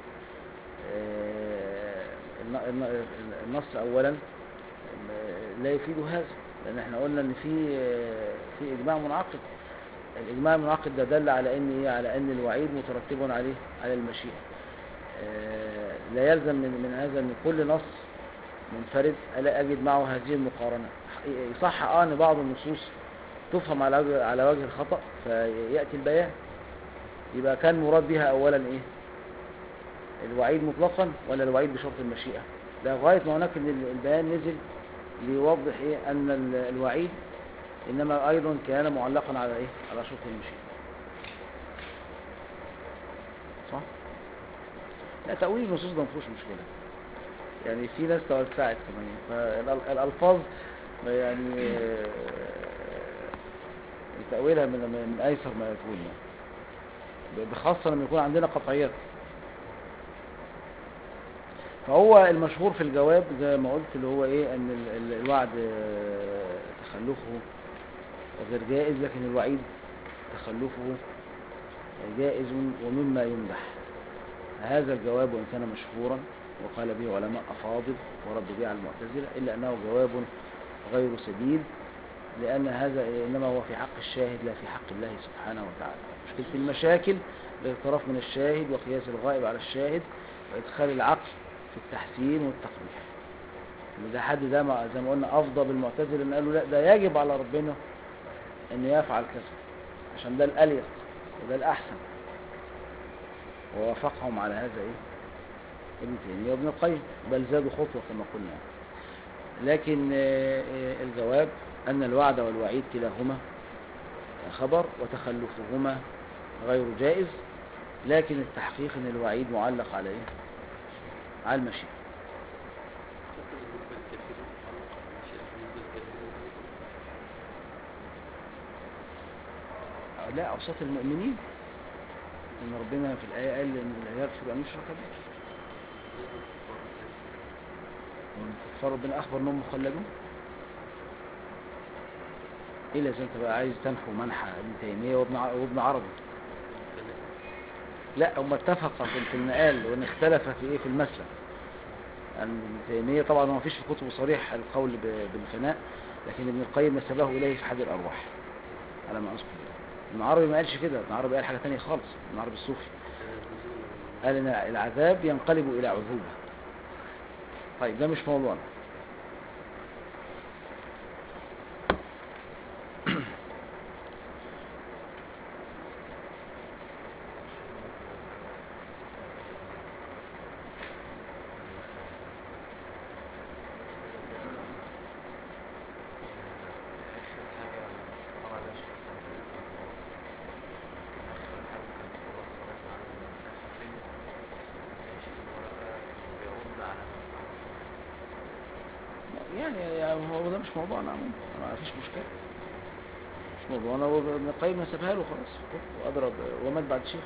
آه، الن- الن- النص أولا آه، لا يفيد هذا لأن احنا قلنا إن في آه، في إجماع منعقد الإجماع المنعقد ده دل على إن إيه على إن الوعيد مترتب عليه على المشيئة آه، لا يلزم من, من هذا ان كل نص منفرد الا اجد معه هذه المقارنه يصح اه ان بعض النصوص تفهم على وجه على وجه الخطا فياتي البيان يبقى كان مراد بها اولا ايه الوعيد مطلقا ولا الوعيد بشرط المشيئه ده غايه ما هناك ان ال- البيان نزل ليوضح ايه ان ال- الوعيد انما ايضا كان معلقا على ايه على شرط المشيئه صح لا تأويل النصوص ده مفيهوش مشكلة يعني في ناس توسعت كمان فالألفاظ يعني آه، تأويلها من من أيسر ما يكون يعني بخاصة لما يكون عندنا قطعيات فهو المشهور في الجواب زي ما قلت اللي هو ايه ان ال- ال- الوعد آه، تخلفه غير جائز لكن الوعيد تخلفه جائز ومما يمدح هذا الجواب وإن كان مشهورا وقال به علماء أفاضل ورد به على المعتزلة إلا أنه جواب غير سديد لأن هذا إنما هو في حق الشاهد لا في حق الله سبحانه وتعالى مشكلة المشاكل الاعتراف من الشاهد وقياس الغائب على الشاهد وإدخال العقل في التحسين والتقبيح اللي ده حد ده ما- زي ما قلنا أفضل بالمعتزلة إن قالوا لا ده يجب على ربنا إنه يفعل كذا عشان ده الأليق وده الأحسن ووافقهم على هذا إيه ابن تيمية وابن القيم بل زادوا خطوة كما قلنا لكن آه، آه، الجواب أن الوعد والوعيد كلاهما خبر وتخلفهما غير جائز لكن التحقيق أن الوعيد معلق على إيه؟ على المشيئة حتى بالنسبة للكافرين معلق على المشيئة بالنسبة للكافرين لا أوساط المؤمنين إن ربنا في الآية قال إن لا يغفر أن يشرك به بالنسبة للكفار ازاي؟ والكفار ربنا أخبر أنهم مخلدون إلا إذا أنت بقى عايز تنحو منحى ابن تيمية وابن ع- وابن عربي الفناء لا هم اتفقا في في النقال وان اختلف في ايه في المسلك يعني ابن تيمية طبعا ما فيش في كتبه صريح القول ب- بالفناء لكن ابن القيم نسبه اليه في حد الارواح على ما اذكر ابن عربي ما قالش كده ابن عربي قال حاجة تانية خالص ابن عربي الصوفي نزول قال ان العذاب ينقلب الى عذوبة طيب ده مش موضوعنا يعني يعني هو ده مش موضوعنا عموما ما فيش مشكلة مش موضوعنا هو ابن القيم نسبها له خلاص وأضرب ومات بعد شيخ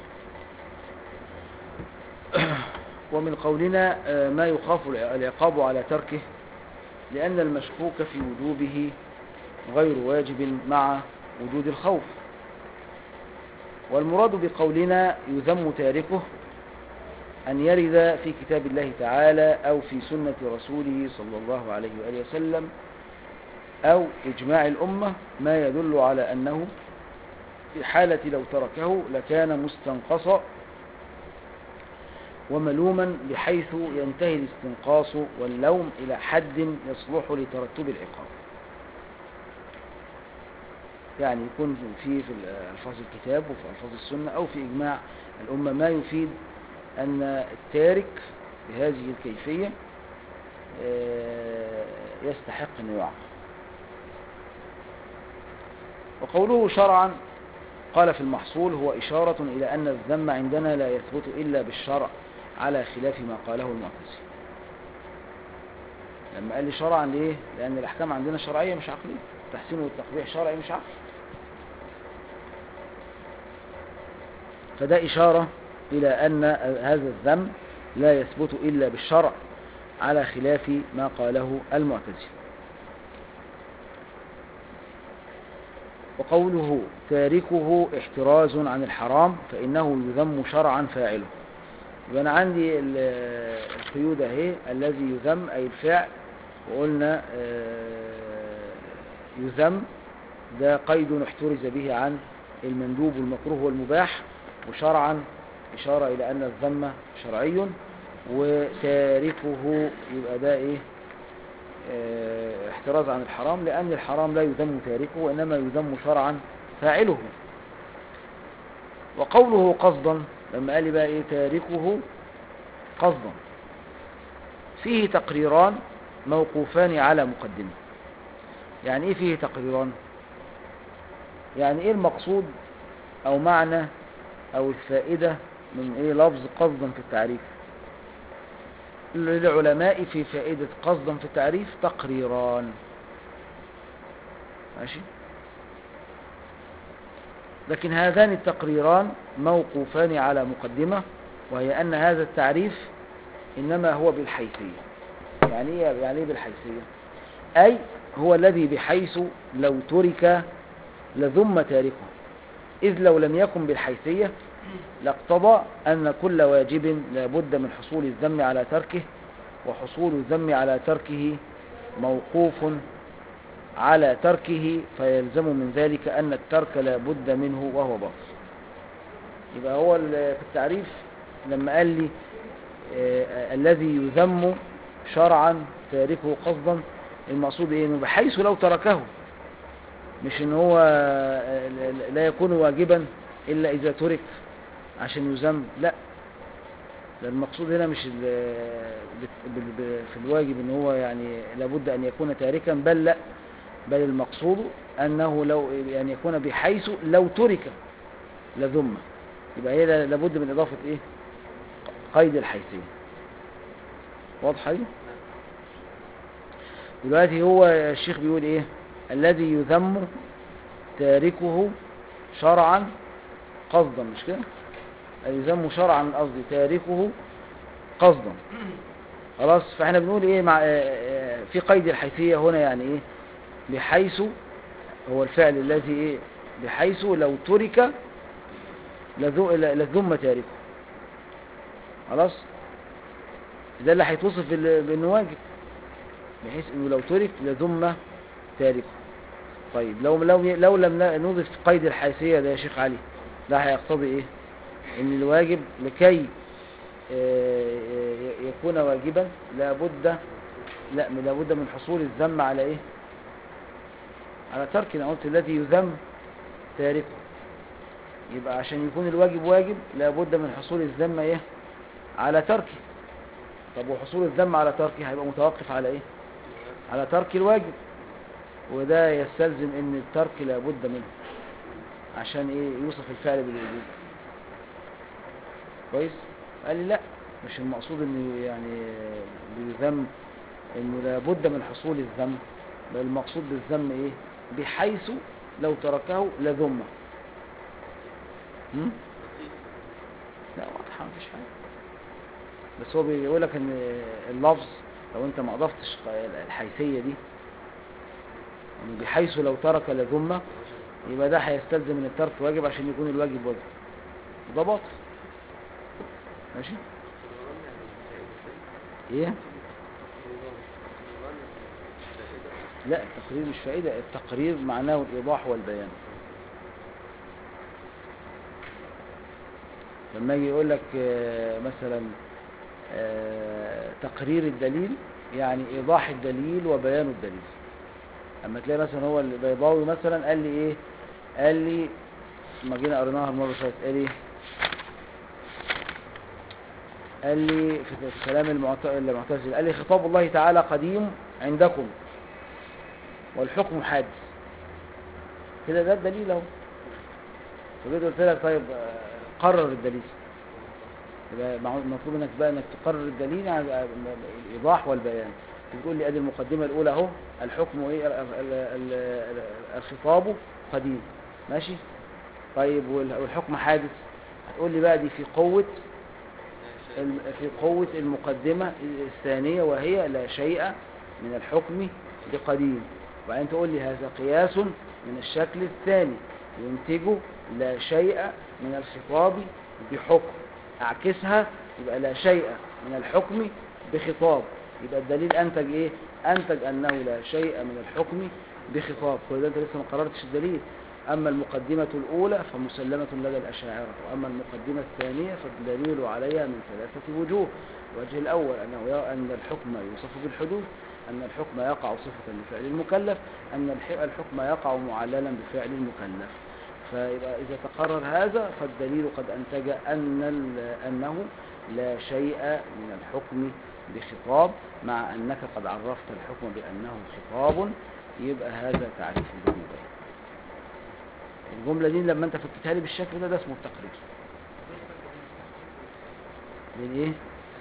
ومن قولنا آه، ما يخاف العقاب على تركه لأن المشكوك في وجوبه غير واجب مع وجود الخوف والمراد بقولنا يذم تاركه أن يرد في كتاب الله تعالى أو في سنة رسوله صلى الله عليه وآله وسلم أو إجماع الأمة ما يدل على أنه في حالة لو تركه لكان مستنقصا وملوما بحيث ينتهي الاستنقاص واللوم إلى حد يصلح لترتب العقاب يعني يكون في في ألفاظ الكتاب وفي ألفاظ السنة أو في إجماع الأمة ما يفيد أن التارك بهذه الكيفية آه، يستحق أن يعاقب وقوله شرعا قال في المحصول هو إشارة إلى أن الذم عندنا لا يثبت إلا بالشرع على خلاف ما قاله المعتزلة لما قال لي شرعا ليه؟ لأن الأحكام عندنا شرعية مش عقلية التحسين والتقبيح شرعي مش عقلي فده إشارة إلى أن هذا الذم لا يثبت إلا بالشرع على خلاف ما قاله المعتزلة وقوله تاركه احتراز عن الحرام فإنه يذم شرعا فاعله يبقى أنا عندي ال- القيود اهي الذي يذم أي الفعل وقلنا آه، يذم ده قيد احترز به عن المندوب والمكروه والمباح وشرعا إشارة إلى أن الذم شرعي وتاركه يبقى ده إيه آه، احتراز عن الحرام لأن الحرام لا يذم تاركه وإنما يذم شرعا فاعله وقوله قصدا لما قال لي بقى إيه تاركه قصدا فيه تقريران موقوفان على مقدمه يعني ايه فيه تقريران يعني ايه المقصود او معنى او الفائدة من ايه لفظ قصدا في التعريف للعلماء في فائدة قصدا في التعريف تقريران ماشي لكن هذان التقريران موقوفان على مقدمة وهي أن هذا التعريف إنما هو بالحيثية يعني إيه يعني إيه بالحيثية أي هو الذي بحيث لو ترك لذم تاركه إذ لو لم يكن بالحيثية لاقتضى أن كل واجب لابد من حصول الذم على تركه وحصول الذم على تركه موقوف على تركه فيلزم من ذلك أن الترك لابد منه وهو باطل يبقى هو ال- في التعريف لما قال لي آه، الذي يذم شرعا تاركه قصدا المقصود ايه انه بحيث لو تركه مش ان هو آه، لا يكون واجبا الا اذا ترك عشان يذم لا ده المقصود هنا مش ال- بت- بال- ب- في الواجب ان هو يعني لابد ان يكون تاركا بل لا بل المقصود انه لو يعني يكون بحيث لو ترك لذم يبقى هي لا- لابد من اضافه ايه قيد الحيثيه واضحه دي دلوقتي هو الشيخ بيقول ايه الذي يذم تاركه شرعا قصدا مش كده يذم شرعا قصدي تاركه قصدا خلاص فاحنا بنقول ايه مع آه، آه، في قيد الحيثية هنا يعني ايه بحيث هو الفعل الذي ايه بحيث لو ترك لذو- لذم تاركه خلاص ده اللي هيتوصف بال- بانه واجب بحيث انه لو ترك لذم تاركه طيب لو لو لو لم نضف قيد الحيثية ده يا شيخ علي ده هيقتضي ايه ان الواجب لكي آه، آه، يكون واجبا لابد لا لابد من حصول الذم على ايه على ترك انا قلت الذي يذم تاركه يبقى عشان يكون الواجب واجب لابد من حصول الذم ايه على تركه طب وحصول الذم على تركه هيبقى متوقف على ايه على ترك الواجب وده يستلزم ان الترك لابد منه عشان ايه يوصف الفعل بالوجوب كويس قال لي لا مش المقصود انه يعني بيذم انه لابد من حصول الذم بل المقصود بالذم ايه بحيث لو تركه لذمه هم؟ لا واضحه مفيش حاجه بس هو بيقول لك ان اللفظ لو انت ما اضفتش الحيثيه دي يعني بحيث لو ترك لذمه يبقى ده هيستلزم ان الترك واجب عشان يكون الواجب واجب ده باطل ماشي ايه لا التقرير مش فائدة التقرير معناه الإيضاح والبيان لما يجي يقول لك آه، مثلا آه، تقرير الدليل يعني إيضاح الدليل وبيان الدليل اما تلاقي مثلا هو البيضاوي مثلا قال لي ايه قال لي ما جينا قريناها المره اللي فاتت قال ايه قال لي في في كلام المعت- المعتزله قال لي خطاب الله تعالى قديم عندكم والحكم حادث كده ده الدليل اهو فجيت قلت لك طيب آه، قرر الدليل يبقى مع- مطلوب منك بقى انك تقرر الدليل يعني آه، الايضاح والبيان بتقول لي ادي المقدمه الاولى اهو الحكم ايه ال- ال- ال- الخطاب قديم ماشي طيب وال- والحكم حادث هتقول لي بقى دي في قوه الم- في قوة المقدمة الثانية وهي لا شيء من الحكم بقديم وبعدين تقول لي هذا قياس من الشكل الثاني ينتج لا شيء من الخطاب بحكم اعكسها يبقى لا شيء من الحكم بخطاب يبقى الدليل انتج ايه انتج انه لا شيء من الحكم بخطاب كل ده انت لسه ما قررتش الدليل أما المقدمة الأولى فمسلمة لدى الأشاعرة وأما المقدمة الثانية فالدليل عليها من ثلاثة وجوه الوجه الأول أنه يرى أن الحكم يوصف بالحدوث أن الحكم يقع صفة لفعل المكلف أن الح- الحكم يقع معللا بفعل المكلف فيبقى إذا تقرر هذا فالدليل قد أنتج أن ال- أنه لا شيء من الحكم بخطاب مع أنك قد عرفت الحكم بأنه خطاب يبقى هذا تعريف الجملة الجملة دي لما أنت فكتها لي بالشكل ده ده اسمه التقرير من إيه؟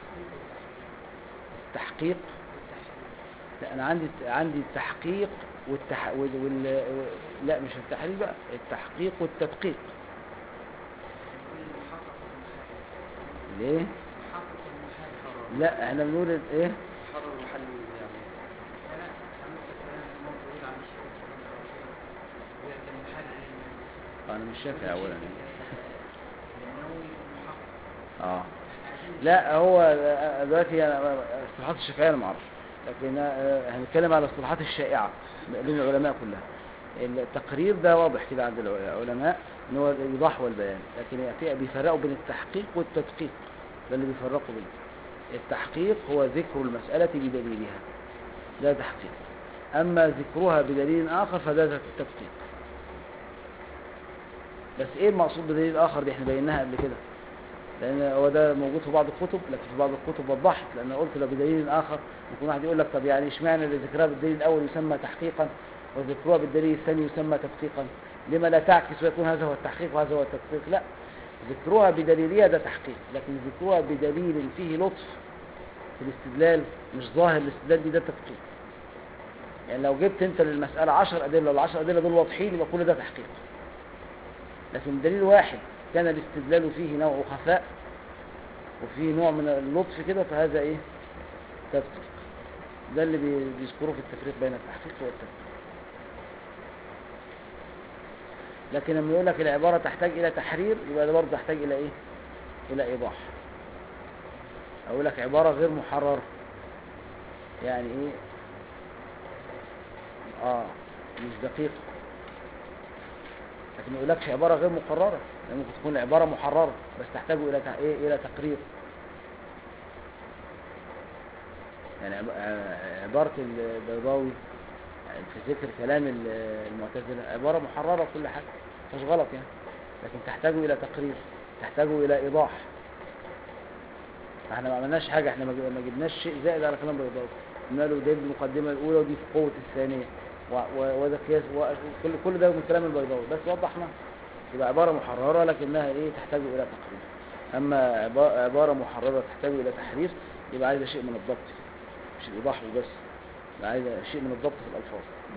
التحقيق لا أنا عندي عندي التحقيق والتح... وال... وال... لا مش التحرير بقى التحقيق والتدقيق ليه؟ لا احنا بنقول ال- ايه؟ حرر محل يعني انا مش شافعي اولا اه لا هو دلوقتي انا اصطلاحات الشافعيه انا ما اعرفش لكن آه، هنتكلم على الاصطلاحات الشائعه بين العلماء كلها التقرير ده واضح كده عند العلماء ان هو الايضاح والبيان لكن في بيفرقوا بين التحقيق والتدقيق ده اللي بيفرقوا بينه التحقيق هو ذكر المسألة بدليلها ده تحقيق أما ذكرها بدليل آخر فده تدقيق بس ايه المقصود بدليل آخر دي احنا بيناها قبل كده لأن هو ده موجود في بعض الكتب لكن في بعض الكتب وضحت لأن قلت لو بدليل آخر ممكن واحد يقول لك طب يعني اشمعنى اللي ذكرها بالدليل الأول يسمى تحقيقا وذكرها بالدليل الثاني يسمى تدقيقا لما لا تعكس ويكون هذا هو التحقيق وهذا هو التدقيق لا ذكرها بدليلها ده تحقيق لكن ذكرها بدليل فيه لطف في الاستدلال مش ظاهر الاستدلال دي ده تدقيق يعني لو جبت انت للمسألة عشر أدلة والعشر أدلة دول واضحين يبقى كل ده تحقيق لكن دليل واحد كان الاستدلال فيه نوع خفاء وفيه نوع من اللطف كده فهذا ايه تدقيق ده اللي بي- بيذكروه في التفريق بين التحقيق والتدقيق لكن لما يقول لك العبارة تحتاج إلى تحرير يبقى ده برضه تحتاج إلى إيه؟ إلى إيضاح أقول لك عبارة غير محررة يعني إيه؟ آه مش دقيقة لكن ما يقولكش عبارة غير مقررة يعني ممكن تكون العبارة محررة بس تحتاج إلى تح- إيه؟ إلى تقرير يعني عب- ع- عبارة البيضاوي يعني في ذكر كلام ال- المعتزلة عبارة محررة وكل حاجة مش غلط يعني لكن تحتاج إلى تقرير تحتاج إلى إيضاح احنا ما عملناش حاجة احنا ما جب- ما جبناش شيء زائد على كلام بيضاوي قلنا له دي المقدمة الأولى ودي في قوة الثانية و- و- وده قياس و- كل كل ده من كلام البيضاوي بس وضحنا يبقى عبارة محررة لكنها ايه تحتاج إلى تقرير أما عبا- عبارة محررة تحتاج إلى تحرير يبقى عايزة شيء من الضبط مش الإيضاح وبس يبقى عايزة شيء من الضبط في الألفاظ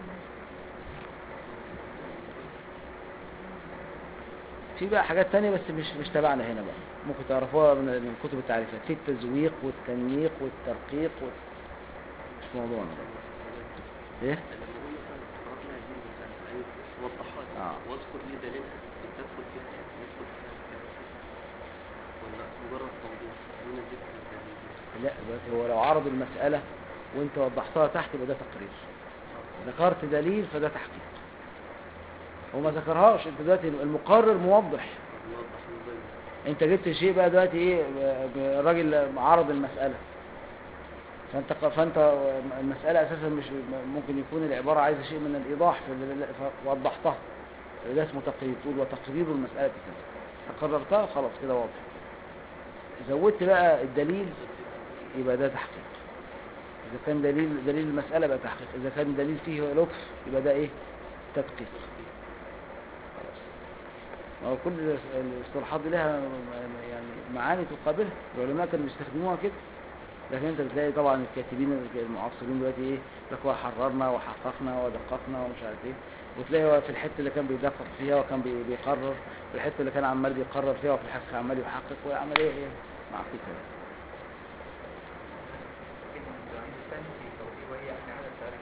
في بقى حاجات تانية بس مش مش تبعنا هنا بقى ممكن تعرفوها من من كتب التعريفات في التزويق والتنييق والترقيق وال... مش موضوعنا بقى ايه لما اقول مثلا قرأنا هذه المسألة أي وضحها لي آه. واذكر لي دليلها تدخل فيها يعني يدخل فيها الكلام ولا مجرد توضيح دون ذكر الدليل لا بس هو لو عرض المسألة وانت وضحتها تحت يبقى ده تقرير ذكرت دليل فده تحقيق هو ما ذكرهاش انت دلوقتي المقرر موضح يوضح ويبين انت جبت شيء بقى دلوقتي ايه ب- ب- الراجل عرض المسألة فانت فانت المسألة اساسا مش ممكن يكون العبارة عايزة شيء من الايضاح فال- فوضحتها ده اسمه تقرير تقول وتقرير المسألة كذا تقررتها خلاص كده واضح زودت بقى الدليل يبقى ده تحقيق اذا كان دليل دليل المسألة بقى تحقيق اذا كان دليل فيه لطف يبقى ده ايه تدقيق خلاص ما هو كل الاصطلاحات دي لها يعني معاني تقابلها العلماء كانوا بيستخدموها كده لكن انت بتلاقي طبعا الكاتبين المعاصرين دلوقتي ايه لك هو حررنا وحققنا ودققنا ومش عارف ايه وتلاقي هو في الحته اللي كان بيدقق فيها وكان بي- بيقرر في الحته اللي كان عمال بيقرر فيها وفي الحقيقه عمال يحقق ويعمل ايه ايه معقيقه يعني. كده عند الثاني في توضيح وهي يعني على التاريخ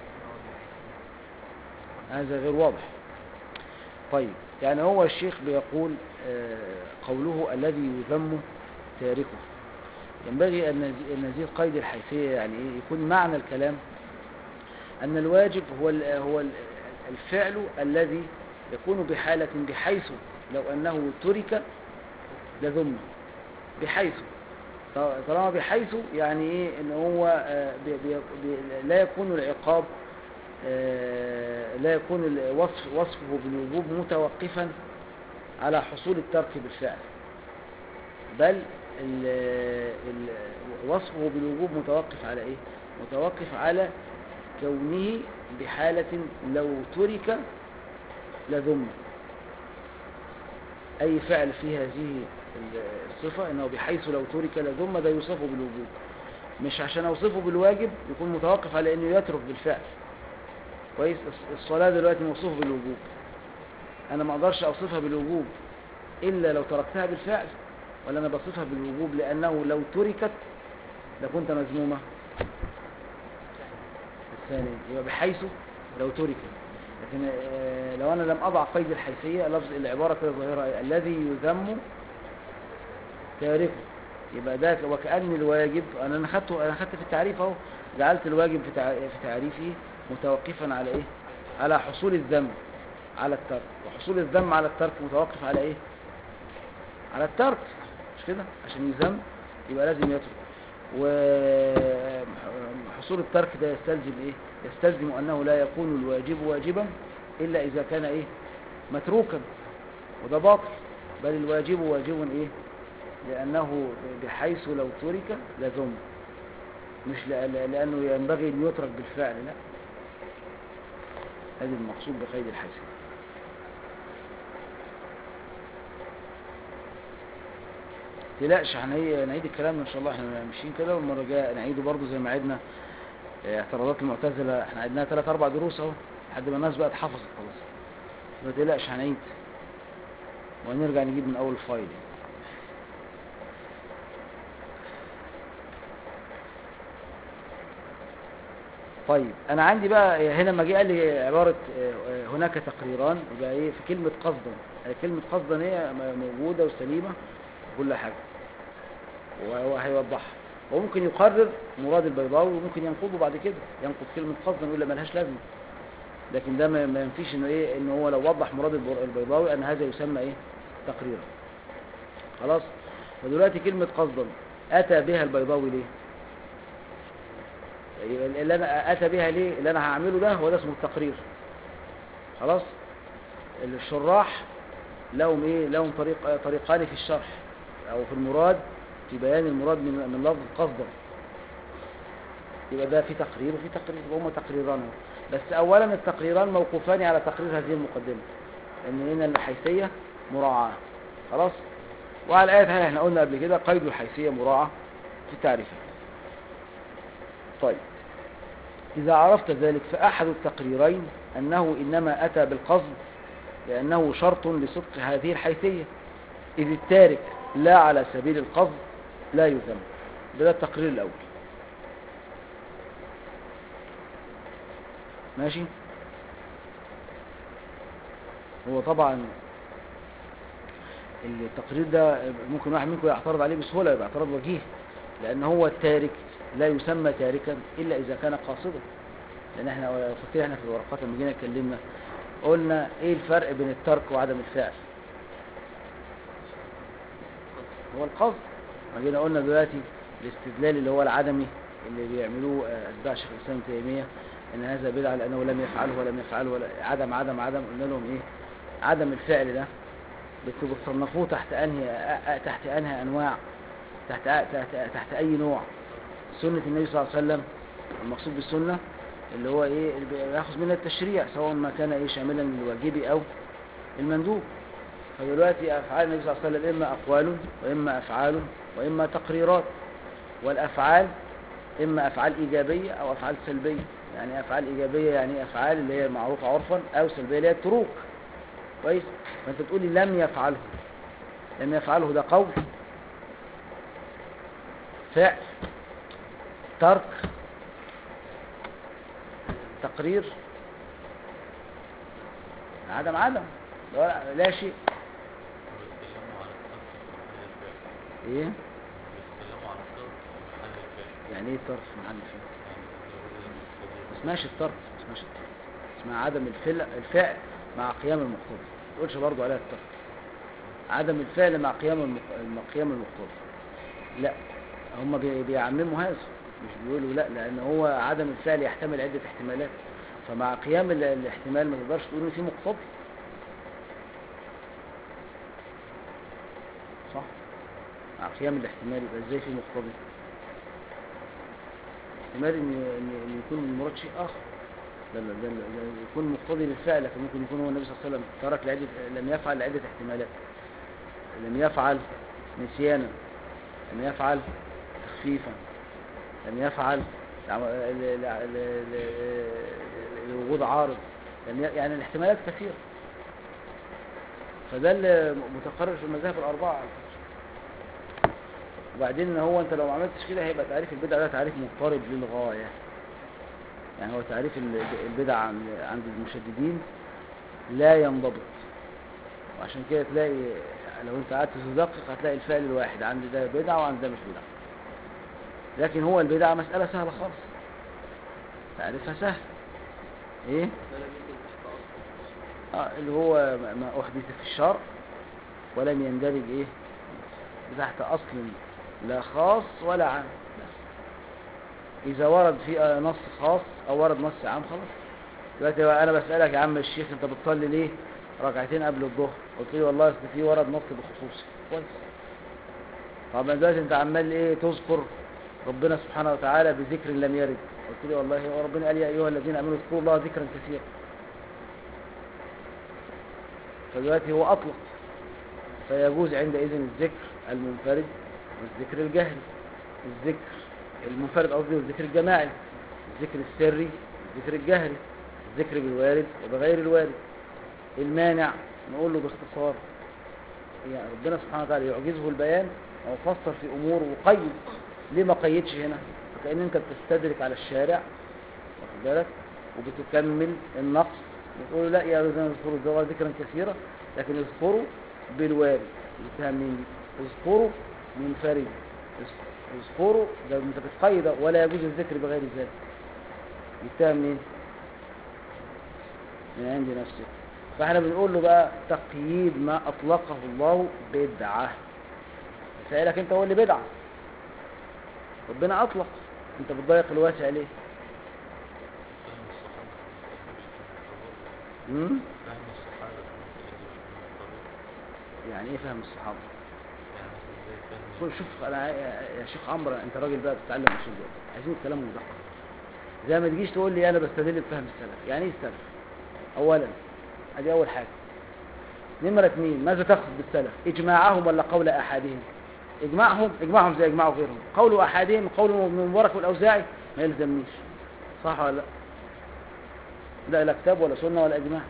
هذا غير واضح طيب يعني هو الشيخ بيقول آه، قوله الذي يذم تاركه ينبغي أن نزي- أن نزيد قيد الحيثية يعني إيه يكون معنى الكلام أن الواجب هو ال- هو ال- الفعل الذي يكون بحالة بحيث لو أنه ترك لذم بحيث طالما بحيث يعني ايه ان هو آه، بي بي بي لا يكون العقاب آه، لا يكون الوصف وصفه بالوجوب متوقفا على حصول الترك بالفعل بل ال ال وصفه بالوجوب متوقف على ايه متوقف على كونه بحالة لو ترك لذم اي فعل في هذه الصفة انه بحيث لو ترك لذم ده يوصفه بالوجوب مش عشان اوصفه بالواجب يكون متوقف على انه يترك بالفعل كويس الص- الصلاة دلوقتي موصوفة بالوجوب انا ما اقدرش اوصفها بالوجوب الا لو تركتها بالفعل ولا انا بصفها بالوجوب لانه لو تركت لكنت مذمومة الثاني يبقى بحيث لو تركت لكن آه، لو انا لم اضع قيد الحيثية لفظ العبارة كده ظاهرة إيه؟ الذي يذم تاركه يبقى ده وكأن الواجب انا انا خدته انا خدت في التعريف اهو جعلت الواجب في تع- في تعريفه متوقفا على ايه على حصول الذم على الترك وحصول الذم على الترك متوقف على ايه على الترك مش كده عشان يذم يبقى لازم يترك وحصول الترك ده يستلزم ايه يستلزم انه لا يكون الواجب واجبا الا اذا كان ايه متروكا وده باطل بل الواجب واجب ايه لانه بحيث لو ترك لذم مش لأ- لانه ينبغي ان يترك بالفعل لا هذا المقصود بقيد الحيثية تلاقش هنعيد نعيد الكلام ان شاء الله احنا ماشيين كده والمره الجايه نعيده برضه زي ما عدنا اه، اعتراضات المعتزله احنا عدناها ثلاث اربع دروس اهو لحد ما الناس بقت حفظت خلاص ما تقلقش هنعيد وهنرجع نجيب من اول الفايل يعني. طيب انا عندي بقى هنا لما جه قال لي عباره اه، اه، هناك تقريران يبقى ايه في كلمه قصدا اه، كلمه قصدا هي م- موجوده وسليمه كل حاجه وهو هيوضحها وممكن يقرر مراد البيضاوي وممكن ينقضه بعد كده ينقض كلمة قصدا ويقول لا ملهاش لازمة لكن ده ما ما ينفيش انه ايه ان هو لو وضح مراد الب- البيضاوي ان هذا يسمى ايه تقريرا خلاص فدلوقتي كلمة قصدا اتى بها البيضاوي ليه يبقى اللي انا اتى بها ليه اللي انا هعمله ده هو ده اسمه التقرير خلاص الشراح لهم ايه لهم طريق طريقان في الشرح او في المراد في بيان المراد من من لفظ قصدا يبقى ده في تقرير وفي تقرير وهما تقريران اهو. بس اولا التقريران موقوفان على تقرير هذه المقدمه ان هنا الحيثيه مراعاه خلاص وعلى الايه هنا احنا قلنا قبل كده قيد الحيثيه مراعاه في تعريفها طيب اذا عرفت ذلك فاحد التقريرين انه انما اتى بالقصد لانه شرط لصدق هذه الحيثيه إذ التارك لا على سبيل القصد لا يذم ده التقرير الأول ماشي هو طبعا التقرير ده ممكن واحد منكم يعترض عليه بسهولة يبقى اعتراض وجيه لأن هو التارك لا يسمى تاركا إلا إذا كان قاصدا لأن احنا فاكرين احنا في الورقات لما جينا اتكلمنا قلنا ايه الفرق بين الترك وعدم الفعل هو القصد ما جينا قلنا دلوقتي الاستدلال اللي هو العدمي اللي بيعملوه آه، اتباع شيخ الاسلام ابن تيميه ان هذا بدعه لانه لم يفعله ولم يفعله ولا عدم عدم عدم قلنا لهم ايه عدم الفعل ده بت- بتصنفوه تحت انهي آه، آه، تحت انهي انواع تحت آه، تحت, تحت اي نوع سنه النبي صلى الله عليه وسلم المقصود بالسنه اللي هو ايه اللي بياخذ منها التشريع سواء ما كان ايه شاملا للواجب او المندوب فدلوقتي أفعال النبي صلى الله عليه وسلم إما أقوال وإما أفعال وإما تقريرات والأفعال إما أفعال إيجابية أو أفعال سلبية يعني أفعال إيجابية يعني أفعال اللي هي معروفة عرفا أو سلبية اللي هي التروك كويس فأنت تقولي لم يفعله لم يفعله ده قول فعل ترك تقرير عدم عدم لا لا شيء بيتكلموا عن الترك في محل الفعل ايه بيتكلموا عن الترك في محل الفعل يعني ايه الطرف في محل الفعل يعني زي ما بيقول ما المقتضي اسمهاش الطرف ما اسمهاش الطرف اسمها عدم الفعل الفعل مع قيام المقتضي ما تقولش برضه عليها اتفق عدم الفعل مع قيام المق- مع قيام المقتضي لا هم بي- بيعمموا هذا مش بيقولوا لا لان هو عدم الفعل يحتمل عده احتمالات فمع قيام ال- الاحتمال ما تقدرش تقول ان في مقتضي صح مع قيام الاحتمال يبقى ازاي في مقتضي احتمال ان ان إن يكون المراد شيء اخر ده ده- ده- ده يكون مقتضي للفعل لكن ممكن يكون هو النبي صلى الله عليه وسلم ترك لعده لم يفعل لعده احتمالات لم يفعل نسيانا لم يفعل تخفيفا لم يفعل لع- ل- ل- ل- ل- لوجود عارض لم ي- يعني الاحتمالات كثيرة فده اللي متقرر في المذاهب الأربعة على فكرة. وبعدين ان هو انت لو ما عملتش كده هيبقى تعريف البدع ده تعريف مضطرب للغاية يعني هو تعريف ال- البدع عند عند المشددين لا ينضبط وعشان كده تلاقي لو انت قعدت تدقق هتلاقي الفعل الواحد عند ده بدعة وعند ده مش بدعة لكن هو البدعة مسألة سهلة خالص تعرفها سهل ايه ما لم يكن تحت أصل آه اللي هو ما ما أحدث في الشرع ولم يندرج ايه تحت أصل لا خاص ولا عام بس إذا ورد في آه نص خاص أو ورد نص عام خلاص دلوقتي بقى أنا بسألك يا عم الشيخ أنت بتصلي ليه ركعتين قبل الظهر قلت لي والله أصل في ورد نص بخصوصي كويس طب دلوقتي أنت عمال إيه تذكر ربنا سبحانه وتعالى بذكر لم يرد قلت لي والله هو ربنا قال يا أيها الذين آمنوا اذكروا الله ذكرا كثيرا فدلوقتي هو أطلق فيجوز عندئذ الذكر المنفرد والذكر الجهري الذكر المنفرد قصدي والذكر الجماعي الذكر السري الذكر الجهري الذكر بالوارد وبغير الوارد المانع نقول له باختصار يعني ربنا سبحانه وتعالى يعجزه البيان او فسر في امور وقيد ليه ما قيدش هنا كأن انت بتستدرك على الشارع واخد بالك وبتكمل النقص بتقول لا يا رجال اذكروا الزواج ذكرا كثيرا لكن اذكروا بالوارد جبتها منين اذكروا منفرد اذ- اذكروا ده انت بتقيد ولا يجوز الذكر بغير ذلك جبتها منين من عند نفسك فاحنا بنقول له بقى تقييد ما اطلقه الله بدعه سألك انت هو اللي بدعه ربنا اطلق انت بتضيق الواسع ليه فهم الصحابة امم فهم الصحابة يعني ايه فهم الصحابه يعني ازاي فهم شوف شوف انا يا يا شيخ عمرو انت راجل بقى بتتعلم اصول دلوقتي عايزين كلام مدقق زي ما تجيش تقول لي انا بستدل بفهم السلف يعني ايه السلف اولا ادي اول حاجه نمره اثنين ماذا تقصد بالسلف اجماعهم ولا قول احادهم اجماعهم اجماعهم زي اجماع غيرهم قول احادهم قول من مبارك والاوزاعي ما يلزمنيش صح ولا لا لا لا كتاب ولا سنه ولا اجماع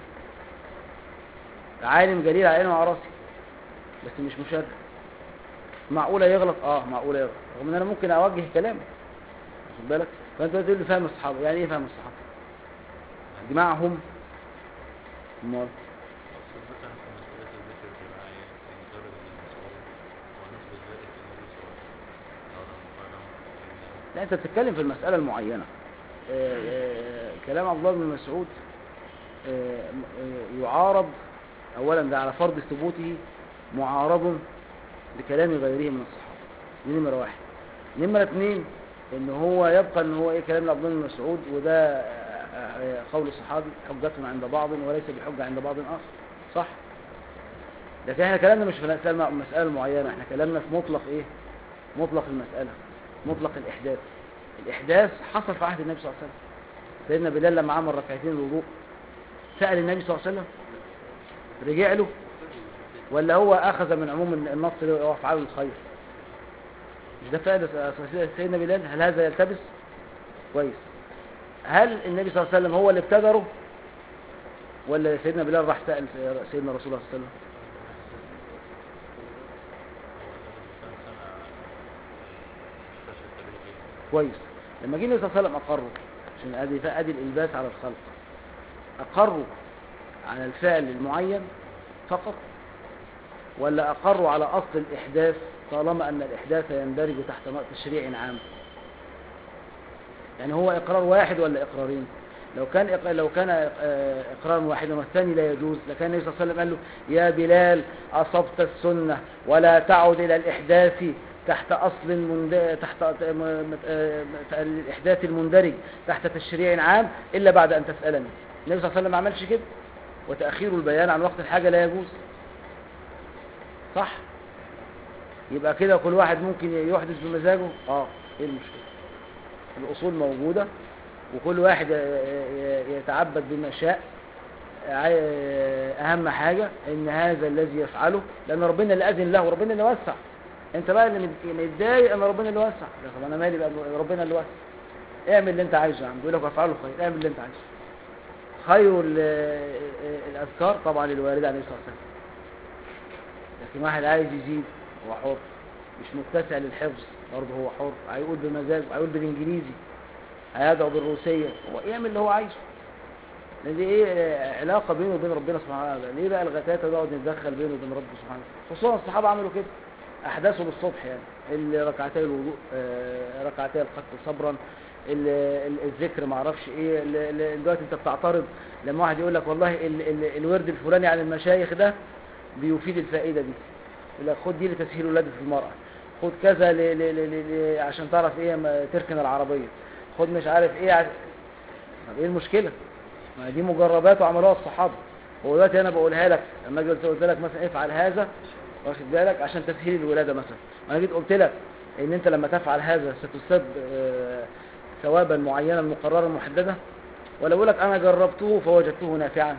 عالم جليل على عيني وعلى راسي بس مش مشرع معقولة يغلط اه معقولة يغلط رغم ان انا ممكن اوجه كلامه واخد بالك فانت تقول لي فهم الصحابة يعني ايه فهم الصحابة اجماعهم امال أصل ذكر في مسألة الذكر الجماعي ينضرب من المسؤول ونسبة ذلك للنبي صلى الله عليه وسلم قال قال لا انت بتتكلم في المسألة المعينة آه، آه، كلام عبد الله بن مسعود آه، آه، يعارض اولا ده على فرض ثبوته معارض بكلام غيره من الصحابة دي نمرة واحد نمرة اتنين ان هو يبقى ان هو ايه كلام عبد الله بن مسعود وده آه، آه، قول الصحابي حجة عند بعض وليس بحجة عند بعض اخر صح لكن احنا كلامنا مش في مسألة مسألة معينة احنا كلامنا في مطلق ايه مطلق المسألة مطلق الإحداث الإحداث حصل في عهد النبي صلى الله عليه وسلم سيدنا بلال لما عمل ركعتين الوضوء سأل النبي صلى الله عليه وسلم رجع له ولا هو أخذ من عموم النص اللي هو أفعال الخير مش ده فعل سيدنا بلال هل هذا يلتبس كويس هل النبي صلى الله عليه وسلم هو اللي ابتدره ولا سيدنا بلال راح سأل سيدنا رسول الله صلى الله عليه وسلم هو الإنسان سمع فشل الرجل كويس لما جه النبي صلى الله عليه وسلم اقروا عشان ادي ادي الالباس على الخلق اقروا على الفعل المعين فقط ولا اقروا على اصل الاحداث طالما ان الاحداث يندرج تحت تشريع عام يعني هو اقرار واحد ولا اقرارين لو كان إق- لو كان آه، اقرارا واحدا والثاني لا يجوز لكان النبي صلى الله عليه وسلم قال له يا بلال اصبت السنه ولا تعد الى الاحداث تحت اصل مند... تحت م- م- آه، الاحداث المندرج تحت تشريع عام الا بعد ان تسالني النبي صلى الله عليه وسلم ما عملش كده وتاخير البيان عن وقت الحاجه لا يجوز صح يبقى كده كل واحد ممكن يحدث بمزاجه اه ايه المشكله الاصول موجوده وكل واحد ي- ي- يتعبد بما شاء عاي- اهم حاجه ان هذا الذي يفعله لان ربنا اللي اذن له ربنا اللي وسع انت بقى اللي مت- متضايق ان ربنا اللي وسع يا طب انا مالي بقى ربنا اللي وسع اعمل اللي انت عايزه يا عم بيقول لك افعله خير اعمل اللي انت عايزه خير ال- الاذكار طبعا الوارده عليه الصلاه والسلام لكن واحد عايز يزيد هو حر مش متسع للحفظ برضه هو حر هيقول بمزاجه هيقول بالانجليزي هيدعو بالروسيه هو يعمل اللي هو عايزه لان دي ايه علاقه بينه وبين ربنا سبحانه وتعالى ليه بقى الغتاتة نقعد نتدخل بينه وبين ربه سبحانه وتعالى خصوصا الصحابه عملوا كده احداثوا للصبح يعني اللي ركعتي الوضوء آه، ركعتي القتل صبرا ال- ال- الذكر ما اعرفش ايه ال- ال- دلوقتي انت بتعترض لما واحد يقول لك والله ال- ال- الورد الفلاني عن المشايخ ده بيفيد الفائده دي يقول لك خد دي لتسهيل ولادة المرأة خد كذا ل... ل... ل... ل... عشان تعرف ايه ما تركن العربية خد مش عارف ايه عش... طب ايه المشكلة ما دي مجربات وعملوها الصحابة هو دلوقتي انا بقولها لك لما اجي قلت قلت لك مثلا افعل هذا واخد بالك عشان تسهيل الولادة مثلا انا جيت قلت لك ان انت لما تفعل هذا ستسب آه، ثوابا معينا مقررا محددا ولا اقول لك انا جربته فوجدته نافعا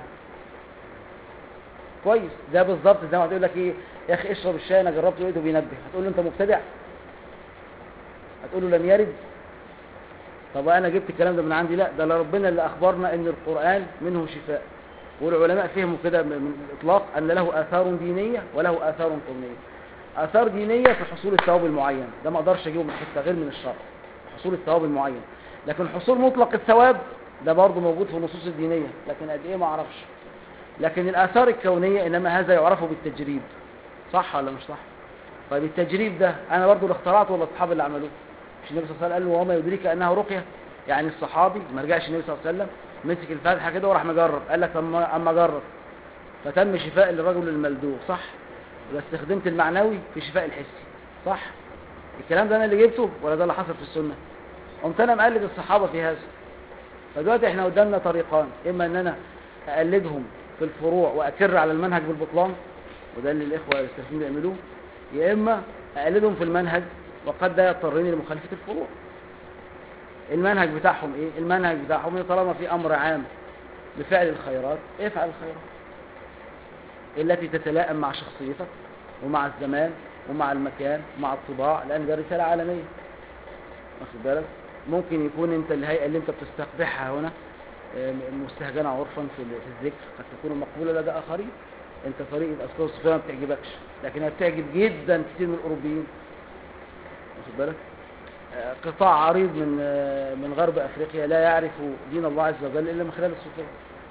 كويس ده بالظبط زي ما هتقول لك ايه يا اخي اشرب الشاي انا جربته لقيته بينبه هتقول له انت مبتدع هتقول له لم يرد طب انا جبت الكلام ده من عندي لا ده ربنا اللي اخبرنا ان القران منه شفاء والعلماء فهموا كده من الاطلاق ان له اثار دينيه وله اثار كونيه اثار دينيه في حصول الثواب المعين ده ما اقدرش اجيبه من حته غير من الشرع حصول الثواب المعين لكن حصول مطلق الثواب ده برضه موجود في النصوص الدينيه لكن قد ايه ما اعرفش لكن الآثار الكونية إنما هذا يعرف بالتجريب صح ولا مش صح طيب التجريب ده أنا برضو اللي اخترعته ولا الصحابة اللي عملوه مش النبي صلى الله عليه وسلم قال له وما يدريك أنها رقية يعني الصحابي ما رجعش النبي صلى الله عليه وسلم مسك الفاتحة كده وراح مجرب قال لك أما أما جرب فتم شفاء للرجل الملدوغ صح يبقى استخدمت المعنوي في شفاء الحسي صح الكلام ده أنا اللي جبته ولا ده اللي حصل في السنة قمت أنا مقلد الصحابة في هذا فدلوقتي احنا قدامنا طريقان إما أن أنا أقلدهم في الفروع وأكر على المنهج بالبطلان وده اللي الإخوة السلفيين بيعملوه يا إما أقلدهم في المنهج وقد ده يضطرني لمخالفة الفروع المنهج بتاعهم إيه؟ المنهج بتاعهم إيه؟ طالما في أمر عام بفعل الخيرات افعل الخيرات التي تتلائم مع شخصيتك ومع الزمان ومع المكان ومع الطباع لأن ده رسالة عالمية واخد بالك ممكن يكون انت الهيئة اللي انت بتستقبحها هنا آه، مستهجنة عرفا في ال- في الذكر قد تكون مقبولة لدى آخرين انت طريقة أذكار الصوفية ما بتعجبكش لكنها بتعجب جدا كتير من الأوروبيين واخد بالك آه، قطاع عريض من آه، من غرب أفريقيا لا يعرف دين الله عز وجل إلا من خلال الصوفية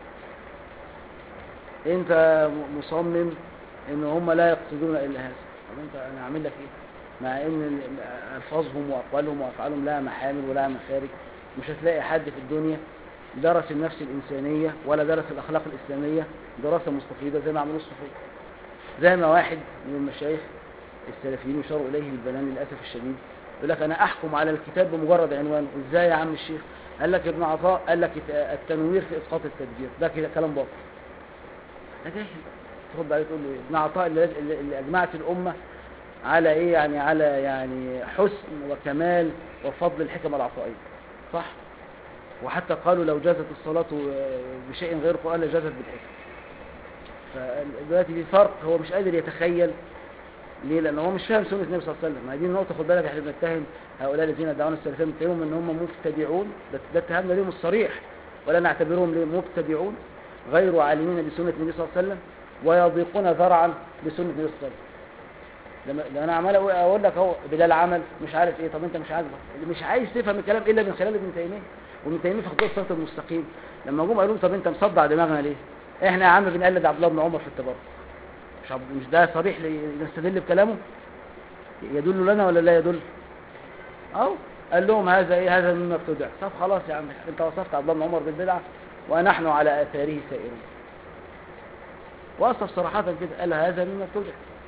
انت م- مصمم ان هم لا يقصدون الا هذا طب انت انا اعمل لك ايه مع ان ال- الفاظهم واقوالهم وافعالهم لها محامل ولها مخارج مش هتلاقي حد في الدنيا درس النفس الانسانيه ولا درس الاخلاق الاسلاميه دراسه مستفيده زي ما عملوا الصوفيه زي ما واحد من المشايخ السلفيين يشار اليه البنان للاسف الشديد يقول لك انا احكم على الكتاب بمجرد عنوانه ازاي يا عم الشيخ قال لك ابن عطاء قال لك الت- التنوير في اسقاط التدبير ده كده كلام باطل ده جاهل ترد عليه تقول له ابن عطاء اللي, اللي اللي اجمعت الامه على ايه يعني على يعني حسن وكمال وفضل الحكم العطائيه صح وحتى قالوا لو جازت الصلاه بشيء غير القران لجازت بالحكم فدلوقتي في فرق هو مش قادر يتخيل ليه لان هو مش فاهم سنه النبي صلى الله عليه وسلم ما دي النقطه خد بالك احنا بنتهم هؤلاء الذين يدعون السلفيه بنتهمهم ان هم مبتدعون ده ده اتهامنا ليهم الصريح ولا نعتبرهم ليه مبتدعون غير عالمين بسنه النبي صلى الله عليه وسلم ويضيقون ذرعا بسنه النبي صلى الله عليه وسلم لما ده انا عمال أقول- اقول لك اهو بلال عمل مش عارف ايه طب انت مش عاجبك اللي مش عايز تفهم الكلام الا من خلال ابن تيميه وابن تيميه في خطوه الصراط المستقيم لما جم قالوا له طب انت مصدع دماغنا ليه احنا يا عم بنقلد عبد الله بن عمر في التبرع مش عب- مش ده صريح لي- نستدل بكلامه يدل لنا ولا لا يدل اهو قال لهم هذا ايه هذا مما ابتدع طب خلاص يا عم انت وصفت عبد الله بن عمر بالبدعه ونحن على اثاره سائرون وصف صراحه كده قال هذا مما ابتدع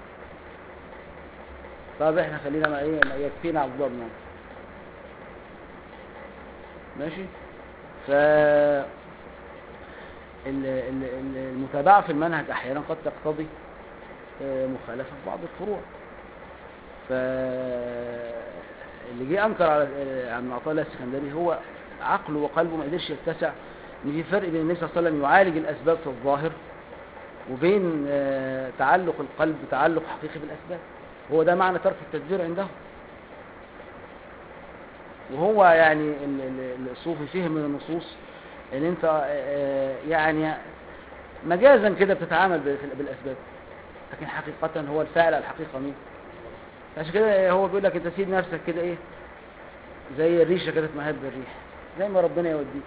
طب احنا خلينا ما ايه ما يكفينا عبد الله بن عمر ماشي ف ال- ال- ال- المتابعة في المنهج أحيانا قد تقتضي آه، مخالفة في بعض الفروع ف اللي جه أنكر على آه، عن عطاء الله السكندري هو عقله وقلبه ما قدرش يتسع إن في فرق بين النبي صلى الله عليه وسلم يعالج الأسباب في الظاهر وبين آه، تعلق القلب تعلق حقيقي بالأسباب هو ده معنى ترك التدبير عنده وهو يعني ال- ال- الصوفي فهم من النصوص ان انت آه، يعني مجازا كده بتتعامل بال- بالاسباب لكن حقيقة هو الفاعل على الحقيقة مين عشان كده هو بيقول لك انت سيب نفسك كده ايه زي الريشة كده تمهد بالريح زي ما ربنا يوديك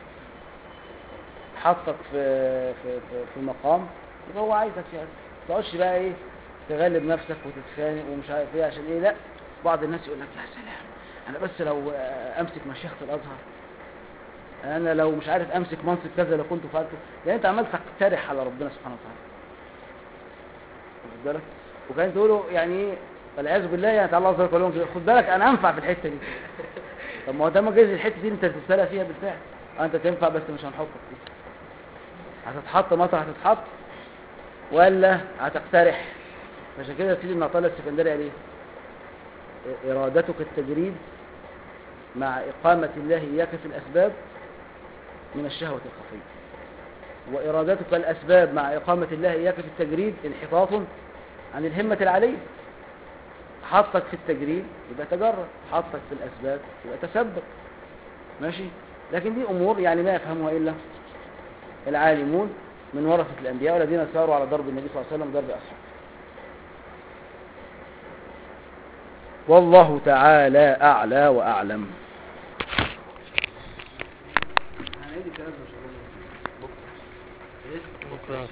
حطك في في في, في مقام يبقى هو عايزك في هذا ما تقعدش بقى ايه تغلب نفسك وتتخانق ومش عارف ايه عشان ايه لا بعض الناس يقول لك يا سلام انا بس لو آه، امسك مشيخة الازهر انا لو مش عارف امسك منصب كذا لو كنت فعلته يعني انت عمال تقترح على ربنا سبحانه وتعالى واخد بالك وكان تقوله يعني ايه والعياذ بالله يعني تعالى الله يقول لهم كده، خد بالك انا انفع في الحته دي طب ما هو ده ما جايز الحته دي انت تتسلى فيها بالفعل آه، انت تنفع بس مش هنحطك فيها هتتحط مطرح هتتحط ولا هتقترح عشان كده سيدي ابن عطيه السكندري قال ايه ارادتك التجريد مع اقامه الله اياك في الاسباب من الشهوة الخفية وإرادتك الأسباب مع إقامة الله إياك في التجريد انحطاط عن الهمة العالية حطك في التجريد يبقى تجرد حطك في الأسباب يبقى تسبب ماشي لكن دي أمور يعني ما يفهمها إلا العالمون من ورثة الأنبياء والذين ساروا على ضرب النبي صلى الله عليه وسلم ضرب أصحابه والله تعالى أعلى وأعلم هنعيد الكلام ده إن شاء الله بكرة